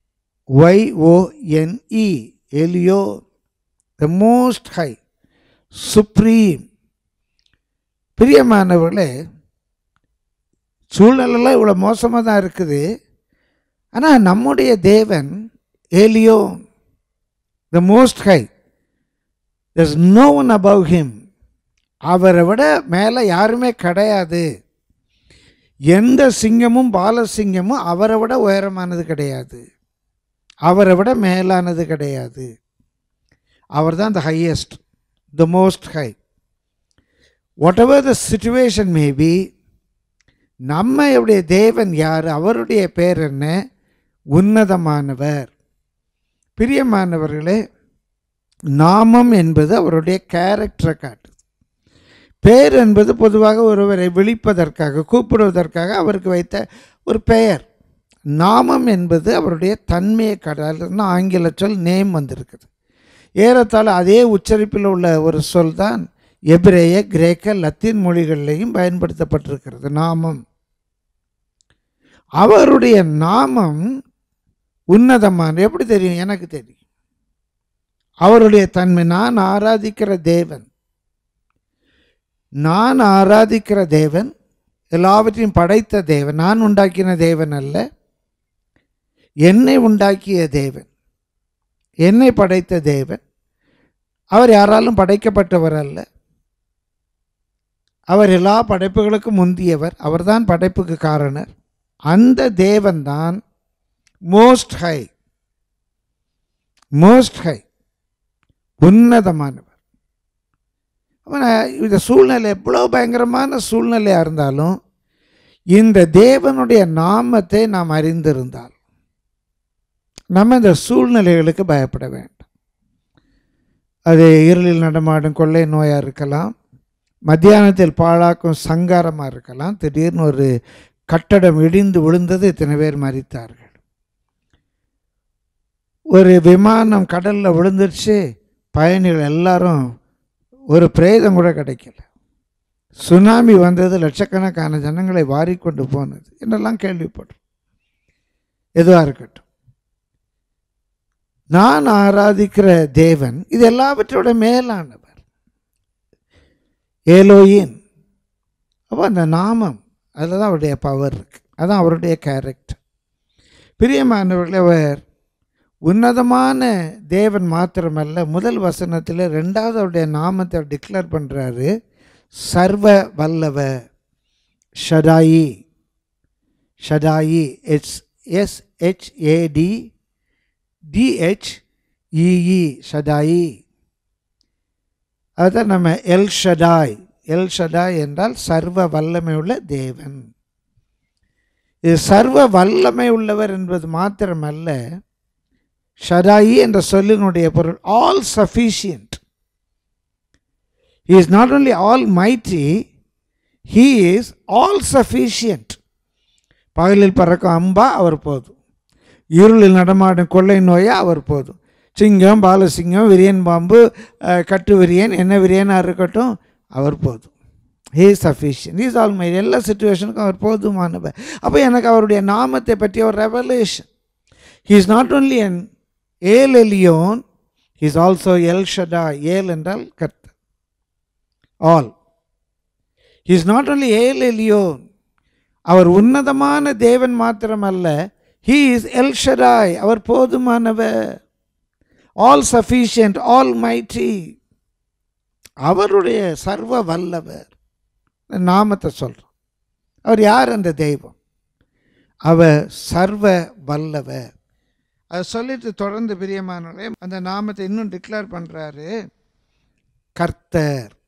Y O N E Elyon the most high supreme பிரியமானவர்களே சூழ்நிலைலாம் இவ்வளோ மோசமாக தான் இருக்குது ஆனால் நம்முடைய தேவன் Elyon the most high there's no one above him அவரை விட மேலே யாருமே கிடையாது எந்த சிங்கமும் பாலசிங்கமும் அவரை விட உயரமானது கிடையாது அவரை விட மேலானது கிடையாது அவர் தான் the highest the most high whatever the situation maybe நம்மளுடைய தேவன் யார் அவருடைய பேர் என்ன உன்னதமானவர் பிரியமானவர்களே நாமம் என்பது அவருடைய கேரக்டரை காட்டுது பேர் என்பது பொதுவாக ஒருவரை விழிப்பதற்காக கூப்பிடுவதற்காக அவருக்கு வைத்த ஒரு பெயர் நாமம் என்பது அவருடைய தன்மையை காட்டுறது ஆங்கில சொல் நேம் வந்திருக்குது ஏறத்தாழ அதே உச்சரிப்பில் உள்ள ஒரு சொல் தான் எபிரேய கிரேக்க லத்தீன் மொழிகளிலையும் பயன்படுத்தப்பட்டிருக்கிறது நாமம் அவருடைய நாமம் உன்னதமான எப்படி தெரியும் எனக்கு தெரியும் அவருடைய தன்மை நான் ஆராதிக்கிற தேவன் நான் ஆராதிக்கிற தேவன் எல்லாவற்றையும் படைத்த தேவன் நான் உண்டாக்கின தேவன் அல்ல என்னை உண்டாக்கிய தேவன் என்னை படைத்த தேவன் அவர் யாராலும் படைக்கப்பட்டவர் அல்ல அவர் எல்லா படைப்புகளுக்கும் முந்தியவர் அவர்தான் படைப்புக்கு காரணர் அந்த தேவன்தான் மோஸ்ட் ஹை மோஸ்ட் ஹை உன்னதமானவர் அவன் இந்த சூழ்நிலை எவ்வளோ பயங்கரமான சூழ்நிலையாக இருந்தாலும் இந்த தேவனுடைய நாமத்தை நாம் அறிந்திருந்தால் நம்ம இந்த சூழ்நிலைகளுக்கு பயப்பட வேண்டாம் அது இருளில் நடமாடும் கொள்ளை நோயாக இருக்கலாம் மத்தியானத்தில் பாழாக்கும் சங்காரமாக இருக்கலாம் திடீர்னு ஒரு கட்டடம் இடிந்து விழுந்தது இத்தனை பேர் மறித்தார்கள் ஒரு விமானம் கடலில் விழுந்துருச்சு பயணிகள் எல்லாரும் ஒரு பிரேதம் கூட கிடைக்கல சுனாமி வந்தது லட்சக்கணக்கான ஜனங்களை வாரிக்கொண்டு போனது என்றெல்லாம் கேள்விப்படுறோம் எதுவாக இருக்கட்டும் நான் ஆராதிக்கிற தேவன் இது எல்லாவற்றோட மேலானவர் ஏலோயின் அப்போ அந்த நாமம் அதில் தான் அவருடைய பவர் இருக்கு அதான் அவருடைய கேரக்டர் பிரியமானவர்களே அவர் உன்னதமான தேவன் மாத்திரமல்ல முதல் வசனத்தில் ரெண்டாவது அவருடைய நாமத்தை அவர் டிக்ளேர் பண்ணுறாரு சர்வ வல்லவ ஷடாயி ஷடாயி எஸ் எஸ்ஹெச்ஏடி டிஹெச்இஇ ஷடாயி அதுதான் நம்ம எல் ஷடாய் எல் ஷடாய் என்றால் சர்வ வல்லமை உள்ள தேவன் இது சர்வ வல்லமை உள்ளவர் என்பது மாத்திரமல்ல ஷடாயி என்ற சொல்லினுடைய பொருள் all sufficient he is not only almighty he is all sufficient பகலில் பறக்கும் அம்பா அவர் போதும் இருளில் நடமாடும் கொள்ளை நோயா அவர் போதும் சிங்கம் பாலசிங்கம் விரியன் பாம்பு அஹ், கட்டு விரியன் என்ன விரியனாக இருக்கட்டும் அவர் போதும் he sufficient is all my எல்லா சுச்சுவேஷனுக்கும் அவர் போதுமானவர் அப்போ எனக்கு அவருடைய நாமத்தை பற்றிய ஒரு revelation he is not only an El Elyon he is also El Shaddai El என்றால் கர்த்தர் all he is not only El Elyon அவர் உன்னதமான தேவன் மாத்திரமல்ல ஹீ இஸ் எல் ஷடாய் அவர் போதுமானவர் ஆல் சஃபிஷியன்ட் ஆல் மைட்டி அவருடைய சர்வ வல்லவர் நாமத்தை சொல்கிறோம் அவர் யார் அந்த தெய்வம் அவர் சர்வ வல்லவர் அதை சொல்லிட்டு தொடர்ந்து பிரியமானவரே அந்த நாமத்தை இன்னும் டிக்ளேர் பண்ணுறாரு கர்த்தர்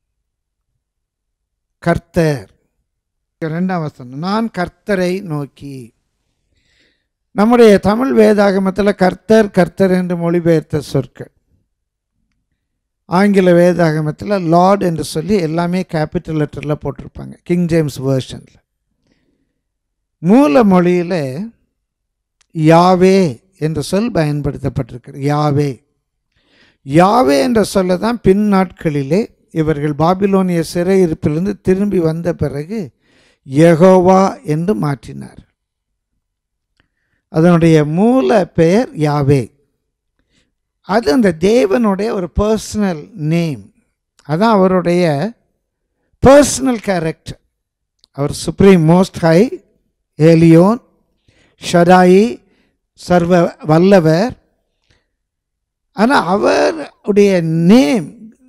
கர்த்தர் ரெண்டாம் வசனம் நான் கர்த்தரை நோக்கி நம்முடைய தமிழ் வேதாகமத்தில் கர்த்தர் கர்த்தர் என்று மொழிபெயர்த்த சொற்கள் ஆங்கில வேதாகமத்தில் லார்ட் என்று சொல்லி எல்லாமே கேபிட்டல் லெட்டரில் போட்டிருப்பாங்க கிங் ஜேம்ஸ் வேர்ஷனில் மூல மொழியில் யாவே என்ற சொல் பயன்படுத்தப்பட்டிருக்கிறது யாவே யாவே என்ற சொல்ல தான் பின் நாட்களிலே இவர்கள் பாபிலோனிய சிறையிருப்பிலிருந்து திரும்பி வந்த பிறகு யெகோவா என்று மாற்றினார் அதனுடைய மூல பெயர் யாவே அது அந்த தேவனுடைய ஒரு பர்சனல் நேம் அதான் அவருடைய பர்சனல் கேரக்டர் அவர் supreme most high Elyon Shaddai சர்வ வல்லவர் ஆனால் அவருடைய நேம்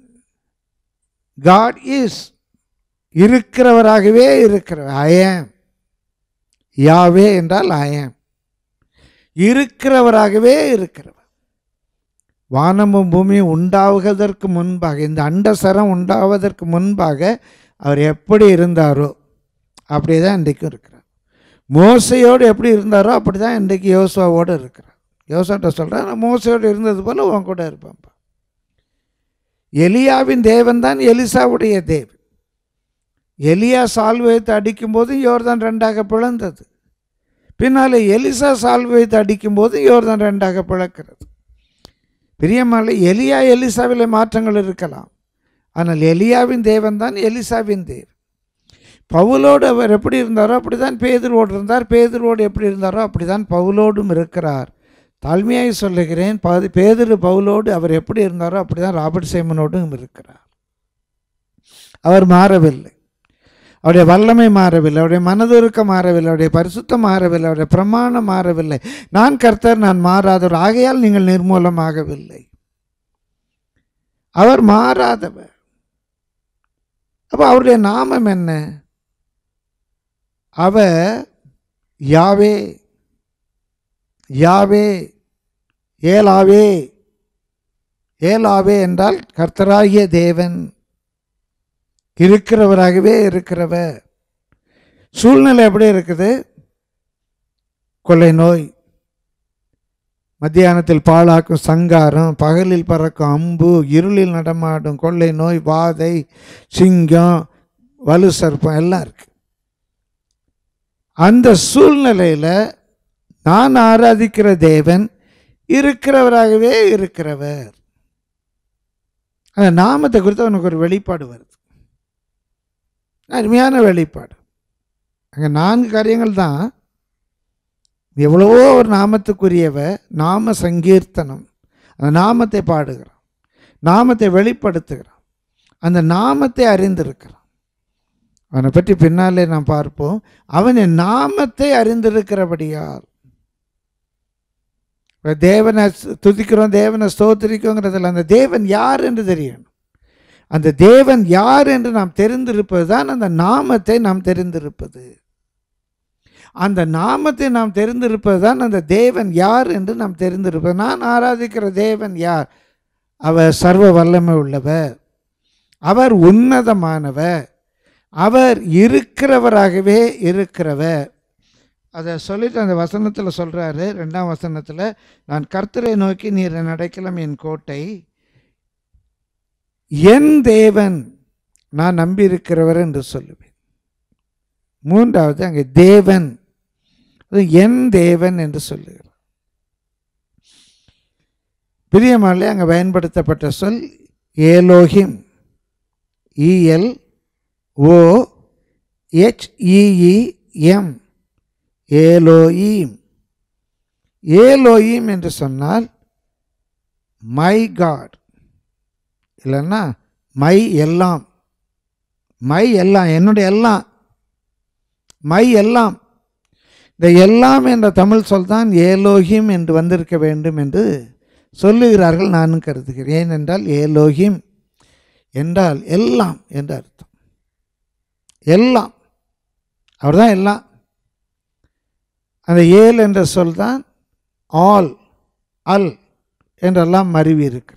காட் இஸ் இருக்கிறவராகவே இருக்கிறவர் ஐயம் யாவே என்றால் ஐயம் இருக்கிறவராகவே இருக்கிறவர் வானமும் பூமியும் உண்டாவதற்கு முன்பாக இந்த அண்டசரம் உண்டாவதற்கு முன்பாக அவர் எப்படி இருந்தாரோ அப்படியே தான் இன்றைக்கும் இருக்கிறார் மோசையோடு எப்படி இருந்தாரோ அப்படி தான் இன்றைக்கு யோசுவாவோடு இருக்கிறார் யோசாட்ட சொல்கிறேன் நான் மோசையோடு இருந்தது போல் உன் கூட இருப்பேன்ப்பா எலியாவின் தேவன் தான் எலிசாவுடைய தேவன் எலியா சால்வை வைத்து அடிக்கும்போது யோர்தான் ரெண்டாக பிளந்தது பின்னால் எலிசா சால்வை வைத்து அடிக்கும்போது யோர்தான் ரெண்டாக பிளக்கிறது பிரியமால எலியா எலிசாவில் மாற்றங்கள் இருக்கலாம் ஆனால் எலியாவின் தேவன் தான் எலிசாவின் தேவன் பவுலோடு அவர் எப்படி இருந்தாரோ அப்படி தான் பேதுருவோடு இருந்தார் பேதுருவோடு எப்படி இருந்தாரோ அப்படி தான் பவுலோடும் இருக்கிறார் தாழ்மையாய் சொல்லுகிறேன் பாதி பேதுரு பவுலோடு அவர் எப்படி இருந்தாரோ அப்படி தான் ராபர்ட் சைமனோடும் இருக்கிறார் அவர் மாறவில்லை அவருடைய வல்லமை மாறவில்லை அவருடைய மனதுருக்கம் மாறவில்லை அவருடைய பரிசுத்தம் மாறவில்லை அவருடைய பிரமாணம் மாறவில்லை நான் கர்த்தர் நான் மாறாதவர் ஆகையால் நீங்கள் நிர்மூலமாகவில்லை அவர் மாறாதவர் அப்போ அவருடைய நாமம் என்ன அவர் யாவே யாவே ஏலாவே ஏலாவே என்றால் கர்த்தராகிய தேவன் இருக்கிறவராகவே இருக்கிறவர் சூழ்நிலை எப்படி இருக்குது கொள்ளை நோய் மத்தியானத்தில் பாழாக்கும் சங்காரம் பகலில் பறக்கும் அம்பு இருளில் நடமாடும் கொள்ளை நோய் வாதை சிங்கம் வலு சர்ப்பம் எல்லாம் இருக்கு அந்த சூழ்நிலையில் நான் ஆராதிக்கிற தேவன் இருக்கிறவராகவே இருக்கிறவர் அந்த நாமத்தை குறித்து அவனுக்கு ஒரு வெளிப்பாடு வருது அருமையான வெளிப்பாடு அங்கே நான்கு காரியங்கள் தான் எவ்வளவோ ஒரு நாமத்துக்குரியவ நாம சங்கீர்த்தனம் அந்த நாமத்தை பாடுகிறான் நாமத்தை வெளிப்படுத்துகிறான் அந்த நாமத்தை அறிந்திருக்கிறான் அவனை பற்றி பின்னாலே நாம் பார்ப்போம் அவன் என் நாமத்தை அறிந்திருக்கிறபடியால் இப்ப தேவனை துதிக்கிறோம் தேவனை ஸ்தோத்திரிக்கிறோங்கிறதுல அந்த தேவன் யார் என்று தெரியணும் அந்த தேவன் யார் என்று நாம் தெரிந்திருப்பது தான் அந்த நாமத்தை நாம் தெரிந்திருப்பது அந்த நாமத்தை நாம் தெரிந்திருப்பது தான் அந்த தேவன் யார் என்று நாம் தெரிந்திருப்பது நான் ஆராதிக்கிற தேவன் யார் அவர் சர்வ வல்லமை உள்ளவர் அவர் உன்னதமானவர் அவர் இருக்கிறவராகவே இருக்கிறவர் அதை சொல்லிட்டு அந்த வசனத்தில் சொல்கிறாரு ரெண்டாம் வசனத்தில் நான் கர்த்தரை நோக்கி நீர் என் அடைக்கலம் என் கோட்டை என் தேவன் நான் நம்பியிருக்கிறவர் என்று சொல்லுவேன் மூன்றாவது அங்கே தேவன் அது என் தேவன் என்று சொல்லுகிறார் பிரியமாலே அங்கே பயன்படுத்தப்பட்ட சொல் ஏலோஹிம் இஎல் ஓ ஹெச்இஇஎம் ஏலோயீம் ஏலோயீம் என்று சொன்னால் மை காட் இல்லைன்னா மை எல்லாம் மை எல்லாம் என்னுடைய எல்லாம் மை எல்லாம் இந்த எல்லாம் என்ற தமிழ் சொல் தான் ஏலோகிம் என்று வந்திருக்க வேண்டும் என்று சொல்லுகிறார்கள் நானும் கருதுகிறேன் ஏனென்றால் ஏலோகிம் என்றால் எல்லாம் என்று அர்த்தம் எல்லாம் அவர் தான் எல்லாம் அந்த ஏல் என்ற சொல் தான் ஆல் அல் என்றெல்லாம் மருவி இருக்கிறது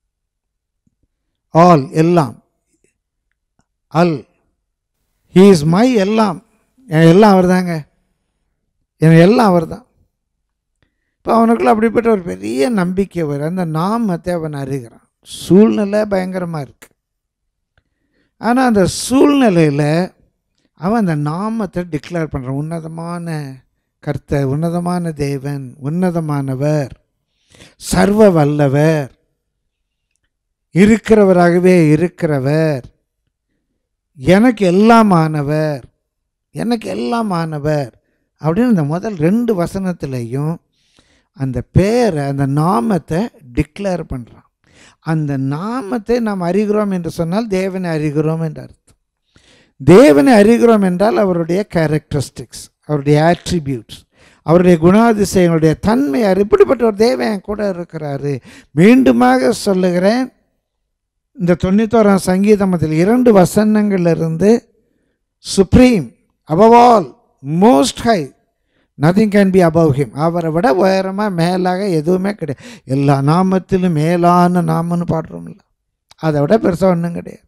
ஆல் எல்லாம் அல் ஹீ இஸ் மை எல்லாம் என் எல்லாம் அவர் தாங்க என் எல்லாம் அவர் தான் இப்போ அவனுக்குள்ள அப்படிப்பட்ட ஒரு பெரிய நம்பிக்கை வரும் அந்த நாமத்தை அவன் அறிகிறான் சூழ்நிலை பயங்கரமாக இருக்கு ஆனால் அந்த சூழ்நிலையில் அவன் அந்த நாமத்தை டிக்ளேர் பண்ணுறான் உன்னதமான கர்த்தர் உன்னதமான தேவன் உன்னதமானவர் சர்வ வல்லவர் இருக்கிறவராகவே இருக்கிறவர் எனக்கு எல்லாமானவர் எனக்கு எல்லாமானவர் அப்படின்னு இந்த முதல் ரெண்டு வசனத்திலையும் அந்த பேரை அந்த நாமத்தை டிக்ளேர் பண்ணுறான் அந்த நாமத்தை நாம் அறிகிறோம் என்று சொன்னால் தேவனை அறிகிறோம் என்று அர்த்தம் தேவனை அறிகிறோம் என்றால் அவருடைய கேரக்டரிஸ்டிக்ஸ் அவருடைய ஆட்ரிபியூட்ஸ் அவருடைய குணாதிசயங்களுடைய தன்மை அறி- இப்படிப்பட்ட ஒரு தேவன் என் கூட இருக்கிறாரு மீண்டுமாக சொல்லுகிறேன் இந்த தொண்ணூத்தோராம் சங்கீதமத்தில் இரண்டு வசனங்களிலிருந்து supreme above all most high nothing can be above him அவரை விட உயரமாக மேலாக எதுவுமே கிடையாது எல்லா நாமத்திலும் மேலான நாமன்னு பாடுறோம்ல அதை விட பெருசாக ஒன்றும் கிடையாது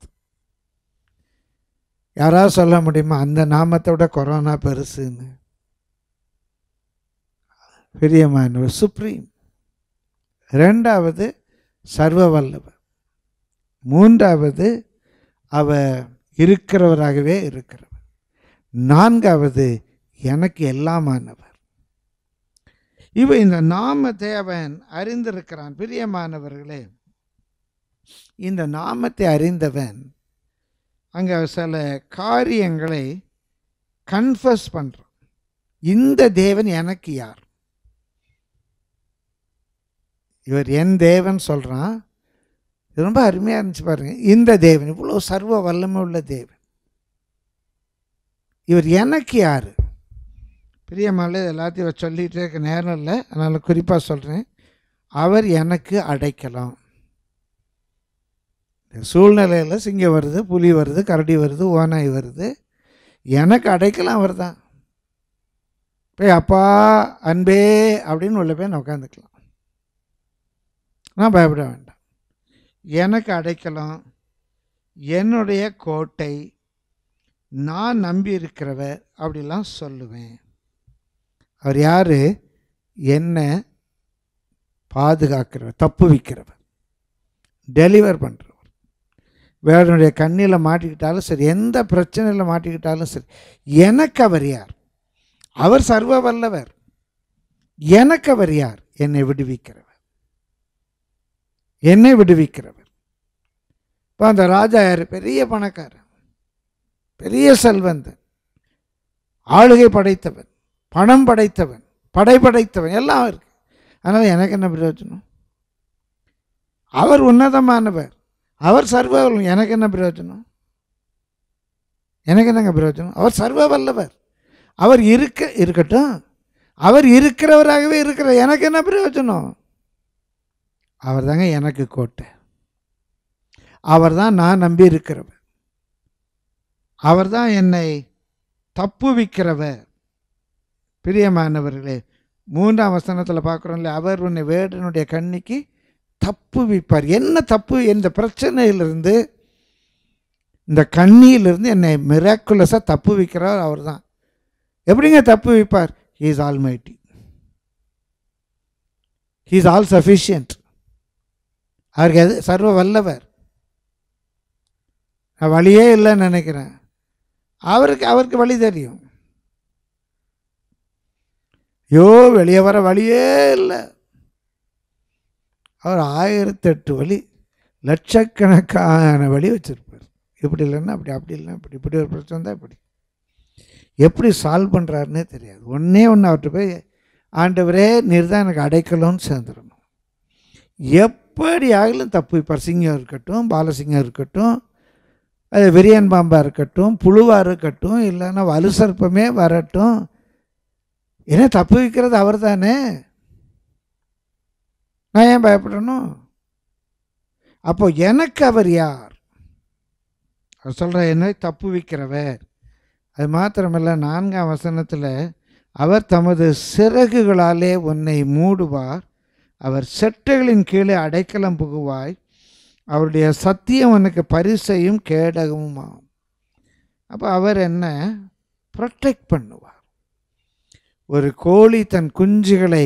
யாராவது சொல்ல முடியுமா அந்த நாமத்தை விட கொரோனா பெருசுன்னு பிரியமானவர் சுப்ரீம் ரெண்டாவது சர்வ வல்லவர் மூன்றாவது அவ இருக்கிறவராகவே இருக்கிறவர் நான்காவது எனக்கு எல்லாமானவர் இவ இந்த நாமத்தை அவன் அறிந்திருக்கிறான் பிரியமானவர்களே இந்த நாமத்தை அறிந்தவன் அங்கே சில காரியங்களை கன்ஃபஸ் பண்ணுறான் இந்த தேவன் எனக்கு யார் இவர் என் தேவன் சொல்கிறான் இது ரொம்ப அருமையாக இருந்துச்சு பாருங்க இந்த தேவன் இவ்வளோ சர்வ வல்லமை உள்ள தேவன் இவர் எனக்கு யார் பிரியமால எல்லாத்தையும் இவர் சொல்லிகிட்டே இருக்க நேரம் இல்லை அதனால் குறிப்பாக சொல்கிறேன் அவர் எனக்கு அடைக்கலாம் இந்த சூழ்நிலையில் சிங்கம் வருது புலி வருது கரடி வருது ஓனாய் வருது எனக்கு அடைக்கலாம் அவர் தான் போய் அப்பா அன்பே அப்படின்னு உள்ள போய் நான் உட்காந்துக்கலாம் நான் பயப்பட வேண்டாம் எனக்கு அடைக்கலாம் என்னுடைய கோட்டை நான் நம்பி இருக்கிறவர் அப்படிலாம் சொல்லுவேன் அவர் யார் என்னை பாதுகாக்கிறவர் தப்பு வைக்கிறவர் டெலிவர் பண்ணுறவர் வேறனுடைய கண்ணில் மாட்டிக்கிட்டாலும் சரி எந்த பிரச்சனையில் மாட்டிக்கிட்டாலும் சரி எனக்கு அவர் யார் அவர் சர்வ வல்லவர் எனக்கு அவர் யார் என்னை விடுவிக்கிறவர் என்னை விடுவிக்கிறவர் இப்போ அந்த ராஜா யார் பெரிய பணக்காரன் பெரிய செல்வந்தன் ஆளுகை படைத்தவன் பணம் படைத்தவன் படை படைத்தவன் எல்லாம் இருக்கு அதனால் எனக்கு என்ன பிரயோஜனம் அவர் உன்னதமானவர் அவர் சர்வ வல்லவர். எனக்கு என்ன பிரயோஜனம் எனக்கு என்னங்க பிரயோஜனம் அவர் சர்வ வல்லவர் அவர் இருக்க இருக்கட்டும் அவர் இருக்கிறவராகவே இருக்கிற எனக்கு என்ன பிரயோஜனம் அவர் தாங்க எனக்கு கோட்டை அவர் தான் நான் நம்பி இருக்கிறவர் அவர் தான் என்னை தப்புவிக்கிறவர் பிரியமானவர்களே மூன்றாம் வசனத்தில் பார்க்குறோம்ல அவர் உன்னை வேடனுடைய கண்ணிக்கு தப்புவிப்பார் என்ன தப்பு இந்த பிரச்சனையிலிருந்து இந்த கண்ணியிலிருந்து என்னை மிராக்குலஸாக தப்பு வைக்கிறார் அவர் தான் எப்படிங்க தப்பு வைப்பார் he's almighty he's all sufficient அவருக்கு எது சர்வ வல்லவர் நான் வழியே இல்லைன்னு நினைக்கிறேன் அவருக்கு அவருக்கு வழி தெரியும் ஐயோ வெளியே வர வழியே இல்லை அவர் ஆயிரத்தெட்டு வழி லட்சக்கணக்கான வழி வச்சுருப்பார் இப்படி இல்லைன்னா அப்படி அப்படி இல்லைன்னா இப்படி இப்படி ஒரு பிரச்சனை தான் இப்படி எப்படி சால்வ் பண்ணுறாருன்னே தெரியாது ஒன்றே ஒன்று அவர்கிட்ட போய் ஆண்டவரே நீர் தான் எனக்கு அடைக்கலம்னு சேர்ந்துடணும் எப்படி ஆகிலும் தப்பு இப்போ சிங்கம் இருக்கட்டும் பாலசிங்கம் இருக்கட்டும் அது விரியன் பாம்பாக இருக்கட்டும் புழுவாக இருக்கட்டும் இல்லைன்னா வலுசற்பமே வரட்டும் ஏன்னா தப்பு வைக்கிறது அவர் தானே நான் ஏன் பயப்படணும் அப்போ எனக்கு அவர் யார் அவர் சொல்கிற என்னை தப்பு வைக்கிறவர் அது மாத்திரமல்ல நான்காம் வசனத்தில் அவர் தமது சிறகுகளாலே உன்னை மூடுவார் அவர் செட்டைகளின் கீழே அடைக்கலம் புகுவாய் அவருடைய சத்தியம் உனக்கு பரிசையும் கேடகமுமாகும் அப்போ அவர் என்ன ப்ரொடெக்ட் பண்ணுவார் ஒரு கோழி தன் குஞ்சுகளை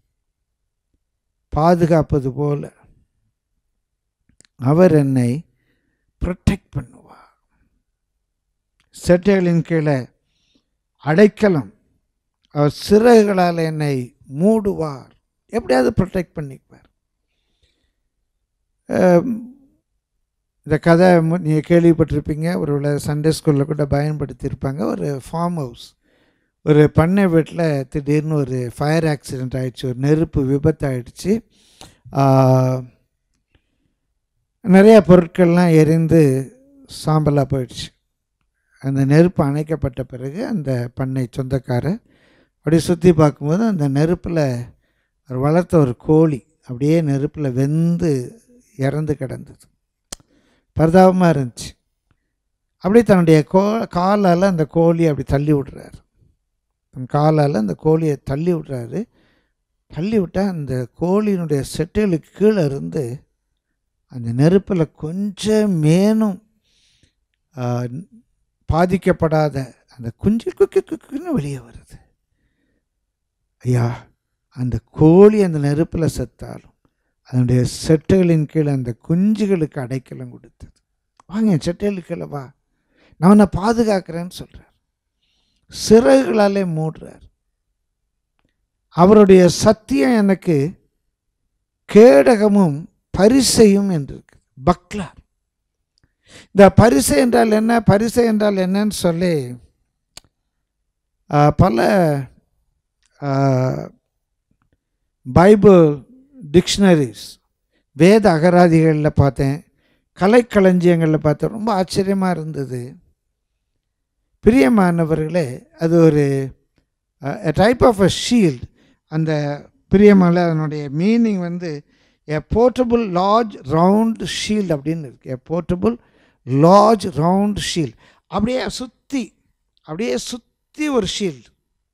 பாதுகாப்பது போல அவர் என்னை ப்ரொடெக்ட் பண்ணுவார் செட்டைகளின் கீழே அடைக்கலம் அவர் சிறகுகளால் என்னை மூடுவார் எப்படியாவது ப்ரொடெக்ட் பண்ணிக்குவார் அம், இந்த கதை நீங்கள் கேள்விப்பட்டிருப்பீங்க ஒரு சண்டே ஸ்கூலில் கூட பயன்படுத்தியிருப்பாங்க ஒரு ஃபார்ம் ஹவுஸ் ஒரு பண்ணை வீட்டில் திடீர்னு ஒரு ஃபயர் ஆக்சிடெண்ட் ஆயிடுச்சு ஒரு நெருப்பு விபத்து ஆயிடுச்சு ஆ, நிறைய பொருட்கள்லாம் எரிந்து சாம்பலாக போயிடுச்சு அந்த நெருப்பு அணைக்கப்பட்ட பிறகு அந்த பண்ணை சொந்தக்காரர் அப்படியே சுற்றி பார்க்கும்போது அந்த நெருப்பில் அவர் வளர்த்த ஒரு கோழி அப்படியே நெருப்பில் வெந்து இறந்து கிடந்தது பரிதாபமாக இருந்துச்சு அப்படியே தன்னுடைய கோ காலால் அந்த கோழியை அப்படி தள்ளி விடுறாரு தன் காலால் அந்த கோழியை தள்ளி விடுறாரு தள்ளி விட்டால் அந்த கோழியினுடைய செட்டைகளுக்கு கீழே இருந்து அந்த நெருப்பில் கொஞ்சம் மேனும் ஆ, பாதிக்கப்படாத அந்த குஞ்சு குக்கு குக்குன்னு வெளியே வருது ஐயா அந்த கோழி அந்த நெருப்பில் செத்தாலும் அதனுடைய செட்டைகளின் கீழே அந்த குஞ்சுகளுக்கு அடைக்கலம் கொடுத்தது வாங்க என் செட்டைகளுக்கு கீழே வா நான் உன்னை பாதுகாக்கிறேன்னு சொல்கிறார் சிறகுகளாலே மூடுறார் அவருடைய சத்தியம் எனக்கு கேடகமும் பரிசையும் என்று இருக்கு பக்லார் இந்த பரிசை என்றால் என்ன பரிசை என்றால் என்னன்னு சொல்லி ஆ, பல ஆ, பைபிள் டிக்ஷனரிஸ் வேத அகராதிகளில் பார்த்தேன் கலைக்களஞ்சியங்களில் பார்த்தேன் ரொம்ப ஆச்சரியமாக இருந்தது பிரியமானவர்களே அது ஒரு டைப் ஆஃப் அ ஷீல்ட் அந்த பிரியமலை அதனுடைய மீனிங் வந்து a portable large round shield அப்படின்னு இருக்கு a portable large round shield அப்படியே சுற்றி அப்படியே சுற்றி ஒரு ஷீல்டு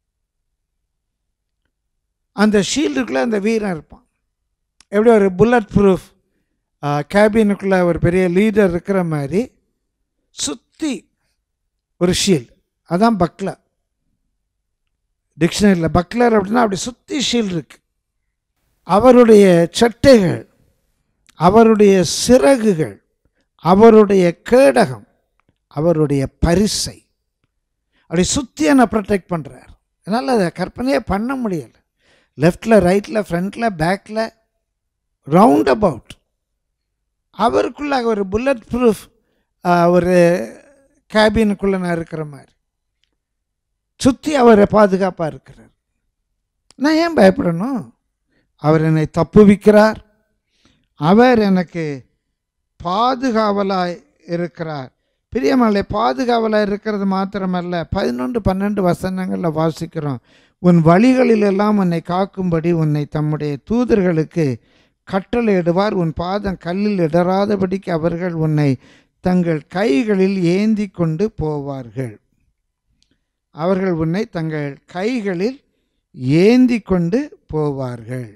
அந்த ஷீல்டுக்குள்ளே அந்த வீரன் இருப்பான் எப்படி ஒரு புல்லட் ப்ரூஃப் கேபினுக்குள்ளே ஒரு பெரிய லீடர் இருக்கிற மாதிரி சுற்றி ஒரு ஷீல்டு அதான் பக்லர் டிக்ஷனரியில் பக்லர் அப்படின்னா அப்படி சுற்றி ஷீல்டு இருக்கு அவருடைய சட்டைகள் அவருடைய சிறகுகள் அவருடைய கேடகம் அவருடைய பரிசை அப்படி சுற்றி என்னை ப்ரொடெக்ட் பண்ணுறார் என்னால் அதை கற்பனையே பண்ண முடியலை லெஃப்டில் ரைட்டில் ஃப்ரண்ட்டில் பேக்கில் ரவுண்ட் அபவுட் அவருக்குள்ள ஒரு புல்லட் ப்ரூஃப் ஒரு கேபினுக்குள்ளே நான் இருக்கிற மாதிரி சுற்றி அவரை பாதுகாப்பாக இருக்கிறார் நான் ஏன் பயப்படணும் அவர் என்னை தப்புவிக்கிறார் அவர் எனக்கு பாதுகாவலாய் இருக்கிறார் பிரியமலை பாதுகாவலாக இருக்கிறது மாத்திரமல்ல பதினொன்று பன்னெண்டு வசனங்களில் வாசிக்கிறோம் உன் வழிகளிலெல்லாம் உன்னை காக்கும்படி உன்னை தம்முடைய தூதர்களுக்கு கட்டளையிடுவார் உன் பாதம் கல்லில் இடராதபடிக்கு அவர்கள் உன்னை தங்கள் கைகளில் ஏந்தி கொண்டு போவார்கள் அவர்கள் உன்னை தங்கள் கைகளில் ஏந்தி கொண்டு போவார்கள்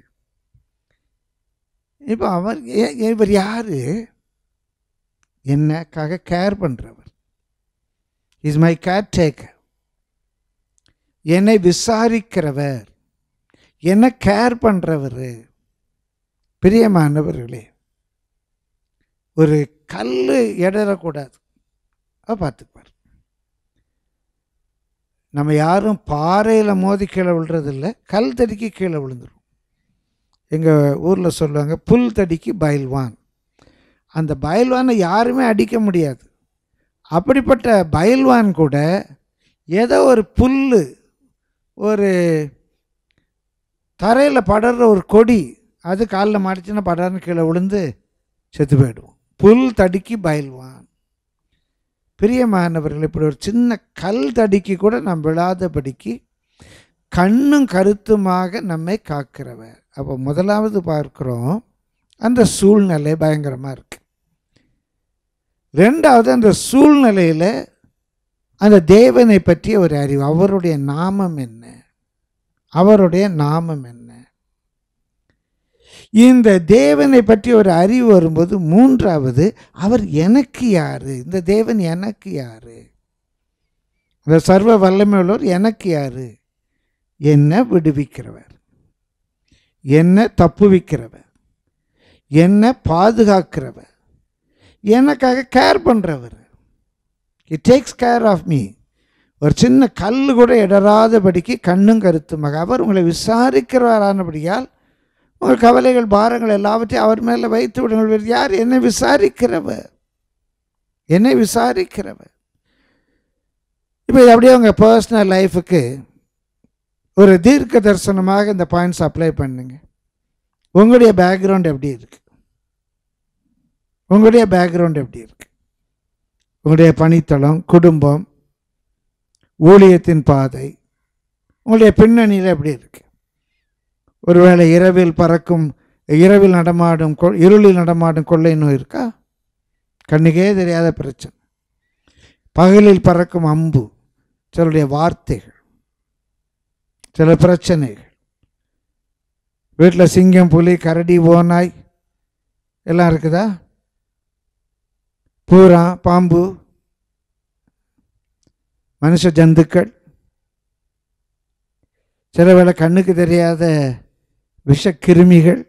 இப்போ அவர் ஏ- இவர் யாரு என்னக்காக கேர் பண்ணுறவர் இஸ் மை கேர் டேக்கர் என்னை விசாரிக்கிறவர் என்ன கேர் பண்ணுறவர் பிரியமானவர்களே ஒரு கல் இடறக்கூடாது அதை பார்த்துக்குவார் நம்ம யாரும் பாறையில் மோதி கீழே விழுறதில்ல கல் தடிக்கு கீழே விழுந்துரும் எங்கள் ஊரில் சொல்லுவாங்க புல் தடிக்கு பயில்வான் அந்த பயில்வானை யாருமே அடிக்க முடியாது அப்படிப்பட்ட பயில்வான் கூட ஏதோ ஒரு புல் ஒரு தரையில் படர்ற ஒரு கொடி அது காலில் மாட்டிச்சுன்னா படர்னு கீழே விழுந்து செத்து போயிடுவோம் புல் தடுக்கி பயில்வான் பிரியமானவர்கள் இப்படி ஒரு சின்ன கல் தடுக்கி கூட நாம் விழாதபடிக்கு கண்ணும் கருத்துமாக நம்மை காக்கிறவர் அப்போ முதலாவது பார்க்குறோம் அந்த சூழ்நிலை பயங்கரமாக இருக்கு ரெண்டாவது அந்த சூழ்நிலையில் அந்த தேவனை பற்றிய ஒரு அறிவு அவருடைய நாமம் என்ன அவருடைய நாமம் என்ன இந்த தேவனை பற்றி ஒரு அறிவு வரும்போது மூன்றாவது அவர் எனக்கு யாரு இந்த தேவன் எனக்கு யாரு இந்த சர்வ வல்லமை உள்ளவர் எனக்கு யாரு என்ன விடுவிக்கிறவர் என்ன தப்புவிக்கிறவர் என்ன பாதுகாக்கிறவர் எனக்காக கேர் பண்ணுறவர் it takes care of me ஒரு சின்ன கல் கூட இடராதபடிக்கு கண்ணும் கருத்துமாக அவர் உங்களை விசாரிக்கிறவரானபடியால் உங்கள் கவலைகள் பாரங்கள் எல்லாவற்றையும் அவர் மேலே வைத்து விடுங்கள் வேறு யார் என்னை விசாரிக்கிறவர் என்னை விசாரிக்கிறவர் இப்போ இது அப்படியே உங்கள் பர்சனல் லைஃபுக்கு ஒரு தீர்க்க தரிசனமாக இந்த பாயிண்ட்ஸ் அப்ளை பண்ணுங்க உங்களுடைய பேக்ரவுண்ட் எப்படி இருக்கு உங்களுடைய பேக்ரவுண்ட் எப்படி இருக்கு உங்களுடைய பணித்தளம் குடும்பம் ஊழியத்தின் பாதை உங்களுடைய பின்னணியில் எப்படி இருக்கு ஒருவேளை இரவில் பறக்கும் இரவில் நடமாடும் கொ- இருளில் நடமாடும் கொள்ளை நோய் இருக்கா கண்ணுக்கே தெரியாத பிரச்சனை பகலில் பறக்கும் அம்பு சிலருடைய வார்த்தைகள் சில பிரச்சனைகள் வீட்டில் சிங்கம் புலி கரடி ஓநாய் எல்லாம் இருக்குதா பூரா பாம்பு மனுஷ ஜந்துக்கள் சில வேளை கண்ணுக்கு தெரியாத விஷக்கிருமிகள்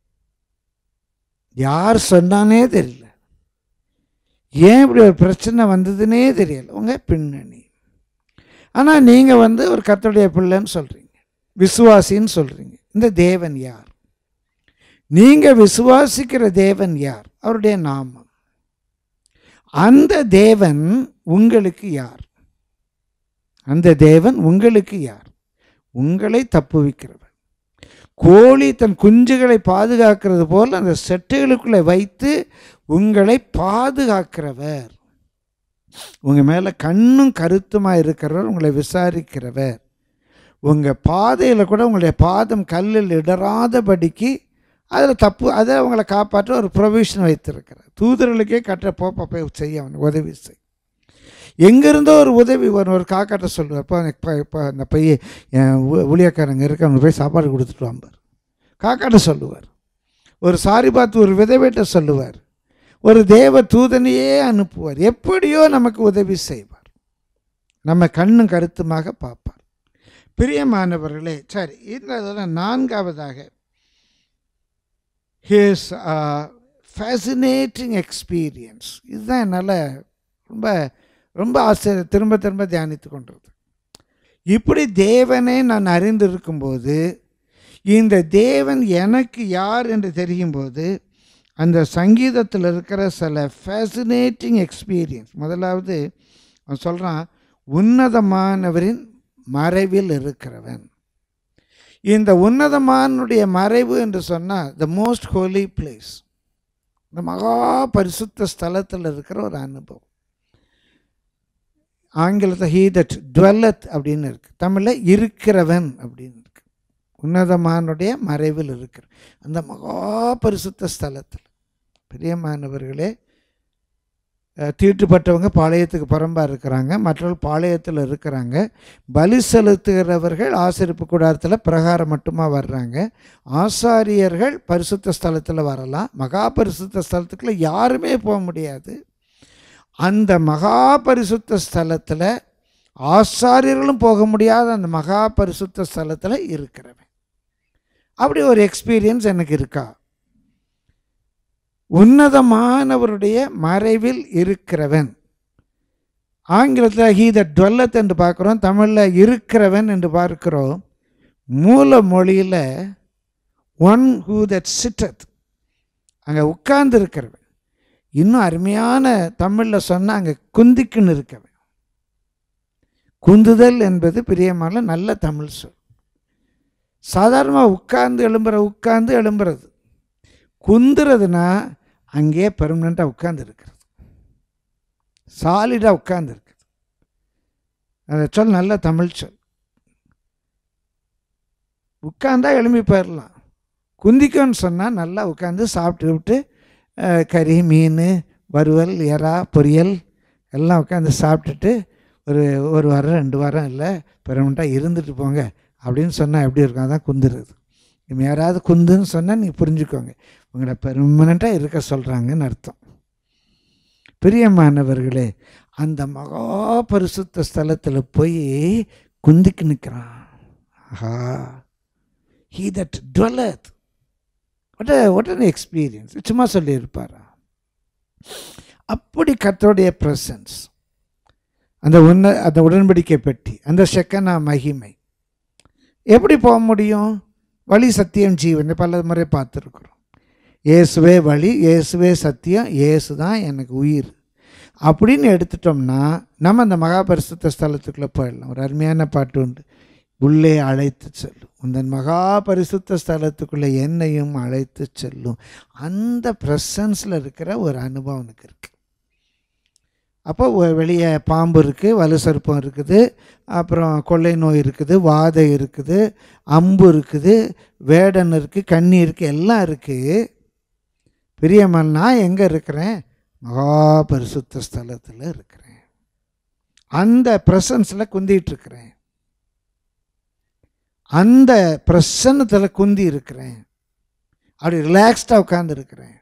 யார் சொன்னானே தெரியல ஏன் இப்படி ஒரு பிரச்சனை வந்ததுன்னே தெரியல உங்க பின்னணி ஆனால் நீங்கள் வந்து ஒரு கர்த்தருடைய பிள்ளைன்னு சொல்கிறீங்க விசுவாசின்னு சொல்கிறீங்க இந்த தேவன் யார் நீங்கள் விசுவாசிக்கிற தேவன் யார் அவருடைய நாமம் அந்த தேவன் உங்களுக்கு யார் அந்த தேவன் உங்களுக்கு யார் உங்களை தப்புவிக்கிறவர் கோழி தன் குஞ்சுகளை பாதுகாக்கிறது போல் அந்த செட்டுகளுக்குள்ளே வைத்து உங்களை பாதுகாக்கிறவர் உங்கள் மேலே கண்ணும் கருத்துமாக இருக்கிறவர் உங்களை விசாரிக்கிறவர் உங்கள் பாதையில் கூட உங்களுடைய பாதம் கல்லில் இடராதபடிக்கு அதில் தப்பு அதை அவங்களை காப்பாற்ற ஒரு ப்ரொவிஷன் வைத்திருக்கிறார் தூதர்களுக்கே கட்ட போப்ப போய் செய்ய அவனுக்கு உதவி செய் எங்கேருந்தோ ஒரு உதவி வரும் ஒரு காக்காட்ட சொல்லுவார் இப்போ இப்போ இப்போ அந்த பையன் என் ஊ- ஊழியக்காரங்க இருக்க அவனுக்கு போய் சாப்பாடு கொடுத்துட்டு வாம்பார் காக்காட்ட சொல்லுவார் ஒரு சாரி பார்த்து ஒரு விதவைட்ட சொல்லுவார் ஒரு தேவ தூதனையே அனுப்புவார் எப்படியோ நமக்கு உதவி செய்வார் நம்ம கண்ணும் கருத்துமாக பார்ப்பார் பிரியமானவர்களே சரி இந்த இதில் நான்காவதாக ஹிஸ் ஃபேசினேட்டிங் எக்ஸ்பீரியன்ஸ் இதுதான் என்னால் ரொம்ப ரொம்ப ஆச்சரிய திரும்ப திரும்ப தியானித்து கொண்டிருது இப்படி தேவனை நான் அறிந்திருக்கும்போது இந்த தேவன் எனக்கு யார் என்று தெரியும்போது அந்த சங்கீதத்தில் இருக்கிற சில ஃபேசினேட்டிங் எக்ஸ்பீரியன்ஸ் முதலாவது அவன் சொல்கிறான் உன்னதமானவரின் மறைவில் இருக்கிறவன் இந்த உன்னதமானுடைய மறைவு என்று சொன்னால் த மோஸ்ட் ஹோலி பிளேஸ் இந்த மகா பரிசுத்த ஸ்தலத்தில் இருக்கிற ஒரு அனுபவம் ஆங்கிலத்தில் ஹீ தட் டுவெல்லத் அப்படின்னு இருக்கு தமிழில் இருக்கிறவன் அப்படின்னு இருக்கு உன்னதமானுடைய மறைவில் இருக்கிற அந்த மகா பரிசுத்த ஸ்தலத்தில் பிரியமானவர்களே அஹ், தீட்டுப்பட்டவங்க பாளையத்துக்கு புறம்பாக இருக்கிறாங்க மற்றவர்கள் பாளையத்தில் இருக்கிறாங்க பலி செலுத்துகிறவர்கள் ஆசரிப்பு கூடாரத்தில் பிரகாரம் மட்டுமா வர்றாங்க ஆசாரியர்கள் பரிசுத்த ஸ்தலத்தில் வரலாம் மகா பரிசுத்த ஸ்தலத்துக்குள்ள யாருமே போக முடியாது அந்த மகா பரிசுத்த ஸ்தலத்தில் ஆசாரியர்களும் போக முடியாத அந்த மகா பரிசுத்த ஸ்தலத்தில் இருக்கிறவன் அப்படி ஒரு எக்ஸ்பீரியன்ஸ் எனக்கு இருக்கா உன்னதமானவருடைய மறைவில் இருக்கிறவன் ஆங்கிலத்தில் ஹீ த டுவெல்லத் என்று பார்க்குறோம் தமிழில் இருக்கிறவன் என்று பார்க்கிறோம் மூல மொழியில் ஒன் ஹூ தட் சிட்டத் அங்கே உட்கார்ந்து இருக்கிறவன் இன்னும் அருமையான தமிழில் சொன்னால் அங்கே குந்திக்குன்னு இருக்கவன் குந்துதல் என்பது பிரியமான நல்ல தமிழ் சொல் சாதாரணமாக உட்கார்ந்து எழும்புற உட்கார்ந்து எழும்புறது குந்துறதுனா அங்கேயே பெர்மனண்ட்டாக உட்கார்ந்து இருக்கிறது சாலிடாக உட்கார்ந்து இருக்குது அந்த சொல் நல்ல தமிழ் சொல் உட்கார்ந்தா எழும்பி போயிடலாம் குந்திக்கோன்னு சொன்னால் நல்லா உட்காந்து சாப்பிட்டு விட்டு அஹ், கறி மீன் வறுவல் எறா பொரியல் எல்லாம் உட்காந்து சாப்பிட்டுட்டு ஒரு ஒரு வாரம் ரெண்டு வாரம் இல்லை பெர்மனண்ட்டாக இருந்துட்டு போங்க அப்படின்னு சொன்னால் எப்படி இருக்கும் அதான் குந்துறது இவன் யாராவது குந்துன்னு சொன்னால் நீங்கள் புரிஞ்சுக்கோங்க உங்களை பெர்மனண்ட்டாக இருக்க சொல்கிறாங்கன்னு அர்த்தம் பிரியமானவர்களே அந்த மகா பரிசுத்த ஸ்தலத்தில் போய் குந்திக்கு நிற்கிறான் ஆஹா he that dwelleth what a what an experience சும்மா சொல்லியிருப்பாரா அப்படி கர்த்தருடைய ப்ரெசன்ஸ் அந்த உன்ன அந்த உடன்படிக்கை பெட்டி அந்த செக்கனா மகிமை எப்படி போக முடியும் வழி சத்தியம் ஜீவன் பல முறை பார்த்துருக்குறோம் இயேசுவே வழி இயேசுவே சத்தியம் இயேசு தான் எனக்கு உயிர் அப்படின்னு எடுத்துட்டோம்னா நம்ம அந்த மகாபரிசுத்த ஸ்தலத்துக்குள்ளே போயிடலாம் ஒரு அருமையான பாட்டு உண்டு உள்ளே அழைத்து செல்லும் உந்தன் மகா பரிசுத்த ஸ்தலத்துக்குள்ளே என்னையும் அழைத்து செல்லும் அந்த ப்ரெசன்ஸில் இருக்கிற ஒரு அனுபவம் எனக்கு இருக்குது அப்போ ஒ- வெளியே பாம்பு இருக்குது வலுசர்ப்பம் இருக்குது அப்புறம் கொள்ளை நோய் இருக்குது வாதை இருக்குது அம்பு இருக்குது வேடன் இருக்குது கண்ணி இருக்குது எல்லாம் இருக்குது பிரியமன் நான் எங்கே இருக்கிறேன் மகா பரிசுத்த ஸ்தலத்தில் இருக்கிறேன் அந்த ப்ரெசன்ஸில் குந்திட்டு இருக்கிறேன் அந்த பிரசன்னத்தில் குந்தி இருக்கிறேன் அப்படி ரிலாக்ஸ்டாக உட்கார்ந்து இருக்கிறேன்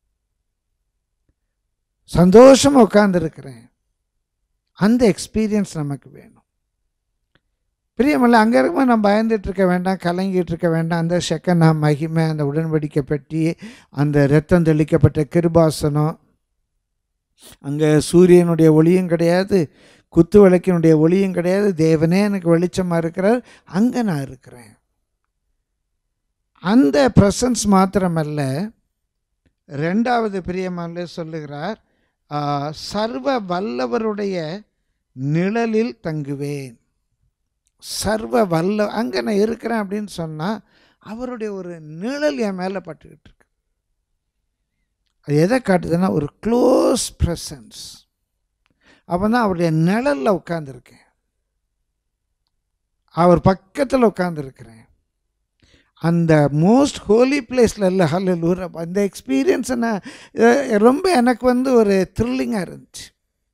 சந்தோஷமாக உட்கார்ந்து இருக்கிறேன் அந்த எக்ஸ்பீரியன்ஸ் நமக்கு வேணும் பிரியமல்ல அங்கே இருக்கும்போது நம்ம பயந்துட்டு இருக்க வேண்டாம் கலங்கிட்டு இருக்க வேண்டாம் அந்த செகண்ட் மகிமை அந்த உடன்படிக்கை பெட்டி அந்த ரத்தம் தெளிக்கப்பட்ட கிருபாசனம் அங்கே சூரியனுடைய ஒளியும் கிடையாது குத்து விளக்கினுடைய ஒளியும் கிடையாது தேவனே எனக்கு வெளிச்சமாக இருக்கிறார் அங்கே நான் இருக்கிறேன் அந்த ப்ரெசன்ஸ் மாத்திரமல்ல ரெண்டாவது பிரியமான சொல்லுகிறார் ஆ, சர்வ வல்லவருடைய நிழலில் தங்குவேன் சர்வ வல்ல அங்கே நான் இருக்கிறேன் அப்படின்னு சொன்னால் அவருடைய ஒரு நிழல் என் மேலே பட்டுக்கிட்டு இருக்கு அது எதை காட்டுதுன்னா ஒரு க்ளோஸ் ப்ரெசன்ஸ் அப்போ தான் அவருடைய நிழலில் உட்காந்துருக்கேன் அவர் பக்கத்தில் உட்காந்துருக்கிறேன் அந்த மோஸ்ட் ஹோலி பிளேஸில் இல்லை ஹல்லூர் அந்த எக்ஸ்பீரியன்ஸை நான் அஹ், ரொம்ப எனக்கு வந்து ஒரு த்ரில்லிங்காக இருந்துச்சு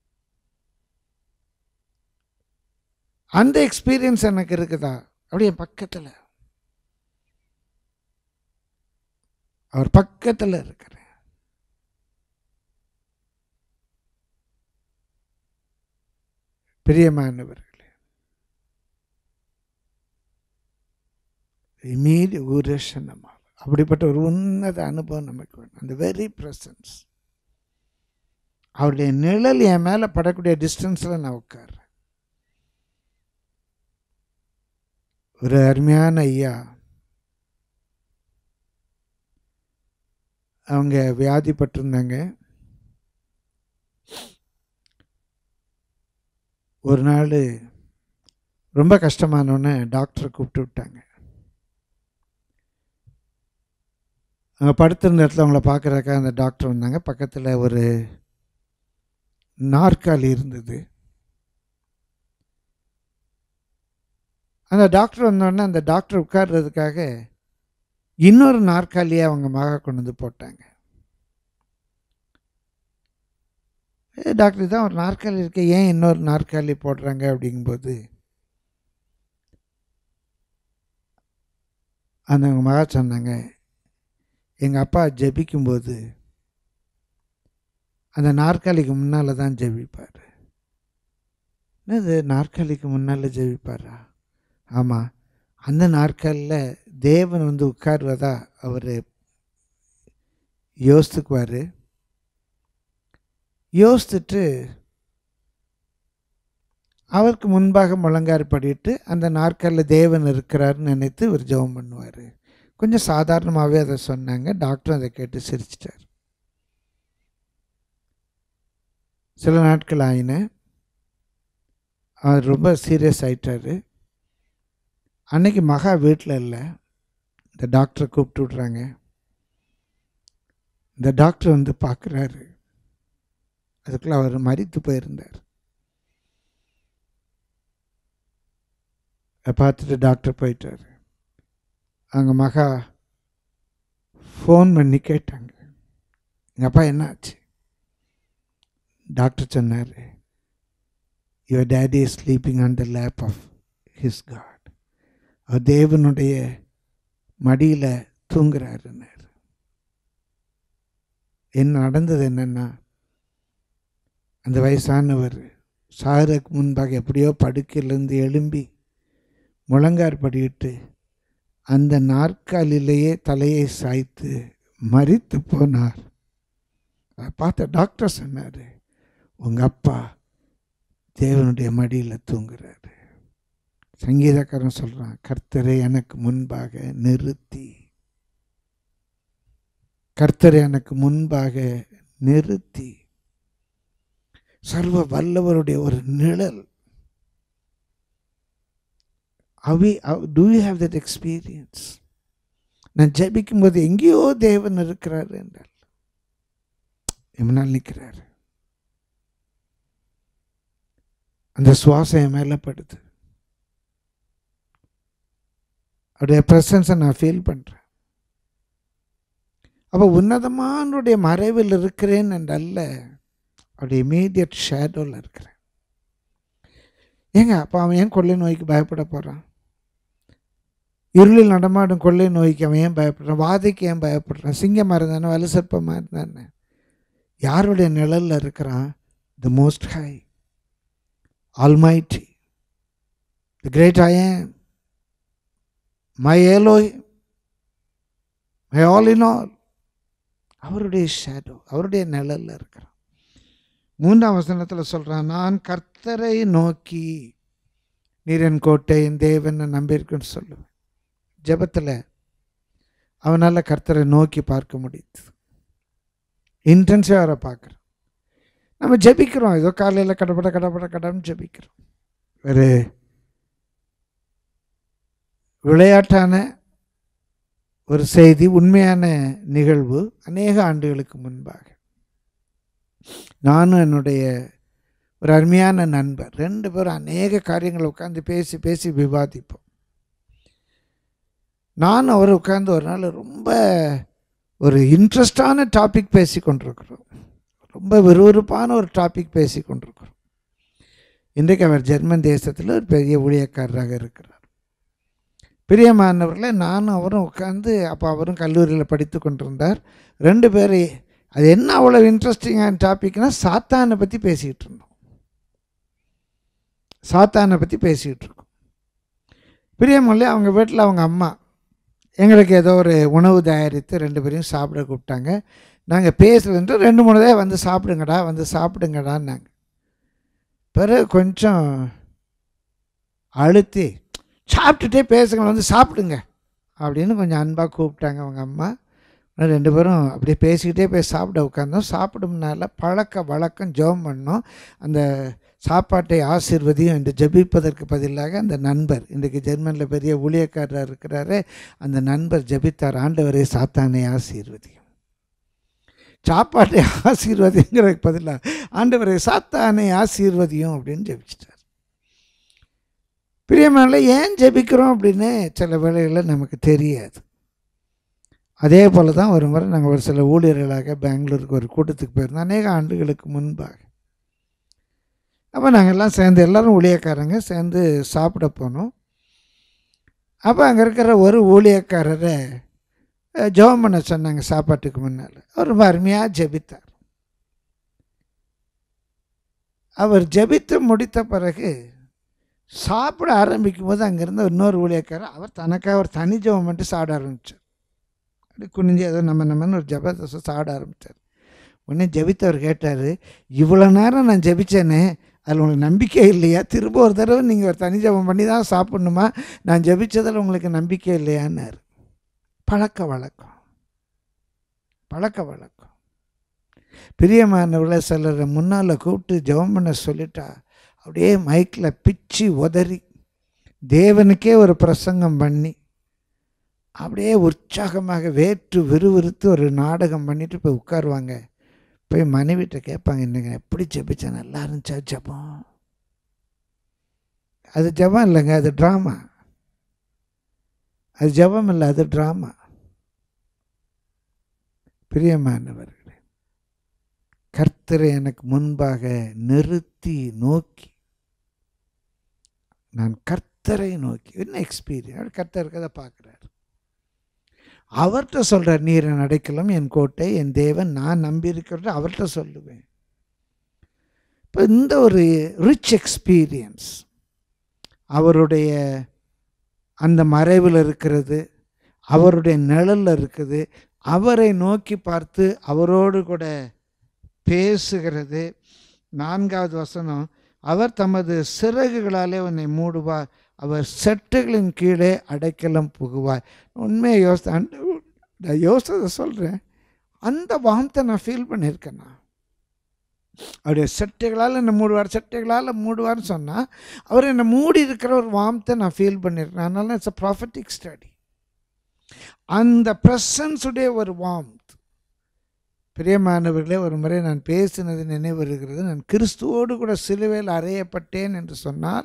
அந்த எக்ஸ்பீரியன்ஸ் எனக்கு இருக்குதா அப்படியே பக்கத்தில் அவர் பக்கத்தில் இருக்கிறேன் பிரியமானவர்களே இமீடிய ஊரேஷனமாக அப்படிப்பட்ட ஒரு உன்னத அனுபவம் நமக்கு வேணும் அந்த வெரி ப்ரெசன்ஸ் அவருடைய நிழல் என் மேலே படக்கூடிய டிஸ்டன்ஸில் நான் உட்கார்றேன் ஒரு அருமையான ஐயா அவங்க வியாதிப்பட்டிருந்தாங்க ஒரு நாள் ரொம்ப கஷ்டமானோன்னே டாக்டரை கூப்பிட்டு விட்டாங்க அங்கே படுத்திருந்த இடத்துல அவங்கள பார்க்குறதுக்காக அந்த டாக்டர் வந்தாங்க பக்கத்தில் ஒரு நாற்காலி இருந்தது அந்த டாக்டர் வந்தோடனே அந்த டாக்டர் உட்கார்றதுக்காக இன்னொரு நாற்காலியை அவங்க மக கொண்டு வந்து போட்டாங்க "ஏ, டாக்டர் தான் ஒரு நாற்காலி இருக்கு ஏன் இன்னொரு நாற்காலி போடுறாங்க அப்படிங்கும்போது அந்த அவங்க மகா சொன்னாங்க எங்கள் அப்பா ஜெபிக்கும்போது அந்த நாற்காலிக்கு முன்னால் தான் ஜெபிப்பார் என்னது நாற்காலிக்கு முன்னால் ஜெபிப்பாரா ஆமாம் அந்த நாற்காலில் தேவன் வந்து உட்காருவதா அவர் யோசித்துக்குவார் யோசித்துட்டு அவருக்கு முன்பாக முழங்காறு படிட்டு அந்த நாற்காலில் தேவன் இருக்கிறாருன்னு நினைத்து இவர் ஜெபம் பண்ணுவார் கொஞ்சம் சாதாரணமாகவே அதை சொன்னாங்க டாக்டரும் அதை கேட்டு சிரிச்சிட்டார் சில நாட்கள் ஆயின அவர் ரொம்ப சீரியஸ் ஆயிட்டாரு அன்னைக்கு மகா வீட்டில் இல்லை இந்த டாக்டரை கூப்பிட்டு விட்றாங்க இந்த டாக்டர் வந்து பார்க்குறாரு அதுக்குள்ளே அவர் மறித்து போயிருந்தார் அதை பார்த்துட்டு டாக்டர் போயிட்டார் அவங்க மகா ஃபோன் பண்ணி கேட்டாங்க எங்கள் அப்பா என்ன ஆச்சு டாக்டர் சொன்னார் your daddy is sleeping on the lap of his God அவர் தேவனுடைய மடியில் தூங்குறாருன்னார் என்ன நடந்தது என்னன்னா அந்த வயசானவர் சாகருக்கு முன்பாக எப்படியோ படுக்கையிலேருந்து எழும்பி முழங்கார் படியிட்டு அந்த நாற்காலிலேயே தலையை சாய்த்து மறித்து போனார் அதை பார்த்த டாக்டர் சொன்னார் உங்கள் அப்பா தேவனுடைய மடியில் தூங்குறாரு சங்கீதக்காரன் சொல்கிறான் கர்த்தரை எனக்கு முன்பாக நிறுத்தி கர்த்தரை எனக்கு முன்பாக நிறுத்தி சர்வ வல்லவருடைய ஒரு நிழல் அவி do you have that experience நான் ஜெபிக்கும்போது எங்கேயோ தேவன் இருக்கிறாரு என்றால் எம்னால் நிற்கிறாரு அந்த சுவாசம் என் மேலே படுது அவருடைய ப்ரெசன்ஸை நான் ஃபீல் பண்ணுறேன் அப்போ உன்னதமானுடைய மறைவில் இருக்கிறேன் என்றல்ல அவருடைய இமீடியட் ஷேடோவில் இருக்கிறேன் ஏங்க அப்போ அவன் ஏன் கொள்ளை நோய்க்கு பயப்பட போகிறான் இருளில் நடமாடும் கொள்ளை நோய்க்கு அவன் ஏன் பயப்படுறான் வாதைக்கு ஏன் பயப்படுறான் சிங்கமாக இருந்தானே வலுசற்பமாக இருந்தானே யாருடைய நிழலில் இருக்கிறான் the most high almighty the great I am my Eloi my all in all அவருடைய ஷேடோ அவருடைய நிழலில் இருக்கிறான் மூன்றாம் வசனத்தில் சொல்கிறான் நான் கர்த்தரை நோக்கி நீர் என் கோட்டை என் தேவன் நம்பியிருக்குன்னு சொல்லுவேன் ஜெபத்தில் அவனால் கர்த்தரை நோக்கி பார்க்க முடியுது இன்டென்சிவாக அவரை பார்க்குறோம் நம்ம ஜெபிக்கிறோம் ஏதோ காலையில் கடப்பட கடப்பட கடன்னு ஜெபிக்கிறோம் ஒரு விளையாட்டான ஒரு செய்தி உண்மையான நிகழ்வு அநேக ஆண்டுகளுக்கு முன்பாக நானும் என்னுடைய ஒரு அருமையான நண்பர் ரெண்டு பேரும் அநேக காரியங்களை உட்காந்து பேசி பேசி விவாதிப்போம் நான் அவர் உட்காந்து ஒரு நாள் ரொம்ப ஒரு இன்ட்ரெஸ்டான டாபிக் பேசி கொண்டிருக்கிறோம் ரொம்ப விறுவிறுப்பான ஒரு டாபிக் பேசி கொண்டிருக்கிறோம் இன்றைக்கு அவர் ஜெர்மன் தேசத்தில் ஒரு பெரிய ஊழியக்காரராக இருக்கிறார் பிரியமானவர்களே நானும் அவரும் உட்காந்து அப்போ அவரும் கல்லூரியில் படித்து கொண்டிருந்தார் ரெண்டு பேரை அது என்ன அவ்வளோ இன்ட்ரெஸ்டிங்கான டாபிக்னா சாத்தானை பற்றி பேசிக்கிட்டு இருந்தோம் சாத்தானை பற்றி பேசிக்கிட்டு இருக்கோம் பிரியமொழி அவங்க வீட்டில் அவங்க அம்மா எங்களுக்கு ஏதோ ஒரு உணவு தயாரித்து ரெண்டு பேரையும் சாப்பிட கூப்பிட்டாங்க நாங்கள் பேசுகிறதுன்ட்டு ரெண்டு மூணு தான் வந்து சாப்பிடுங்கடா வந்து சாப்பிடுங்கடான்னாங்க பிறகு கொஞ்சம் அழுத்தி சாப்பிட்டுட்டே பேசுங்க வந்து சாப்பிடுங்க அப்படின்னு கொஞ்சம் அன்பாக கூப்பிட்டாங்க அவங்க அம்மா ஆனால் ரெண்டு பேரும் அப்படியே பேசிக்கிட்டே போய் சாப்பிட உட்காந்தோம் சாப்பிடும்னால பழக்க வழக்கம் ஜெபம் பண்ணோம் அந்த சாப்பாட்டை ஆசீர்வதியும் என்று ஜெபிப்பதற்கு பதிலாக அந்த நண்பர் இன்றைக்கு ஜெர்மனியில் பெரிய ஊழியக்காரராக இருக்கிறாரு அந்த நண்பர் ஜெபித்தார் ஆண்டவரே சாத்தானை ஆசீர்வதியும் சாப்பாட்டை ஆசீர்வதிங்கிறதுக்கு பதிலாக ஆண்டவரை சாத்தானை ஆசீர்வதியும் அப்படின்னு ஜெபிச்சிட்டார் பிரியமான ஏன் ஜெபிக்கிறோம் அப்படின்னு சில வேளைகளில் நமக்கு தெரியாது அதே போல் தான் ஒரு முறை நாங்கள் ஒரு சில ஊழியர்களாக பெங்களூருக்கு ஒரு கூட்டத்துக்கு போயிருந்தோம் அநேக ஆண்டுகளுக்கு முன்பாக அப்போ நாங்கள் எல்லாம் சேர்ந்து எல்லோரும் ஊழியக்காரங்க சேர்ந்து சாப்பிட போனோம் அப்போ அங்கே இருக்கிற ஒரு ஊழியக்காரரை அஹ், ஜெபம் பண்ண சொன்னாங்க சாப்பாட்டுக்கு முன்னால் அவர் ரொம்ப அருமையாக ஜெபித்தார் அவர் ஜெபித்து முடித்த பிறகு சாப்பிட ஆரம்பிக்கும் போது அங்கேருந்து இன்னொரு ஊழியக்காரர் அவர் தனக்காக ஒரு தனி ஜெபம் பண்ணிட்டு சாப்பிட ஆரம்பித்தார் அப்படி குனிஞ்சு ஏதோ நம்ம நம்மன்னு ஒரு ஜபத்தை சாப்பிட ஆரம்பித்தார் உடனே ஜெபித்தவர் கேட்டார் இவ்வளோ நேரம் நான் ஜெபிச்சேனே அதில் உங்களுக்கு நம்பிக்கை இல்லையா திரும்ப ஒரு தடவை நீங்கள் ஒரு தனி ஜெபம் பண்ணி தான் சாப்பிட்ணுமா நான் ஜெபிச்சதில் உங்களுக்கு நம்பிக்கை இல்லையான்னாரு பழக்க வழக்கம் பழக்க வழக்கம் பிரியமானவர்களை சிலரை முன்னால் கூப்பிட்டு ஜெபம் பண்ண சொல்லிட்டா அப்படியே மைக்கில் பிச்சு உதறி தேவனுக்கே ஒரு பிரசங்கம் பண்ணி அப்படியே உற்சாகமாக வேற்று விறுவிறுத்து ஒரு நாடகம் பண்ணிட்டு போய் உட்காருவாங்க போய் மனைவிட்ட கேட்பாங்க இன்னைக்கு நான் எப்படி ஜெபிச்சேன் நல்லா இருந்துச்சா ஜெபம் அது ஜெபம் இல்லைங்க அது ட்ராமா அது ஜெபம் இல்லை அது ட்ராமா பிரியமானவர்களே கர்த்தரை எனக்கு முன்பாக நிறுத்தி நோக்கி நான் கர்த்தரை நோக்கி என்ன எக்ஸ்பீரியன்ஸ் கர்த்தர் கதை பார்க்குறாரு அவர்கிட்ட சொல்கிறார் நீர் என் அடைக்கலம் என் கோட்டை என் தேவன் நான் நம்பியிருக்கிறத அவர்கிட்ட சொல்லுவேன் இப்போ இந்த ஒரு ரிச் எக்ஸ்பீரியன்ஸ் அவருடைய அந்த மறைவில் இருக்கிறது அவருடைய நிழலில் இருக்குது அவரை நோக்கி பார்த்து அவரோடு கூட பேசுகிறது நான்காவது வசனம் அவர் தமது சிறகுகளாலே உன்னை மூடுவார் அவர் செட்டுகளின் கீழே அடைக்கலம் புகுவார் உண்மையை யோசி நான் யோசித்ததை சொல்கிறேன் அந்த வார்த்தை நான் ஃபீல் பண்ணியிருக்கேன் நான் அவருடைய செட்டைகளால் என்னை மூடுவார் செட்டைகளால் மூடுவார்னு சொன்னால் அவர் என்னை மூடி இருக்கிற ஒரு வார்த்தை நான் ஃபீல் பண்ணியிருக்கேன் அதனால இட்ஸ் அ ப்ராஃபட்டிக் ஸ்டடி அந்த ப்ரெசன்ஸுடைய ஒரு வார்ம்த் பிரியமானவர்களே ஒரு முறை நான் பேசினது நினைவு வருகிறது நான் கிறிஸ்துவோடு கூட சிலுவையில் அறையப்பட்டேன் என்று சொன்னால்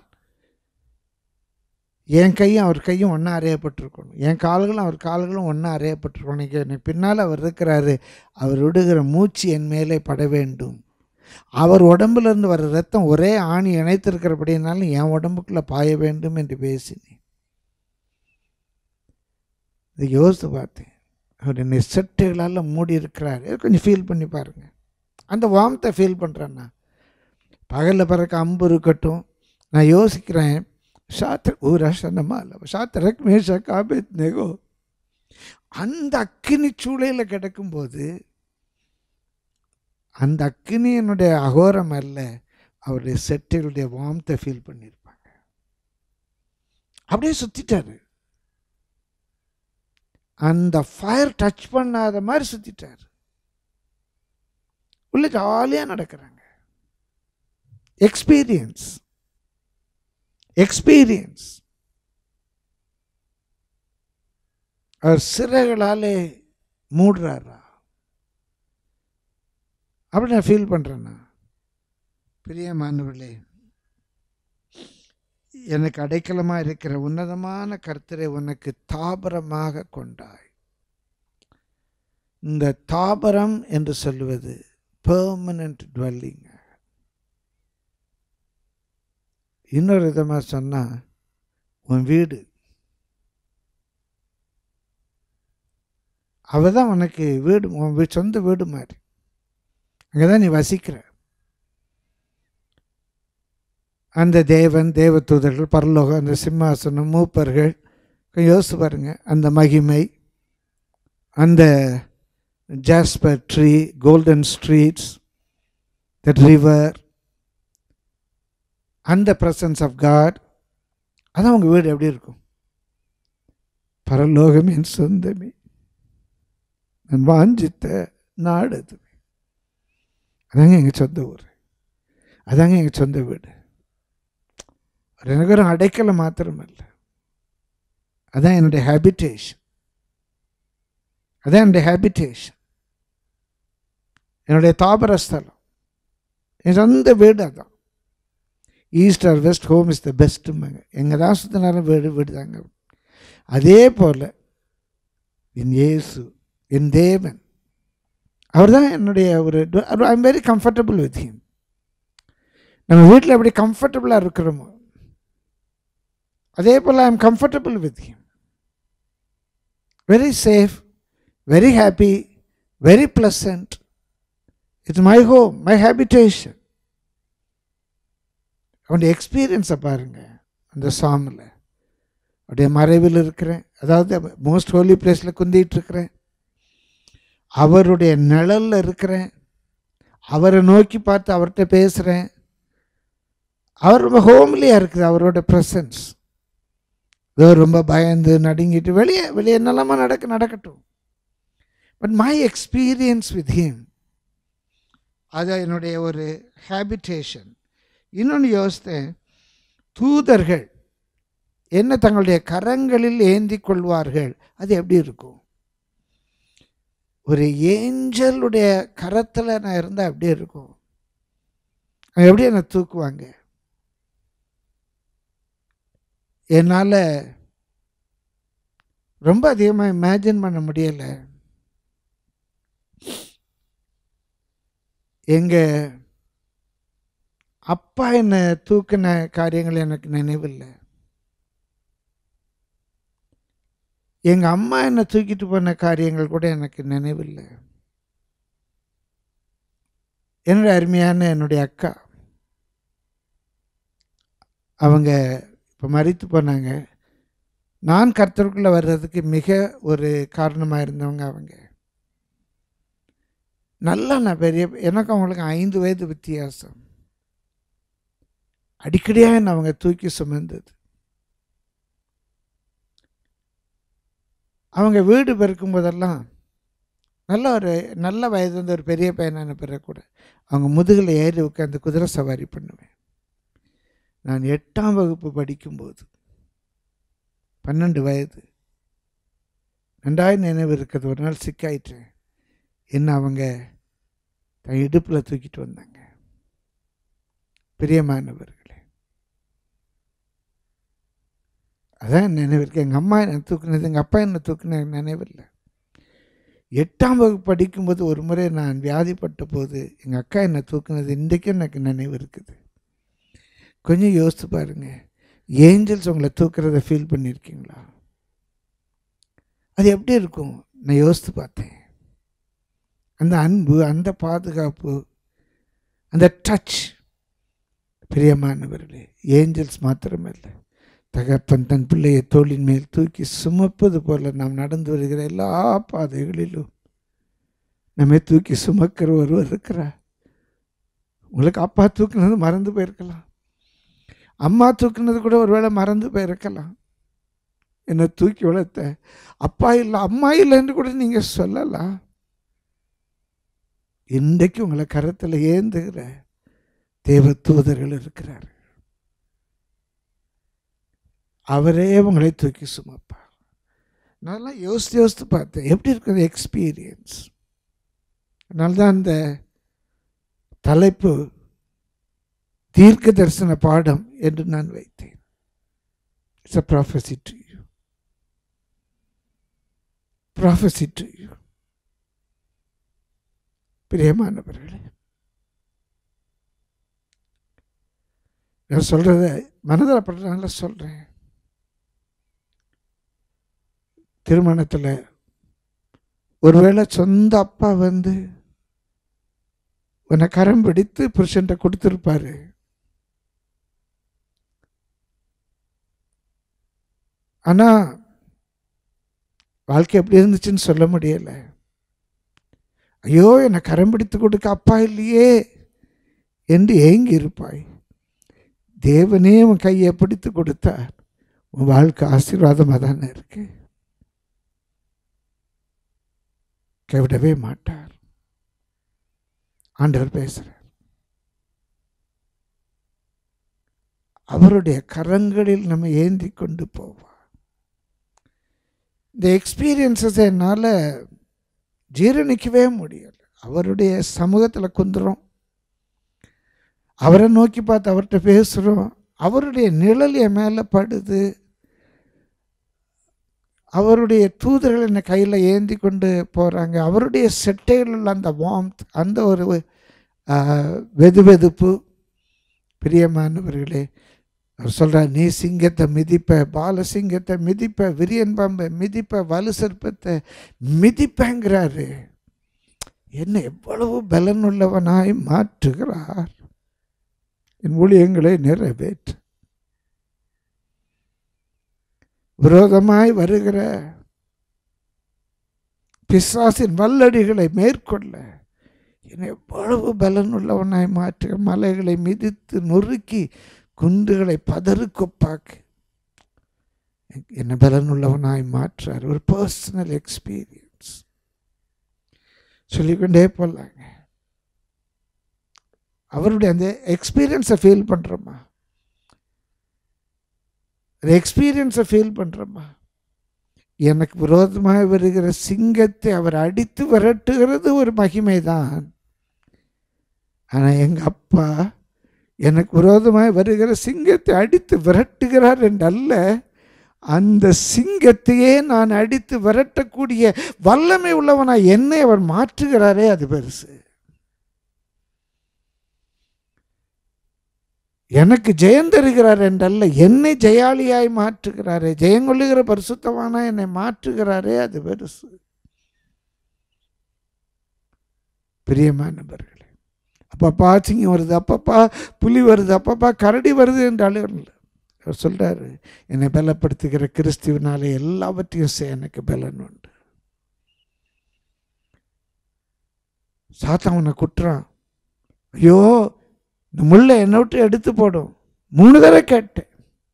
என் கையும் அவர் கையும் ஒன்றா அறையப்பட்டிருக்கணும் என் கால்களும் அவர் கால்களும் ஒன்றா அறையப்பட்டிருக்கணும் இன்னைக்கு எனக்கு பின்னால் அவர் இருக்கிறாரு அவர் விடுகிற மூச்சு என் மேலே பட வேண்டும் அவர் உடம்புலேருந்து வர ரத்தம் ஒரே ஆணி இணைத்திருக்கிறபடினாலும் என் உடம்புக்குள்ளே பாய வேண்டும் என்று பேசினேன் இதை யோசித்து பார்த்தேன் அவர் என்னை செட்டுகளால் மூடி இருக்கிறார் இதை கொஞ்சம் ஃபீல் பண்ணி பாருங்கள் அந்த வார்த்தை ஃபீல் பண்ணுறேன்னா பகலில் பிறக்க அம்பு இருக்கட்டும் நான் யோசிக்கிறேன் சாத்திர ஊராசனமா இல்லை சாத்திரக் மேஷ காபேத் நெகோ அந்த அக்கினி சூளையில் கிடக்கும்போது அந்த அக்கினியினுடைய அகோரம் அல்ல அவருடைய செட்டுகளுடைய வார்த்தை ஃபீல் பண்ணியிருப்பாங்க அப்படியே சுற்றிட்டாரு அந்த ஃபயர் டச் பண்ணாத மாதிரி சுற்றிட்டார் உள்ள ஜாலியாக நடக்கிறாங்க எக்ஸ்பீரியன்ஸ் எக்ஸ்பீரியன்ஸ் அவர் சிறைகளாலே மூடுறாரா அப்படி நான் ஃபீல் பண்ணுறேன்னா பிரியமானவர்களே எனக்கு அடைக்கலமாக இருக்கிற உன்னதமான கர்த்தரை உனக்கு தாபரமாக கொண்டாய் இந்த தாபரம் என்று சொல்லுவது பெர்மனன்ட் dwelling இன்னொரு விதமாக சொன்னால் உன் வீடு அவ தான் உனக்கு வீடு உன் வீ- சொந்த வீடு மாதிரி அங்கே தான் நீ வசிக்கிற அந்த தேவன் தேவதூதர்கள் பரலோகம் அந்த சிம்மாசனம் மூப்பர்கள் கொஞ்சம் யோசிச்சு பாருங்க அந்த மகிமை அந்த jasper tree golden streets the river அந்த பிரசன்ஸ் ஆஃப் காட் அதான் உங்கள் வீடு எப்படி இருக்கும் பரலோகம் என் சொந்தமே நான் வாஞ்சித்த நாடு அது அதாங்க எங்கள் சொந்த ஊர் அதாங்க எங்கள் சொந்த வீடு ஒரு எனக்கு ஒரு அடைக்கலை மாத்திரமல்ல அதான் என்னுடைய ஹேபிடேஷன் அதான் என்னுடைய ஹேபிடேஷன் என்னுடைய தாபர ஸ்தலம் என் சொந்த வீடு அதான் east or west home is the பெஸ்ட்டுமாங்க எங்கே தான் சுற்றினாலும் வீடு வீடு தாங்க அதே போல் என் இயேசு என் தேவன் அவர் தான் என்னுடைய ஒரு I am very comfortable with him நம்ம வீட்டில் எப்படி கம்ஃபர்டபுளாக இருக்கிறோமோ அதே போல் I am comfortable with him very safe very happy very pleasant it's my home my habitation அவனுடைய எக்ஸ்பீரியன்ஸை பாருங்கள் அந்த சாமில் அவருடைய மறைவில் இருக்கிறேன் அதாவது மோஸ்ட் ஹோலி பிளேஸில் குந்திட்டு இருக்கிறேன் அவருடைய நிழலில் இருக்கிறேன் அவரை நோக்கி பார்த்து அவர்கிட்ட பேசுகிறேன் அவர் ரொம்ப ஹோம்லியாக இருக்குது அவரோட ப்ரெசன்ஸ் ஏதோ ரொம்ப பயந்து நடுங்கிட்டு வெளியே வெளியே என்னெல்லாமா நடக்க நடக்கட்டும் but my experience with him அது என்னுடைய ஒரு ஹேபிடேஷன் இன்னொன்று யோசித்தேன் தூதர்கள் என்ன தங்களுடைய கரங்களில் ஏந்தி கொள்வார்கள் அது எப்படி இருக்கும் ஒரு ஏஞ்சலுடைய கரத்தில் நான் இருந்தால் எப்படி இருக்கும் அவங்க எப்படி என்னை தூக்குவாங்க என்னால் ரொம்ப அதிகமாக இமேஜின் பண்ண முடியலை எங்கள் அப்பா என்னை தூக்கின காரியங்கள் எனக்கு நினைவில்லை எங்கள் அம்மா என்னை தூக்கிட்டு போன காரியங்கள் கூட எனக்கு நினைவில்லை என்னுடைய அருமையான என்னுடைய அக்கா அவங்க இப்போ மறித்து போனாங்க நான் கர்த்தருக்குள்ளே வர்றதுக்கு மிக ஒரு காரணமாக இருந்தவங்க அவங்க நல்லா நான் பெரிய எனக்கு அவங்களுக்கு ஐந்து வயது வித்தியாசம் அடிக்கடியாக என்னை அவங்க தூக்கி சுமந்தது அவங்க வீடு பெருக்கும் போதெல்லாம் நல்ல ஒரு நல்ல வயது வந்து ஒரு பெரிய பையனான பிறகு கூட அவங்க முதுகில் ஏறி உட்காந்து குதிரை சவாரி பண்ணுவேன் நான் எட்டாம் வகுப்பு படிக்கும்போது பன்னெண்டு வயது ரெண்டாயிரம் நினைவு இருக்கிறது ஒரு நாள் சிக்காயிட்டேன் என்ன அவங்க தன் இடுப்பில் தூக்கிட்டு வந்தாங்க பிரியமானவர்களே அதான் நினைவு இருக்கு எங்கள் அம்மா என்னை தூக்குனது எங்கள் அப்பா என்னை தூக்குன நினைவில்லை எட்டாம் வகுப்பு படிக்கும்போது ஒரு முறை நான் வியாதிப்பட்ட போது எங்கள் அக்கா என்னை தூக்குனது இன்றைக்கும் எனக்கு நினைவு இருக்குது கொஞ்சம் யோசித்து பாருங்க ஏஞ்சல்ஸ் உங்களை தூக்குறத ஃபீல் பண்ணியிருக்கீங்களா அது எப்படி இருக்கும் நான் யோசித்து பார்த்தேன் அந்த அன்பு அந்த பாதுகாப்பு அந்த டச் பிரியமானவர்களே ஏஞ்சல்ஸ் மாத்திரமல்ல தகப்பன் தன் பிள்ளையை தோளின் மேல் தூக்கி சுமப்பது போல நாம் நடந்து வருகிற எல்லா பாதைகளிலும் நம்மை தூக்கி சுமக்கிற ஒருவர் இருக்கிறார் உங்களுக்கு அப்பா தூக்குனது மறந்து போயிருக்கலாம் அம்மா தூக்குனது கூட ஒருவேளை மறந்து போயிருக்கலாம் என்னை தூக்கி வளர்த்த அப்பா இல்லை அம்மா இல்லைன்னு கூட நீங்கள் சொல்லலாம் இன்றைக்கு உங்களை கரத்தில் ஏந்துகிற தேவ தூதர்கள் இருக்கிறார் அவரே உங்களை தூக்கி சுமப்பார் நான்லாம் யோசித்து யோசித்து பார்த்தேன் எப்படி இருக்குது எக்ஸ்பீரியன்ஸ் அதனால தான் அந்த தலைப்பு தீர்க்க தரிசன பாடம் என்று நான் வைத்தேன் it's a prophecy to you prophecy to you பிரியமானவர்களே நான் சொல்கிறத மனதில் படுறதுனால சொல்கிறேன் திருமணத்தில் ஒருவேளை சொந்த அப்பா வந்து உன்னை கரம் பிடித்து புருஷன்ட்ட கொடுத்துருப்பாரு ஆனால் வாழ்க்கை எப்படி இருந்துச்சுன்னு சொல்ல முடியலை ஐயோ என்னை கரம் பிடித்து கொடுக்க அப்பா இல்லையே என்று ஏங்கி இருப்பாய் தேவனே உன் கையை பிடித்து கொடுத்தார் உன் வாழ்க்கை ஆசீர்வாதமாக தானே இருக்கு கைவிடவே மாட்டார் ஆண்டவர் பேசுகிறார் அவருடைய கரங்களில் நம்ம ஏந்தி கொண்டு போவார் இந்த எக்ஸ்பீரியன்ஸஸ் என்னால் ஜீரணிக்கவே முடியல அவருடைய சமூகத்தில் குந்துறோம் அவரை நோக்கி பார்த்து அவர்கிட்ட பேசுகிறோம் அவருடைய நிழல் என் மேலே படுது அவருடைய தூதர்கள் என்னை கையில் ஏந்தி கொண்டு போகிறாங்க அவருடைய செட்டையில் உள்ள அந்த வாம்த் அந்த ஒரு வெது வெதுப்பு பிரியமானவர்களே அவர் சொல்கிறார் நீ சிங்கத்தை மிதிப்ப பாலசிங்கத்தை மிதிப்ப விரியன் பாம்பை மிதிப்ப வலு சர்ப்பத்தை மிதிப்பேங்கிறாரு என்ன எவ்வளவு பலனுள்ளவனாய் மாற்றுகிறார் என் ஊழியங்களை நிறைவேற்று விரோதமாய் வருகிற பிசாசின் வல்லடிகளை மேற்கொள்ள என்னை எவ்வளவு பலனுள்ளவனாய் மாற்று மலைகளை மிதித்து நொறுக்கி குண்டுகளை பதறு கொப்பாக்கு என்ன பலனுள்ளவனாய் மாற்றார் ஒரு பர்சனல் எக்ஸ்பீரியன்ஸ் சொல்லிக்கொண்டே போகலாங்க அவருடைய அந்த எக்ஸ்பீரியன்ஸை ஃபீல் பண்ணுறோமா அந்த எக்ஸ்பீரியன்ஸை ஃபீல் பண்ணுறோமா எனக்கு விரோதமாக வருகிற சிங்கத்தை அவர் அடித்து விரட்டுகிறது ஒரு மகிமை தான் ஆனால் எங்கள் அப்பா எனக்கு விரோதமாக வருகிற சிங்கத்தை அடித்து விரட்டுகிறார் என்றல்ல அந்த சிங்கத்தையே நான் அடித்து விரட்டக்கூடிய வல்லமை உள்ளவனாய் என்னை அவர் மாற்றுகிறாரே அது பெருசு எனக்கு ஜெயம் தருகிறார் என்றல்ல என்னை ஜெயாளியாய் மாற்றுகிறாரே ஜெயங்கொள்ளுகிற பரிசுத்தவானா என்னை மாற்றுகிறாரே அது பெருசு பிரியமானவர்களே அப்பப்பா சிங்கம் வருது அப்பப்பா புலி வருது அப்பப்பா கரடி வருது என்றாலும் இல்லை அவர் சொல்கிறாரு என்னை பலப்படுத்துகிற கிறிஸ்துவனாலே எல்லாவற்றையும் செய்ய எனக்கு பலன் உண்டு சாத்தான் உன்னை குட்டுறான் ஐயோ இந்த முள்ளை என்னை விட்டு எடுத்து போடும் மூணு தடவை கேட்டேன்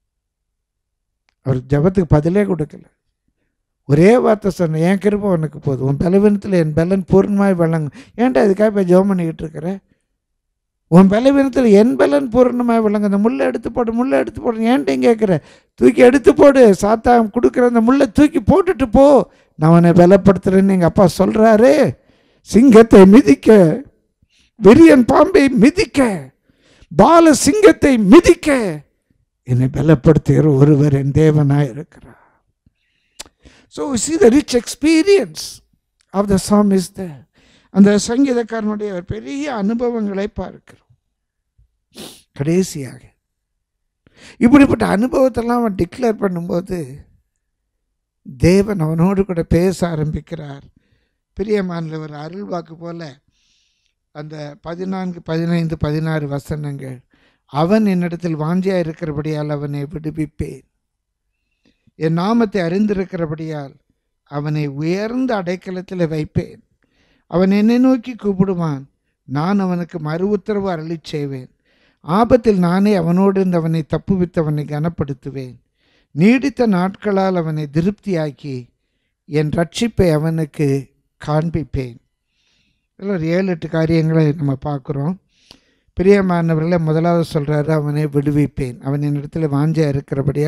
அவர் ஜபத்துக்கு பதிலே கொடுக்கல ஒரே வார்த்தை சொன்னேன் என் கிருப்பம் உனக்கு போதும் உன் பலவீனத்தில் என் பலன் பூர்ணமாய் வழங்கும் ஏன்டா இதுக்காக இப்போ ஜெபம் பண்ணிக்கிட்டு இருக்கிற உன் பலவீனத்தில் என் பலன் பூர்ணமாய் விளங்க அந்த முள்ளை எடுத்து போடு முள்ளை எடுத்து போடு ஏன்ட்டையும் கேட்குற தூக்கி எடுத்து போடு சாத்தா கொடுக்குற அந்த முள்ளை தூக்கி போட்டுட்டு போ நான் உன்னை பலப்படுத்துகிறேன்னு எங்கள் அப்பா சொல்கிறாரு சிங்கத்தை மிதிக்க விரியன் பாம்பை மிதிக்க பால சிங்கத்தை மிதிக்க என்னை பலப்படுத்துகிற ஒருவர் என் தேவனாய் இருக்கிறார் so see the rich experience of the psalm is the அந்த சங்கீதக்காரனுடைய ஒரு பெரிய அனுபவங்களை பார்க்கிறோம் கடைசியாக இப்படிப்பட்ட அனுபவத்தெல்லாம் அவன் டிக்ளேர் பண்ணும்போது தேவன் அவனோடு கூட பேச ஆரம்பிக்கிறார் பிரியமானில் ஒரு அருள்வாக்கு போல அந்த பதினான்கு பதினைந்து பதினாறு வசனங்கள் அவன் என்னிடத்தில் வாஞ்சியாக இருக்கிறபடியால் அவனை விடுவிப்பேன் என் நாமத்தை அறிந்திருக்கிறபடியால் அவனை உயர்ந்த அடைக்கலத்தில் வைப்பேன் அவன் என்னை நோக்கி கூப்பிடுவான் நான் அவனுக்கு மறு உத்தரவு அருளிச் செய்வேன் ஆபத்தில் நானே அவனோடு இருந்து அவனை தப்புவித்து அவனை கனப்படுத்துவேன் நீடித்த நாட்களால் அவனை திருப்தியாக்கி என் ரட்சிப்பை அவனுக்கு காண்பிப்பேன் இதில் ஒரு ஏழு எட்டு காரியங்களை நம்ம பார்க்குறோம் பிரியமானவர்களை முதலாவது சொல்கிறாரு அவனை விடுவிப்பேன் அவன் என்னிடத்தில் வாஞ்சா இருக்கிறபடியால்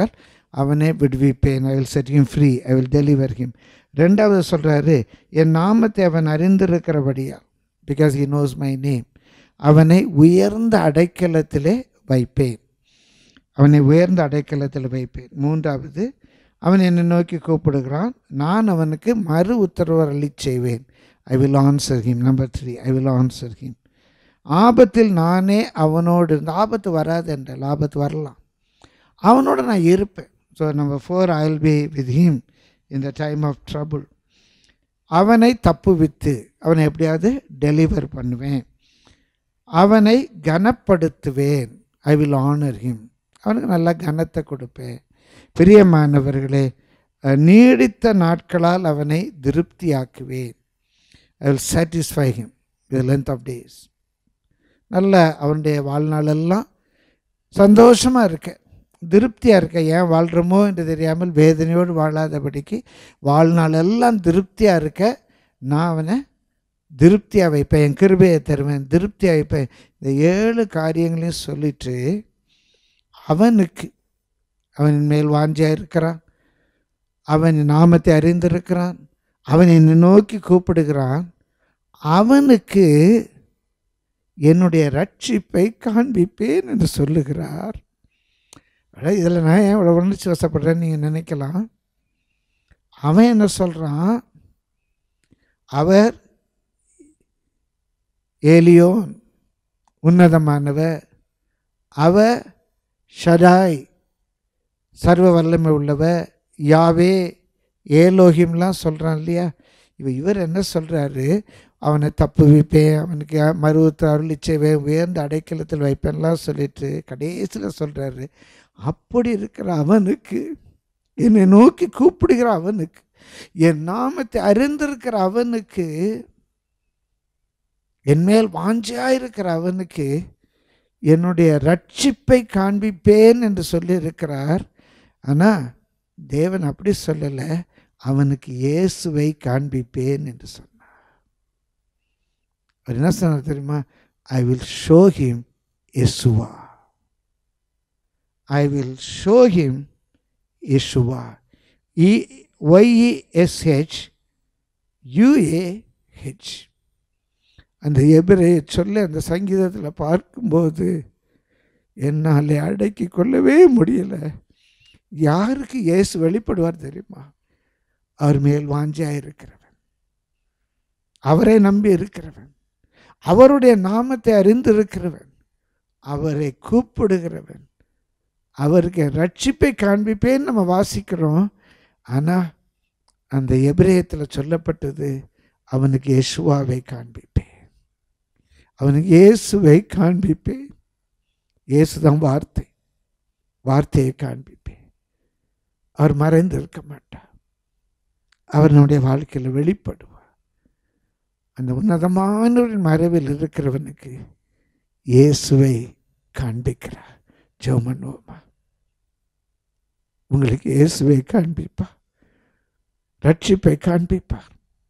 அவனை விடுவிப்பேன் I will set him free I will deliver him ரெண்டாவது சொல்கிறாரு என் நாமத்தை அவன் அறிந்திருக்கிறபடியால் because he knows my name அவனை உயர்ந்த அடைக்கலத்திலே வைப்பேன் அவனை உயர்ந்த அடைக்கலத்தில் வைப்பேன் மூன்றாவது அவன் என்னை நோக்கி கூப்பிடுகிறான் நான் அவனுக்கு மறு உத்தரவு அளிச் செய்வேன் I will answer him number three I will answer him ஆபத்தில் நானே அவனோடு இருந்து ஆபத்து வராது என்றால் ஆபத்து வரலாம் அவனோட நான் இருப்பேன் so number four I will be with him in the time of trouble அவனை தப்புவித்து அவனை எப்படியாவது டெலிவர் பண்ணுவேன் அவனை கனப்படுத்துவேன் ஐ வில் ஆனர் ஹிம் அவனுக்கு நல்ல கனத்தை கொடுப்பேன் பிரியமானவர்களே அஹ், நீடித்த நாட்களால் அவனை திருப்தியாக்குவேன் I will satisfy him with length of days நல்ல அவனுடைய வாழ்நாளெல்லாம் சந்தோஷமாக இருக்க திருப்தியாக இருக்க ஏன் வாழ்கிறோமோ என்று தெரியாமல் வேதனையோடு வாழாதபடிக்கு வாழ்நாளெல்லாம் திருப்தியாக இருக்க நான் அவனை திருப்தியாக வைப்பேன் என் கிருபையை தருவேன் திருப்தியாக வைப்பேன் இந்த ஏழு காரியங்களையும் சொல்லிட்டு அவனுக்கு அவன் மேல் வாஞ்சியாக இருக்கிறான் அவன் என் நாமத்தை அறிந்திருக்கிறான் அவன் என்னை நோக்கி கூப்பிடுகிறான் அவனுக்கு என்னுடைய ரட்சிப்பை காண்பிப்பேன் என்று சொல்லுகிறார் இதில் நான் ஏன் இவ்வளோ உணர்ச்சி வசப்படுறேன்னு நீங்கள் நினைக்கலாம் அவன் என்ன சொல்கிறான் அவர் ஏலியோன் உன்னதமானவர் அவ ஷடாய் சர்வ வல்லமை உள்ளவர் யாவே ஏலோகிம்லாம் சொல்கிறான் இல்லையா இவ இவர் என்ன சொல்கிறாரு அவனை தப்பு வைப்பேன் அவனுக்கு மருவத்து அருளி செய்வேன் உயர்ந்த அடைக்கலத்தில் வைப்பேன்லாம் சொல்லிட்டு கடைசியில் சொல்கிறாரு அப்படி இருக்கிற அவனுக்கு என்னை நோக்கி கூப்பிடுகிற அவனுக்கு என் நாமத்தை அறிந்திருக்கிற அவனுக்கு என் மேல் வாஞ்சியாயிருக்கிற அவனுக்கு என்னுடைய ரட்சிப்பை காண்பிப்பேன் என்று சொல்லியிருக்கிறார் ஆனால் தேவன் அப்படி சொல்லலை அவனுக்கு இயேசுவை காண்பிப்பேன் என்று சொன்னார் அவர் என்ன சொன்னார் தெரியுமா I will show him Yeshua I will show him Yeshua இ ஒய்இஎஸ்ஹெச் யுஏஹெச் அந்த எபிரையை சொல்ல அந்த சங்கீதத்தில் பார்க்கும்போது என்னாலே அடக்கி கொள்ளவே முடியலை யாருக்கு இயேசு வெளிப்படுவார் தெரியுமா அவர் மேல் வாஞ்சியாக இருக்கிறவன் அவரை நம்பி இருக்கிறவன் அவருடைய நாமத்தை அறிந்திருக்கிறவன் அவரை கூப்பிடுகிறவன் அவருக்கு ரட்சிப்பை காண்பிப்பேன்னு நம்ம வாசிக்கிறோம் ஆனால் அந்த எபிரேயத்தில் சொல்லப்பட்டது அவனுக்கு இயேசுவாவை காண்பிப்பேன் அவனுக்கு இயேசுவை காண்பிப்பேன் இயேசுதான் வார்த்தை வார்த்தையை காண்பிப்பேன் அவர் மறைந்து இருக்க மாட்டார் அவர் நம்முடைய வாழ்க்கையில் வெளிப்படுவார் அந்த உன்னதமானவரின் மறைவில் இருக்கிறவனுக்கு இயேசுவை காண்பிக்கிறார் ஜோமனோமா உங்களுக்கு இயேசுவை காண்பிப்பார் ரட்சிப்பை காண்பிப்பார்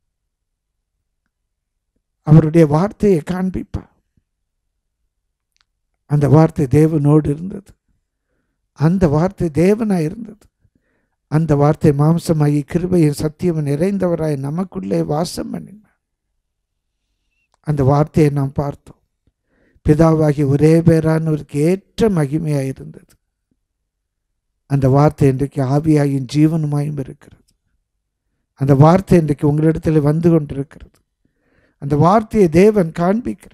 அவருடைய வார்த்தையை காண்பிப்பார் அந்த வார்த்தை தேவனோடு இருந்தது அந்த வார்த்தை தேவனாய் இருந்தது அந்த வார்த்தை மாம்சமாகி கிருபையும் சத்தியமும் நிறைந்தவராய் நமக்குள்ளே வாசம் பண்ணினார் அந்த வார்த்தையை நாம் பார்த்தோம் பிதாவாகி ஒரே பேரானவருக்கு ஏற்ற மகிமையாக இருந்தது அந்த வார்த்தை இன்றைக்கு ஆவியாயும் ஜீவனுமாயும் இருக்கிறது அந்த வார்த்தை இன்றைக்கு உங்களிடத்தில் வந்து கொண்டிருக்கிறது அந்த வார்த்தையை தேவன் காண்பிக்கிறார்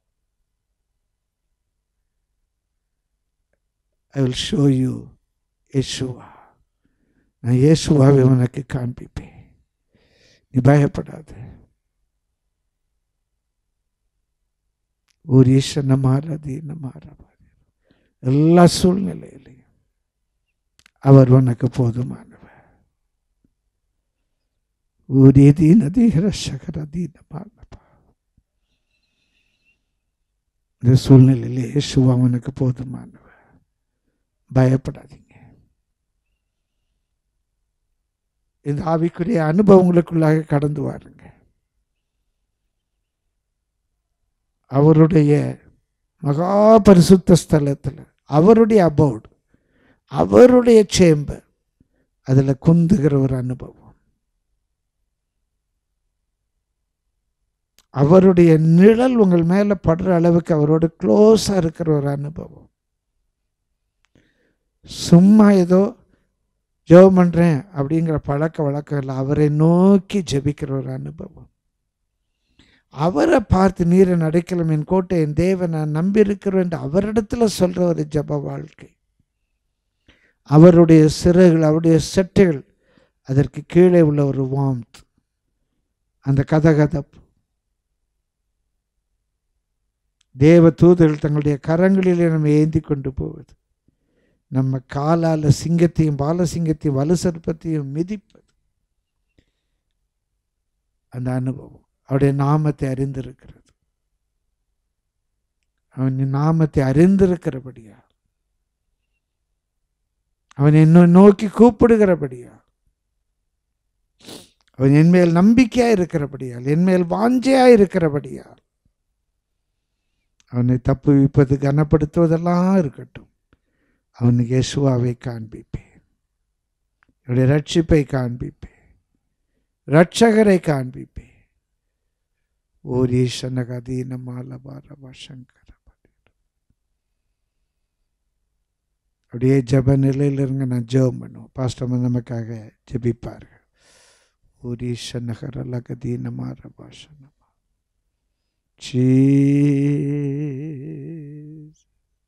I will show you Yeshua நான் இயேசுவாவை உனக்கு காண்பிப்பேன் நீ பயப்படாது ஒரு ஈஸ்வரனை மாறாது மாறாது எல்லா சூழ்நிலையிலையும் அவர் உனக்கு போதுமானவர் ஒரு தீன தீர சகர தீனமானப்பா இந்த சூழ்நிலையில் இயேசுவா உனக்கு போதுமானவர் பயப்படாதீங்க இந்த ஆவிக்குரிய அனுபவங்களுக்குள்ளாக கடந்து வாருங்க அவருடைய மகா பரிசுத்த ஸ்தலத்தில் அவருடைய அபவுட் அவருடைய சேம்பர் அதில் குந்துகிற ஒரு அனுபவம் அவருடைய நிழல் உங்கள் மேலே படுற அளவுக்கு அவரோட க்ளோஸாக இருக்கிற ஒரு அனுபவம் சும்மா ஏதோ ஜெபம் பண்ணுறேன் அப்படிங்கிற பழக்க வழக்கம் இல்லை அவரை நோக்கி ஜெபிக்கிற ஒரு அனுபவம் அவரை பார்த்து நீரை நடைக்கலாம் என் கோட்டை என் தேவன் நான் நம்பியிருக்கிறேன் என்று அவரிடத்துல சொல்கிற ஒரு ஜெப வாழ்க்கை அவருடைய சிறகுகள் அவருடைய செட்டைகள் அதற்கு கீழே உள்ள ஒரு வாம்த் அந்த கதகதப்பு தேவ தூதர்கள் தங்களுடைய கரங்களிலே நம்ம ஏந்தி கொண்டு போவது நம்ம காலால் சிங்கத்தையும் பாலசிங்கத்தையும் வலுசற்பத்தையும் மிதிப்பது அந்த அனுபவம் அவருடைய நாமத்தை அறிந்திருக்கிறது அவன் நாமத்தை அறிந்திருக்கிறபடியா அவன் என்னை நோக்கி கூப்பிடுகிறபடியா அவன் என்மேல் நம்பிக்கையா இருக்கிறபடியால் என்மேல் வாஞ்சையா இருக்கிறபடியால் அவனை தப்புவிப்பது கனப்படுத்துவதெல்லாம் இருக்கட்டும் அவனுக்கு யேசுவாவை காண்பிப்பேன் என்னுடைய ரட்சிப்பை காண்பிப்பேன் ரட்சகரை காண்பிப்பேன் ஓரீஷனகதீன மாலபாரபா சங்கர அப்படியே ஜப நிலையில் இருங்க நான் ஜெபம் பண்ணுவோம் பாஸ்டர் வந்து நமக்காக ஜெபிப்பார்கள் ஓரீஷனகர லகதீன மாரபா சனமா சீஸ்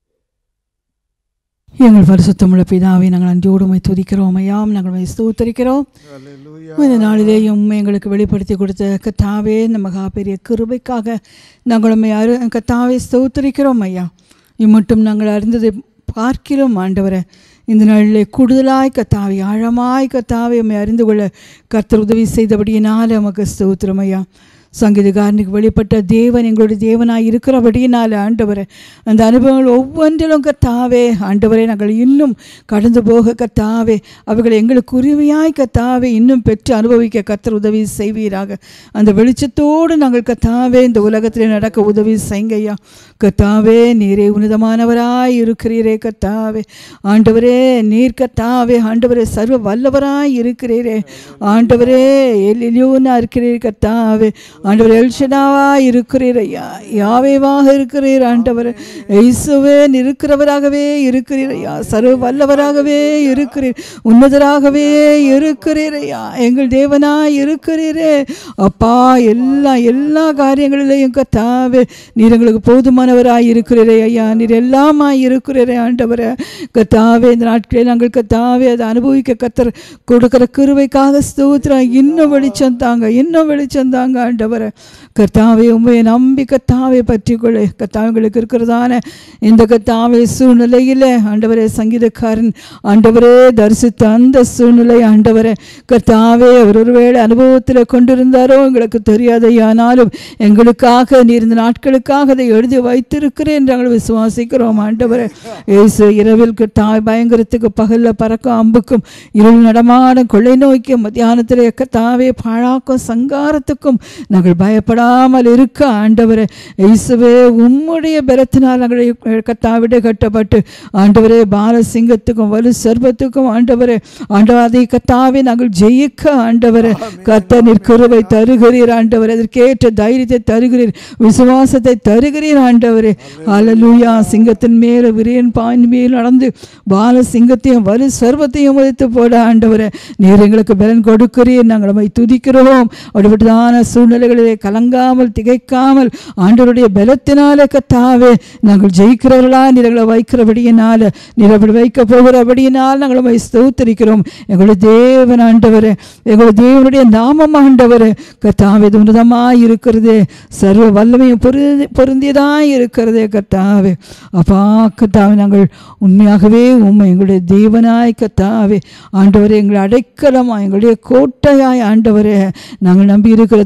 எங்கள் பரிசுத்தமுள்ள பிதாவை நாங்கள் நன்றியோடு உம்மை துதிக்கிறோம் ஐயாம் நாங்கள் உம்மை ஸ்தோத்தரிக்கிறோம் இந்த நாளிலேயும் உம்மை எங்களுக்கு வெளிப்படுத்தி கொடுத்த கத்தாவே இந்த மகா பெரிய கிருபைக்காக நாங்கள் உண்மை அரு கத்தாவை ஸ்தோத்தரிக்கிறோம் ஐயா இம்மட்டும் நாங்கள் அறிந்ததை பார்க்கிறோம் ஆண்டவரை இந்த நாளிலே கூடுதலாய் கத்தாவை ஆழமாய் கத்தாவை உம்மை அறிந்து கொள்ள கர்த்தர் உதவி செய்தபடியினால் நமக்கு ஸ்தோத்திரம் ஐயா சங்கீதக்காரனுக்கு வெளிப்பட்ட தேவன் எங்களுடைய தேவனாய் இருக்கிறபடியினால் ஆண்டவரை அந்த அனுபவங்கள் ஒவ்வொன்றிலும் கத்தாவே ஆண்டவரை நாங்கள் இன்னும் கடந்து போக கத்தாவே அவைகளை எங்களுக்கு உரிமையாய் கத்தாவே இன்னும் பெற்று அனுபவிக்க கத்தர் உதவி செய்வீராக அந்த வெளிச்சத்தோடு நாங்கள் கத்தாவே இந்த உலகத்தில் நடக்க உதவி செய்கையா கத்தாவே நீரே உன்னதமானவராய் இருக்கிறீரே கத்தாவே ஆண்டவரே நீர் கத்தாவே ஆண்டவரே சர்வ வல்லவராய் இருக்கிறீரே ஆண்டவரே எலியோனா இருக்கிறீர் கத்தாவே ஆண்டவர் எல்ஷனாவா இருக்கிறீர் ஐயா யாவேவாக இருக்கிறீர் ஆண்டவர் இயேசுவே இருக்கிறவராகவே இருக்கிறீர் ஐயா சர்வ வல்லவராகவே இருக்கிறீர் உன்னதராகவே இருக்கிறீர் ஐயா எங்கள் தேவனாய் இருக்கிறீரே அப்பா எல்லா எல்லா காரியங்களிலேயும் கத்தாவே நீர் எங்களுக்கு போதுமானவராய் இருக்கிறீரே ஐயா நீர் எல்லாமாய் இருக்கிறீரே ஆண்டவரே கத்தாவே இந்த நாட்களில் நாங்கள் கத்தாவே அதை அனுபவிக்க கத்தர் கொடுக்கிற கிருவைக்காக ஸ்தோத்திரம் இன்னும் வெளிச்சம் தாங்க இன்னும் வெளிச்சம் தாங்க ஆண்டவரை கர்த்தாவே உண்மையை நம்பி கத்தாவை பற்றிக்கொள்ளு கத்தாவங்களுக்கு இருக்கிறதான இந்த கத்தாவை சூழ்நிலையில் ஆண்டவரே சங்கீதக்காரன் ஆண்டவரே தரிசித்த அந்த சூழ்நிலை ஆண்டவரே கர்த்தாவே அவர் ஒருவேளை அனுபவத்தில் கொண்டிருந்தாரோ எங்களுக்கு தெரியாதையானாலும் எங்களுக்காக நீர் இந்த நாட்களுக்காக அதை எழுதி வைத்திருக்கிறேன் என்று நாங்கள் விசுவாசிக்கிறோம் ஆண்டவரே இயேசு இரவில் கத்தாய் பயங்கரத்துக்கு பகலில் பறக்கும் அம்புக்கும் இருள் நடமாடும் கொள்ளை நோய்க்கும் மத்தியானத்தில் கத்தாவே பாழாக்கும் சங்காரத்துக்கும் நாங்கள் பயப்படாமல் இருக்க ஆண்டவரே இயேசுவே உம்முடைய பலத்தினால் நாங்கள் கத்தாவிட கட்டப்பட்டு ஆண்டவரே பாலசிங்கத்துக்கும் வலு சர்வத்துக்கும் ஆண்டவரே ஆண்டவர் அதை கத்தாவே நாங்கள் ஜெயிக்க ஆண்டவரே கத்த நிற்கிறவை தருகிறீர் ஆண்டவர் அதற்கேற்ற தைரியத்தை தருகிறீர் விசுவாசத்தை தருகிறீர் ஆண்டவரே அலலூயா சிங்கத்தின் மேல விரியன் பாயின் மேல் நடந்து பால சிங்கத்தையும் வலு சர்வத்தையும் உதைத்து போட ஆண்டவரே நீர் எங்களுக்கு பலன் கொடுக்கிறீர் நாங்கள் நம்மை துதிக்கிறோம் அப்படிப்பட்டதான சூழ்நிலைகளிலே கலங்காமல் திகைக்காமல் ஆண்டவருடைய பலத்தினாலே கத்தாவே நாங்கள் ஜெயிக்கிறவர்களா நீர்களை வைக்கிறபடியினால நீர் அப்படி வைக்க போகிறபடியினால் நாங்கள் நம்மை ஸ்தோத்தரிக்கிறோம் எங்களுடைய தேவன் ஆண்டவரே எங்களுடைய தேவனுடைய நாமம் ஆண்டவரே கத்தாவே இது உன்னதமாய் இருக்கிறதே சர்வ வல்லமையும் பொருந்தி பொருந்தியதாய் இருக்கிறதே கத்தாவே அப்பா கத்தாவே நாங்கள் உண்மையாகவே உண்மை எங்களுடைய தேவனாய் கத்தாவே ஆண்டவரே எங்களை அடைக்கலமாய் எங்களுடைய கோட்டையாய் ஆண்டவரே நாங்கள் நம்பி இருக்கிற துர்கமா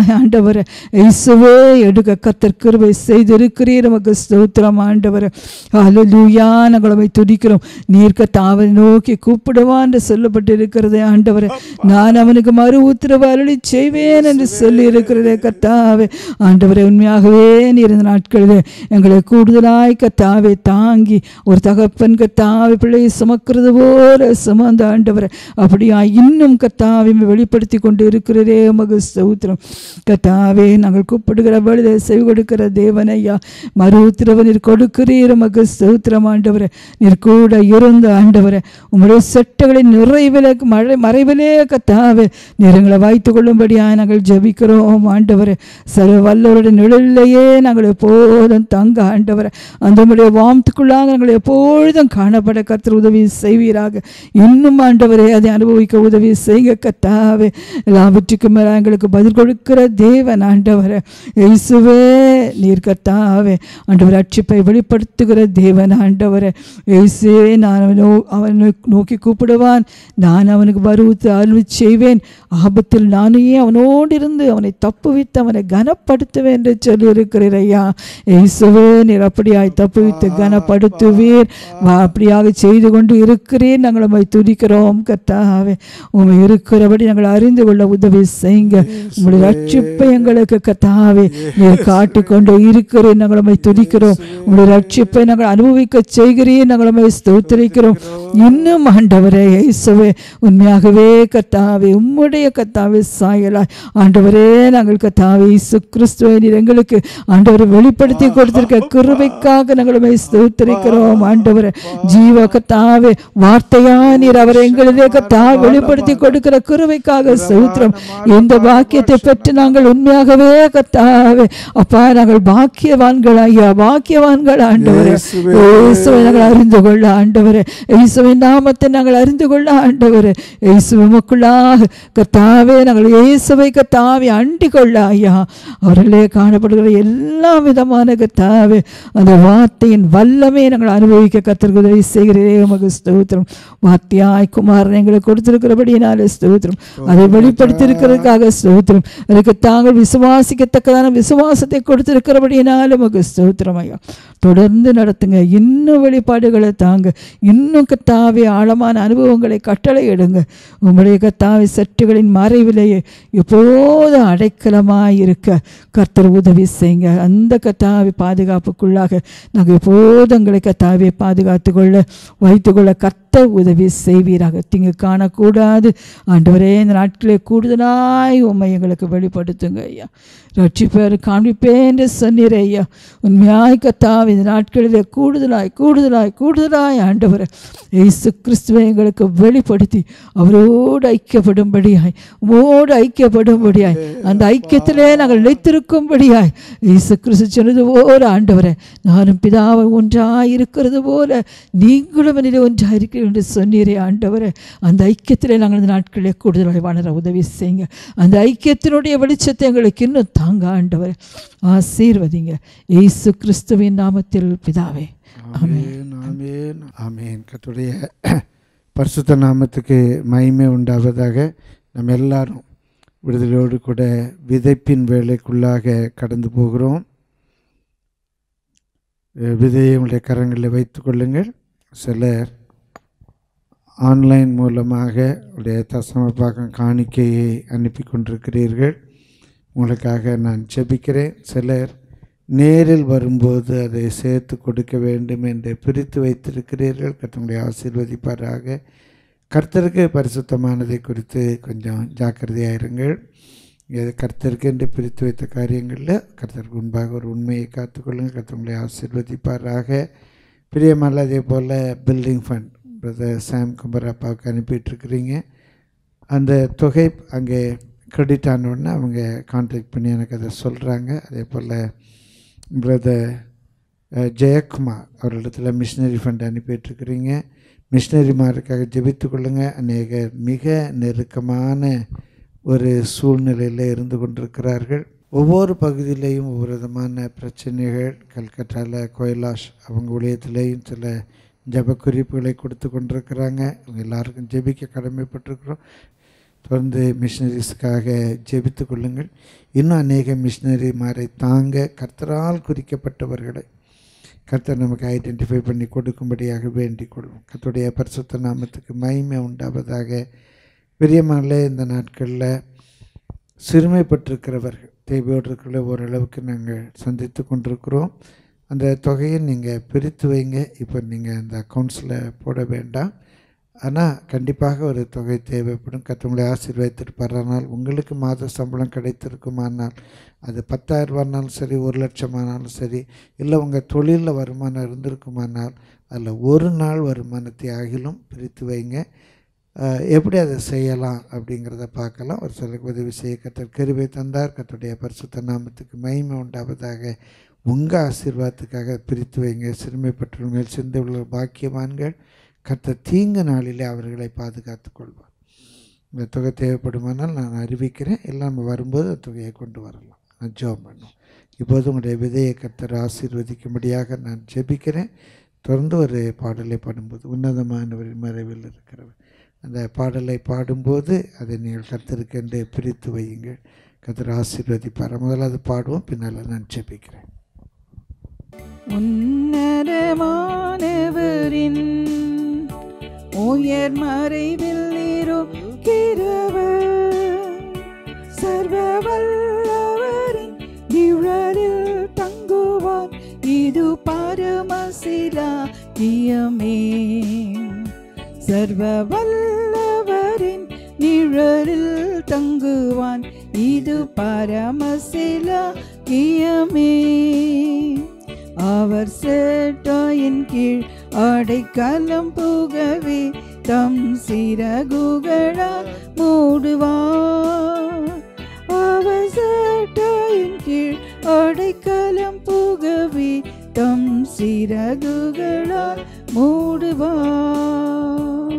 விதமாய் ஆண்டவரை இயேசுவே எடுக்க கத்தர் கிருபை செய்திருக்கிறீர் நமக்கு ஸ்தோத்திரம் ஆண்டவரை ஹalleluya நாங்கள் துதிக்கிறோம் நீர்க்க தாவை நோக்கி கூப்பிடுவான் என்று சொல்லப்பட்டிருக்கிறது ஆண்டவரே நான் அவனுக்கு மறு உத்தரவு அருளி செய்வேன் என்று சொல்லி இருக்கிறதே கத்தாவே ஆண்டவரே உண்மையாகவே நீர் இந்த நாட்களிலே எங்களை கூடுதலாய் கத்தாவை தாங்கி ஒரு தகப்பன் கத்தாவை பிள்ளையை சுமக்கிறது போல சுமந்த ஆண்டவரை அப்படியா இன்னும் கத்தாவை வெளிப்படுத்தி கொண்டு இருக்கிறதே மகு சௌத்திரம் கத்தாவே நாங்கள் கூப்பிடுகிற வழிதை செவி கொடுக்கிற தேவனையா மறு உத்தரவு நீர் கொடுக்கிறீர் மகு சௌத்திரம் ஆண்டவரை நீர் கூட இருந்த ஆண்டவரை உம்முடைய செட்டுகளின் நிறைவிலே மழை மறைவிலே கத்தாவே நீர் எங்களை வைத்துக் கொள்ளும்படியாக நாங்கள் ஜெபிக்கிறோம் ஆண்டவரை சர்வ வல்லவருடைய நிழலிலேயே நாங்கள் எப்போதும் தங்க ஆண்டவரை அந்த உம்முடைய வாமத்துக்குள்ளாக நாங்கள் எப்பொழுதும் காணப்பட கர்த்தர் உதவி செய்வீராக இன்னும் ஆண்டவரே அதை அனுபவிக்க உதவி செய்ய கத்தாவே எல்லாவற்றுக்கும் மேல எங்களுக்கு பதில் கொடுக்கிற தேவன் ஆண்டவரை இயேசுவே நீர் கத்தாவே ஆண்டவர் ரட்சிப்பை வெளிப்படுத்துகிற தேவன் ஆண்டவரை இயேசுவே நான் அவனை நோ- அவனை நோக்கி கூப்பிடுவான் நான் அவனுக்கு வருவித்து அருள் செய்வேன் ஆபத்தில் நானே அவனோடு இருந்து அவனை தப்புவித்து அவனை கனப்படுத்துவேன் என்று சொல்லியிருக்கிறீர் ஐயா இயேசுவே நீர் அப்படியாய் தப்புவித்து கனப்படுத்துவீர் வா, அப்படியாக செய்து கொண்டு இருக்கிறேன் நாங்கள் உம்மை துதிக்கிறோம் கத்தாவே உண்மை இருக்கிறபடி நாங்கள் அறிந்து கொள்ள உதவி செய்யுங்க உங்களுடைய ரட்சிப்பை எங்களுக்கு கத்தாவே நீர் காட்டிக்கொண்டு இருக்கிறேன் நாங்கள் உம்மை துதிக்கிறோம் உங்களுடைய ரட்சிப்பை நாங்கள் அனுபவிக்க செய்கிறேன் நாங்கள் உம்மை ஸ்தோத்திரிக்கிறோம் இன்னும் ஆண்டவரே இயேசுவே உண்மையாகவே கத்தாவே உம்முடைய கத்தாவே சாயலாய் ஆண்டவரே நாங்கள் கத்தாவே இயேசு கிறிஸ்துவை நீர் எங்களுக்கு ஆண்டவரை வெளிப்படுத்தி கொடுத்திருக்க கிருபைக்காக நாங்கள் உம்மை ஸ்தோத்திரிக்கிறோம் ஆண்டவரே ஜீவ கத்தாவே வார்த்தையா நீர் அவரை எங்களிலே கத்தா வெளிப்படுத்தி கொடுக்கிற கிருபைக்காக ஸ்தோத்திரம் இந்த பாக்கியத்தை பெற்று நாங்கள் உண்மையாகவே கத்தாவே அப்பா நாங்கள் பாக்கியவான்கள் ஐயா பாக்கியவான்கள் ஆண்டவரே இயேசுவே. இயேசுவை நாங்கள் அறிந்து கொள்ள ஆண்டவரே இயேசுவின் நாமத்தை நாங்கள் அறிந்து கொள்ள ஆண்டவரே இயேசுவுக்குள்ளாக கத்தாவே நாங்கள் இயேசுவை கத்தாவே அண்டி கொள்ள ஐயா அவர்களே காணப்படுகிற எல்லா விதமான கத்தாவே அந்த வார்த்தையின் வல்லமே நாங்கள் அனுபவிக்க கத்தருக்கு உதவி செய்கிறே உமக்கு ஸ்தோத்திரம் வாத்தியாய் குமாரன் எங்களுக்கு கொடுத்திருக்கிறபடியினாலே ஸ்தோத்திரம் அதை வெளிப்படுத்தியிருக்கிறதுக்காக ஸ்தோத்திரம் அதுக்கு தாங்கள் விசுவாசிக்கத்தக்கதான விசுவாசத்தை கொடுத்திருக்கிறபடியினாலே உமக்கு ஸ்தோத்திரம் ஐயா தொடர்ந்து நடத்துங்க இன்னும் வெளிப்பாடுகளை தாங்க இன்னும் கத்தாவே ஆழமான அனுபவங்களை கட்டளை எடுங்க உங்களுடைய கத்தாவை சற்றுகளின் மறைவிலேயே எப்போது அடைக்கலமாய் இருக்க கர்த்தர் உதவி செய்யுங்க அந்த கத்தாவை பாதுகாப்புக்குள்ளாக நாங்கள் எப்போதும் எங்களை கத்தாவை பாதுகாத்து கொள்ள வைத்துக்கொள்ள கர்த்தர் உதவி செய்வீராக தீங்கு காணக்கூடாது ஆண்டவரே இந்த நாட்களே கூடுதலாய் உண்மை எங்களுக்கு வெளிப்படுத்துங்க ஐயா ரட்சிப்பேர் காண்பிப்பேன் என்று சொன்னீர் ஐயா உண்மையாய் கத்தாவை இந்த நாட்களிலே கூடுதலாய் கூடுதலாய் கூடுதலாய் ஆண்டவரை இயேசு கிறிஸ்துவை எங்களுக்கு வெளிப்படுத்தி அவரோடு ஐக்கியப்படும்படியாய் உமோடு ஐக்கியப்படும்படியாய் அந்த ஐக்கியத்திலே நாங்கள் நிலைத்திருக்கும்படியாய் இயேசு கிறிஸ்து சொன்னது போல ஆண்டவரை நானும் பிதாவை ஒன்றாய் இருக்கிறது போல நீங்களும் என்னிலே ஒன்றாய் இருக்கிறீர்கள் என்று சொன்னீரே ஆண்டவரே அந்த ஐக்கியத்திலே நாங்கள் இந்த நாட்களிலே கூடுதலாய் வாழற உதவி செய்யுங்க அந்த ஐக்கியத்தினுடைய வெளிச்சத்தை எங்களுக்கு இன்னும் தாங்க ஆண்டவரே ஆசீர்வதிங்க இயேசு கிறிஸ்துவின் நாமத்தில் பிதாவே ஆமென் ஆமென் ஆமென் கர்த்தருடைய பரிசுத்த நாமத்துக்கு மகிமை உண்டாவதாக நம்ம எல்லாரும் விடுதலையோடு கூட விதைப்பின் வேலைக்குள்ளாக கடந்து போகிறோம் அஹ் விதையை உங்களுடைய கரங்களில் வைத்துக் கொள்ளுங்கள் சிலர் ஆன்லைன் மூலமாக உடைய தசம பாகம் காணிக்கையை அனுப்பி கொண்டிருக்கிறீர்கள் உங்களுக்காக நான் ஜெபிக்கிறேன் சிலர் நேரில் வரும்போது அதை சேர்த்து கொடுக்க வேண்டும் என்று பிரித்து வைத்திருக்கிறீர்கள் கர்த்தனுடைய ஆசீர்வதிப்பாராக கர்த்தருக்கு பரிசுத்தமானதை குறித்து கொஞ்சம் ஜாக்கிரதையாக இருங்கள் இது கர்த்தருக்கு என்று பிரித்து வைத்த காரியங்களில் கர்த்தருக்கு முன்பாக ஒரு உண்மையை காத்துக்கொள்ளுங்கள் கர்த்தனுடைய ஆசீர்வதிப்பாராக பிரியமல்ல அதே போல் building fund brother Sam Kumbar அப்பாவுக்கு அனுப்பிட்டுருக்கிறீங்க அந்த தொகை அங்கே கிரெடிட் ஆன உடனே அவங்க கான்டாக்ட் பண்ணி எனக்கு அதை சொல்கிறாங்க அதே போல் பிரதர் ஜெயக்குமார் அவரிடத்துல மிஷினரி ஃபண்ட் அனுப்பிட்டுருக்கிறீங்க மிஷினரிமாருக்காக ஜெபித்து கொள்ளுங்க அநேகர் மிக நெருக்கமான ஒரு சூழ்நிலையில் இருந்து கொண்டிருக்கிறார்கள் ஒவ்வொரு பகுதியிலையும் ஒவ்வொரு விதமான பிரச்சனைகள் கல்கட்டாவில் கோயிலாஷ் அவங்க ஊழியத்திலேயும் சில ஜெப குறிப்புகளை கொடுத்து கொண்டிருக்கிறாங்க அவங்க எல்லாருக்கும் ஜெபிக்க கடமைப்பட்டிருக்கிறோம் தொடர்ந்து மிஷினரிஸ்க்காக ஜெபித்து கொள்ளுங்கள் இன்னும் அநேக மிஷினரிமாரை தாங்க கர்த்தரால் குறிக்கப்பட்டவர்களை கர்த்தர் நமக்கு ஐடென்டிஃபை பண்ணி கொடுக்கும்படியாக வேண்டிக் கொள்வோம் கர்த்தருடைய பரிசுத்த நாமத்துக்கு மகிமை உண்டாவதாக பெரியமல்ல இந்த நாட்களில் சிறுமைப்பட்டிருக்கிறவர்கள் தேவையோடு இருக்கிற ஓரளவுக்கு நாங்கள் சந்தித்து கொண்டிருக்கிறோம் அந்த தொகையை நீங்கள் பிரித்து வைங்க இப்போ நீங்கள் அந்த அக்கௌண்ட்ஸில் போட வேண்டாம் ஆனால் கண்டிப்பாக ஒரு தொகை தேவைப்படும் கத்தவங்களை ஆசீர்வதித்துட்டு பர்றனால் உங்களுக்கு மாத சம்பளம் கிடைத்திருக்குமானால் அது பத்தாயிரரூபானாலும் சரி ஒரு லட்சமானாலும் சரி இல்லை உங்கள் தொழிலில் வருமானம் இருந்திருக்குமானால் அதில் ஒரு நாள் வருமானத்தை ஆகிலும் பிரித்து வைங்க அஹ், எப்படி அதை செய்யலாம் அப்படிங்கிறத பார்க்கலாம் ஒரு சிலருக்கு உதவி செய்ய கத்தர் கருவை தந்தார் கத்தருடைய பரிசுத்த நாமத்துக்கு மகிமை உண்டாவதாக உங்கள் ஆசீர்வாதத்துக்காக பிரித்து வைங்க சிறுமைப்பட்டவர்கள் மேல் சிந்தை பாக்கியவான்கள் கர்த்தர் தீங்கு நாளிலே அவர்களை பாதுகாத்துக் கொள்வார் இந்த தொகை தேவைப்படுமானால் நான் அறிவிக்கிறேன் எல்லாம் வரும்போது அந்த தொகையை கொண்டு வரலாம் நான் ஜெபம் பண்ணும் இப்போது உங்களுடைய விதையை கர்த்தர் ஆசீர்வதிக்கும்படியாக நான் ஜெபிக்கிறேன் தொடர்ந்து ஒரு பாடலை பாடும்போது உன்னதமானவரின் மறைவில் இருக்கிறவர் அந்த பாடலை பாடும்போது அதை நீங்கள் கர்த்தருக்கென்று பிரித்து வையுங்கள் கர்த்தர் ஆசீர்வதிப்பார் முதல்ல அது பாடுவோம் பின்னால் நான் ஜெபிக்கிறேன் உன்னதமானவரின் உயர் மறைவில் இருக்கிறவர் சர்வ வல்லவரின் நிழலில் தங்குவார் இது பரமசிலாகியமே சர்வ வல்லவரின் நிழலில் தங்குவான் இது பரமசிலாகியமே அவர் சேட்டாயின் கீழ் அடைக்கலம் புகவே தம் சிறகுகளால் மூடுவார் அவர் சேட்டாயின் கீழ் அடைக்கலம் புகவே தம் சிறகுகளால் மூடுவார்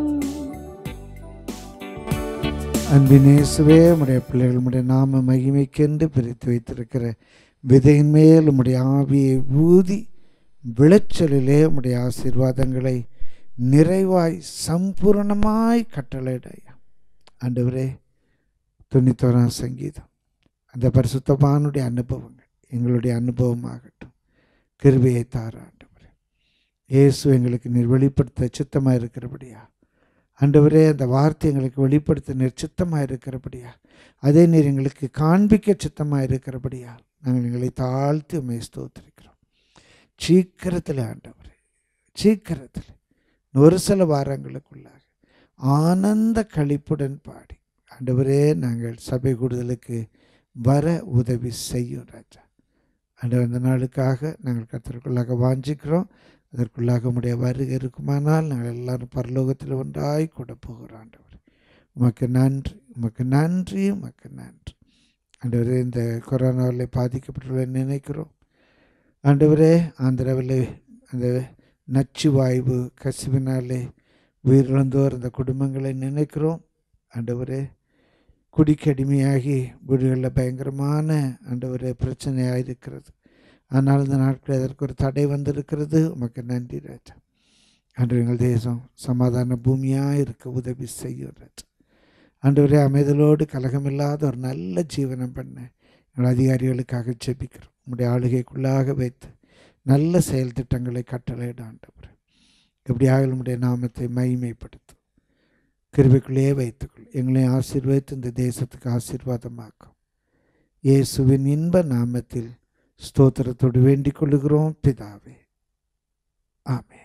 அன்பினேசுவே உடைய பிள்ளைகள் உடைய நாம மகிமைக்கென்று பிரித்து வைத்திருக்கிற விதையின் மேல் உம்முடைய ஆவியை ஊதி விளைச்சலிலே உம்முடைய ஆசீர்வாதங்களை நிறைவாய் சம்பூரணமாய் கட்டளையிடையா ஆண்டவரே தொண்ணூத்தோராம் சங்கீதம் அந்த பரிசுத்தமானுடைய அனுபவங்கள் எங்களுடைய அனுபவமாகட்டும் கிருபையை தார ஆண்டவரே இயேசு எங்களுக்கு நீர் வெளிப்படுத்த சித்தமாக இருக்கிறபடியா ஆண்டவரே அந்த வார்த்தை எங்களுக்கு வெளிப்படுத்த நீர் சித்தமாக இருக்கிறபடியா அதே நீர் எங்களுக்கு காண்பிக்க சித்தமாக இருக்கிறபடியா நாங்கள் எங்களை தாழ்த்தி உண்மை ஸ்தோத்திரிக்கிறோம் சீக்கிரத்தில் ஆண்டவரே சீக்கிரத்தில் ஒரு சில வாரங்களுக்குள்ளாக ஆனந்த களிப்புடன் பாடி ஆண்டவரே நாங்கள் சபை கூடுதலுக்கு வர உதவி செய்யும் ராஜா ஆண்டவர் அந்த நாளுக்காக நாங்கள் கத்தருக்குள்ளாக வாஞ்சிக்கிறோம் அதற்குள்ளாக உம்முடைய வருகை இருக்குமானால் நாங்கள் எல்லாரும் பரலோகத்தில் ஒன்றாய் கூட போகிறோம் ஆண்டவர் உமக்கு நன்றி உமக்கு நன்றி உமக்கு நன்றி ஆண்டவரே இந்த கொரோனாவில் பாதிக்கப்பட்டுள்ள நினைக்கிறோம் ஆண்டவரே ஆந்திராவில் அந்த நச்சு வாய்வு கசிவினாலே உயிரிழந்தோர் அந்த குடும்பங்களை நினைக்கிறோம் ஆண்டவரே குடிக்கு அடிமையாகி வீடுகளில் பயங்கரமான ஆண்டவரே பிரச்சனையாக இருக்கிறது ஆனால் இந்த நாட்களில் அதற்கு ஒரு தடை வந்திருக்கிறது உமக்கு நன்றி ராஜா அன்று எங்கள் தேசம் சமாதான பூமியாக இருக்க உதவி செய்யும் ராஜா ஆண்டவரே அமைதலோடு கலகமில்லாத ஒரு நல்ல ஜீவனம் பண்ண எங்கள் அதிகாரிகளுக்காக ஜெபிக்கிறோம் உங்களுடைய ஆளுகைக்குள்ளாக வைத்து நல்ல செயல் திட்டங்களை கட்டளையிட ஆண்டவர் எப்படியாக உம்முடைய நாமத்தை மகிமைப்படுத்தும் கிருபைக்குள்ளேயே வைத்துக்கொள் எங்களை ஆசீர்வதித்து இந்த தேசத்துக்கு ஆசீர்வாதமாக்கும் இயேசுவின் இன்ப நாமத்தில் ஸ்தோத்திரத்தோடு வேண்டிக் கொள்ளுகிறோம் பிதாவே ஆமே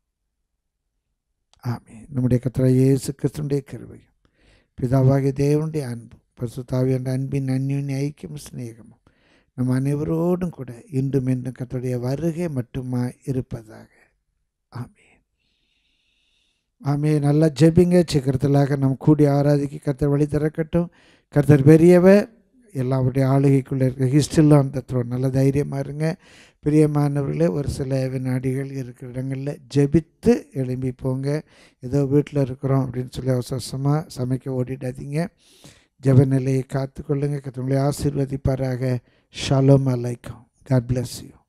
ஆமே நம்முடைய கத்திர இயேசு கிறிஸ்துடைய கிருபையும் பிதாவாகிய தேவனுடைய அன்பும் பரிசுத்தாவிய அன்பின் அந்யுன்ய ஐக்கியம் சிநேகமும் நம் அனைவரோடும் கூட இன்றும் என்றும் கத்தருடைய வருகை மட்டுமா இருப்பதாக ஆமே ஆமே நல்லா ஜெபிங்க சீக்கிரத்திலாக நம் கூடி ஆராதிக்க கர்த்தர் வழி திறக்கட்டும் கர்த்தர் பெரியவர் எல்லாருடைய ஆளுகைக்குள்ளே இருக்க ஹிஸ்டில் ஆன் த த்ரோன் நல்ல தைரியமாக இருங்க பிரியமானவர்களே ஒரு சில வினாடிகள் இருக்கிற இடங்களில் ஜெபித்து எழும்பி போங்க ஏதோ வீட்டில் இருக்கிறோம் அப்படின்னு சொல்லி அவசரமாக சமைக்க ஓடிடாதீங்க ஜெப நிலையை காத்துக்கொள்ளுங்க கத்தவங்களை ஆசீர்வதிப்பாராக ஷாலோம் அலைக்கும் காட் bless யூ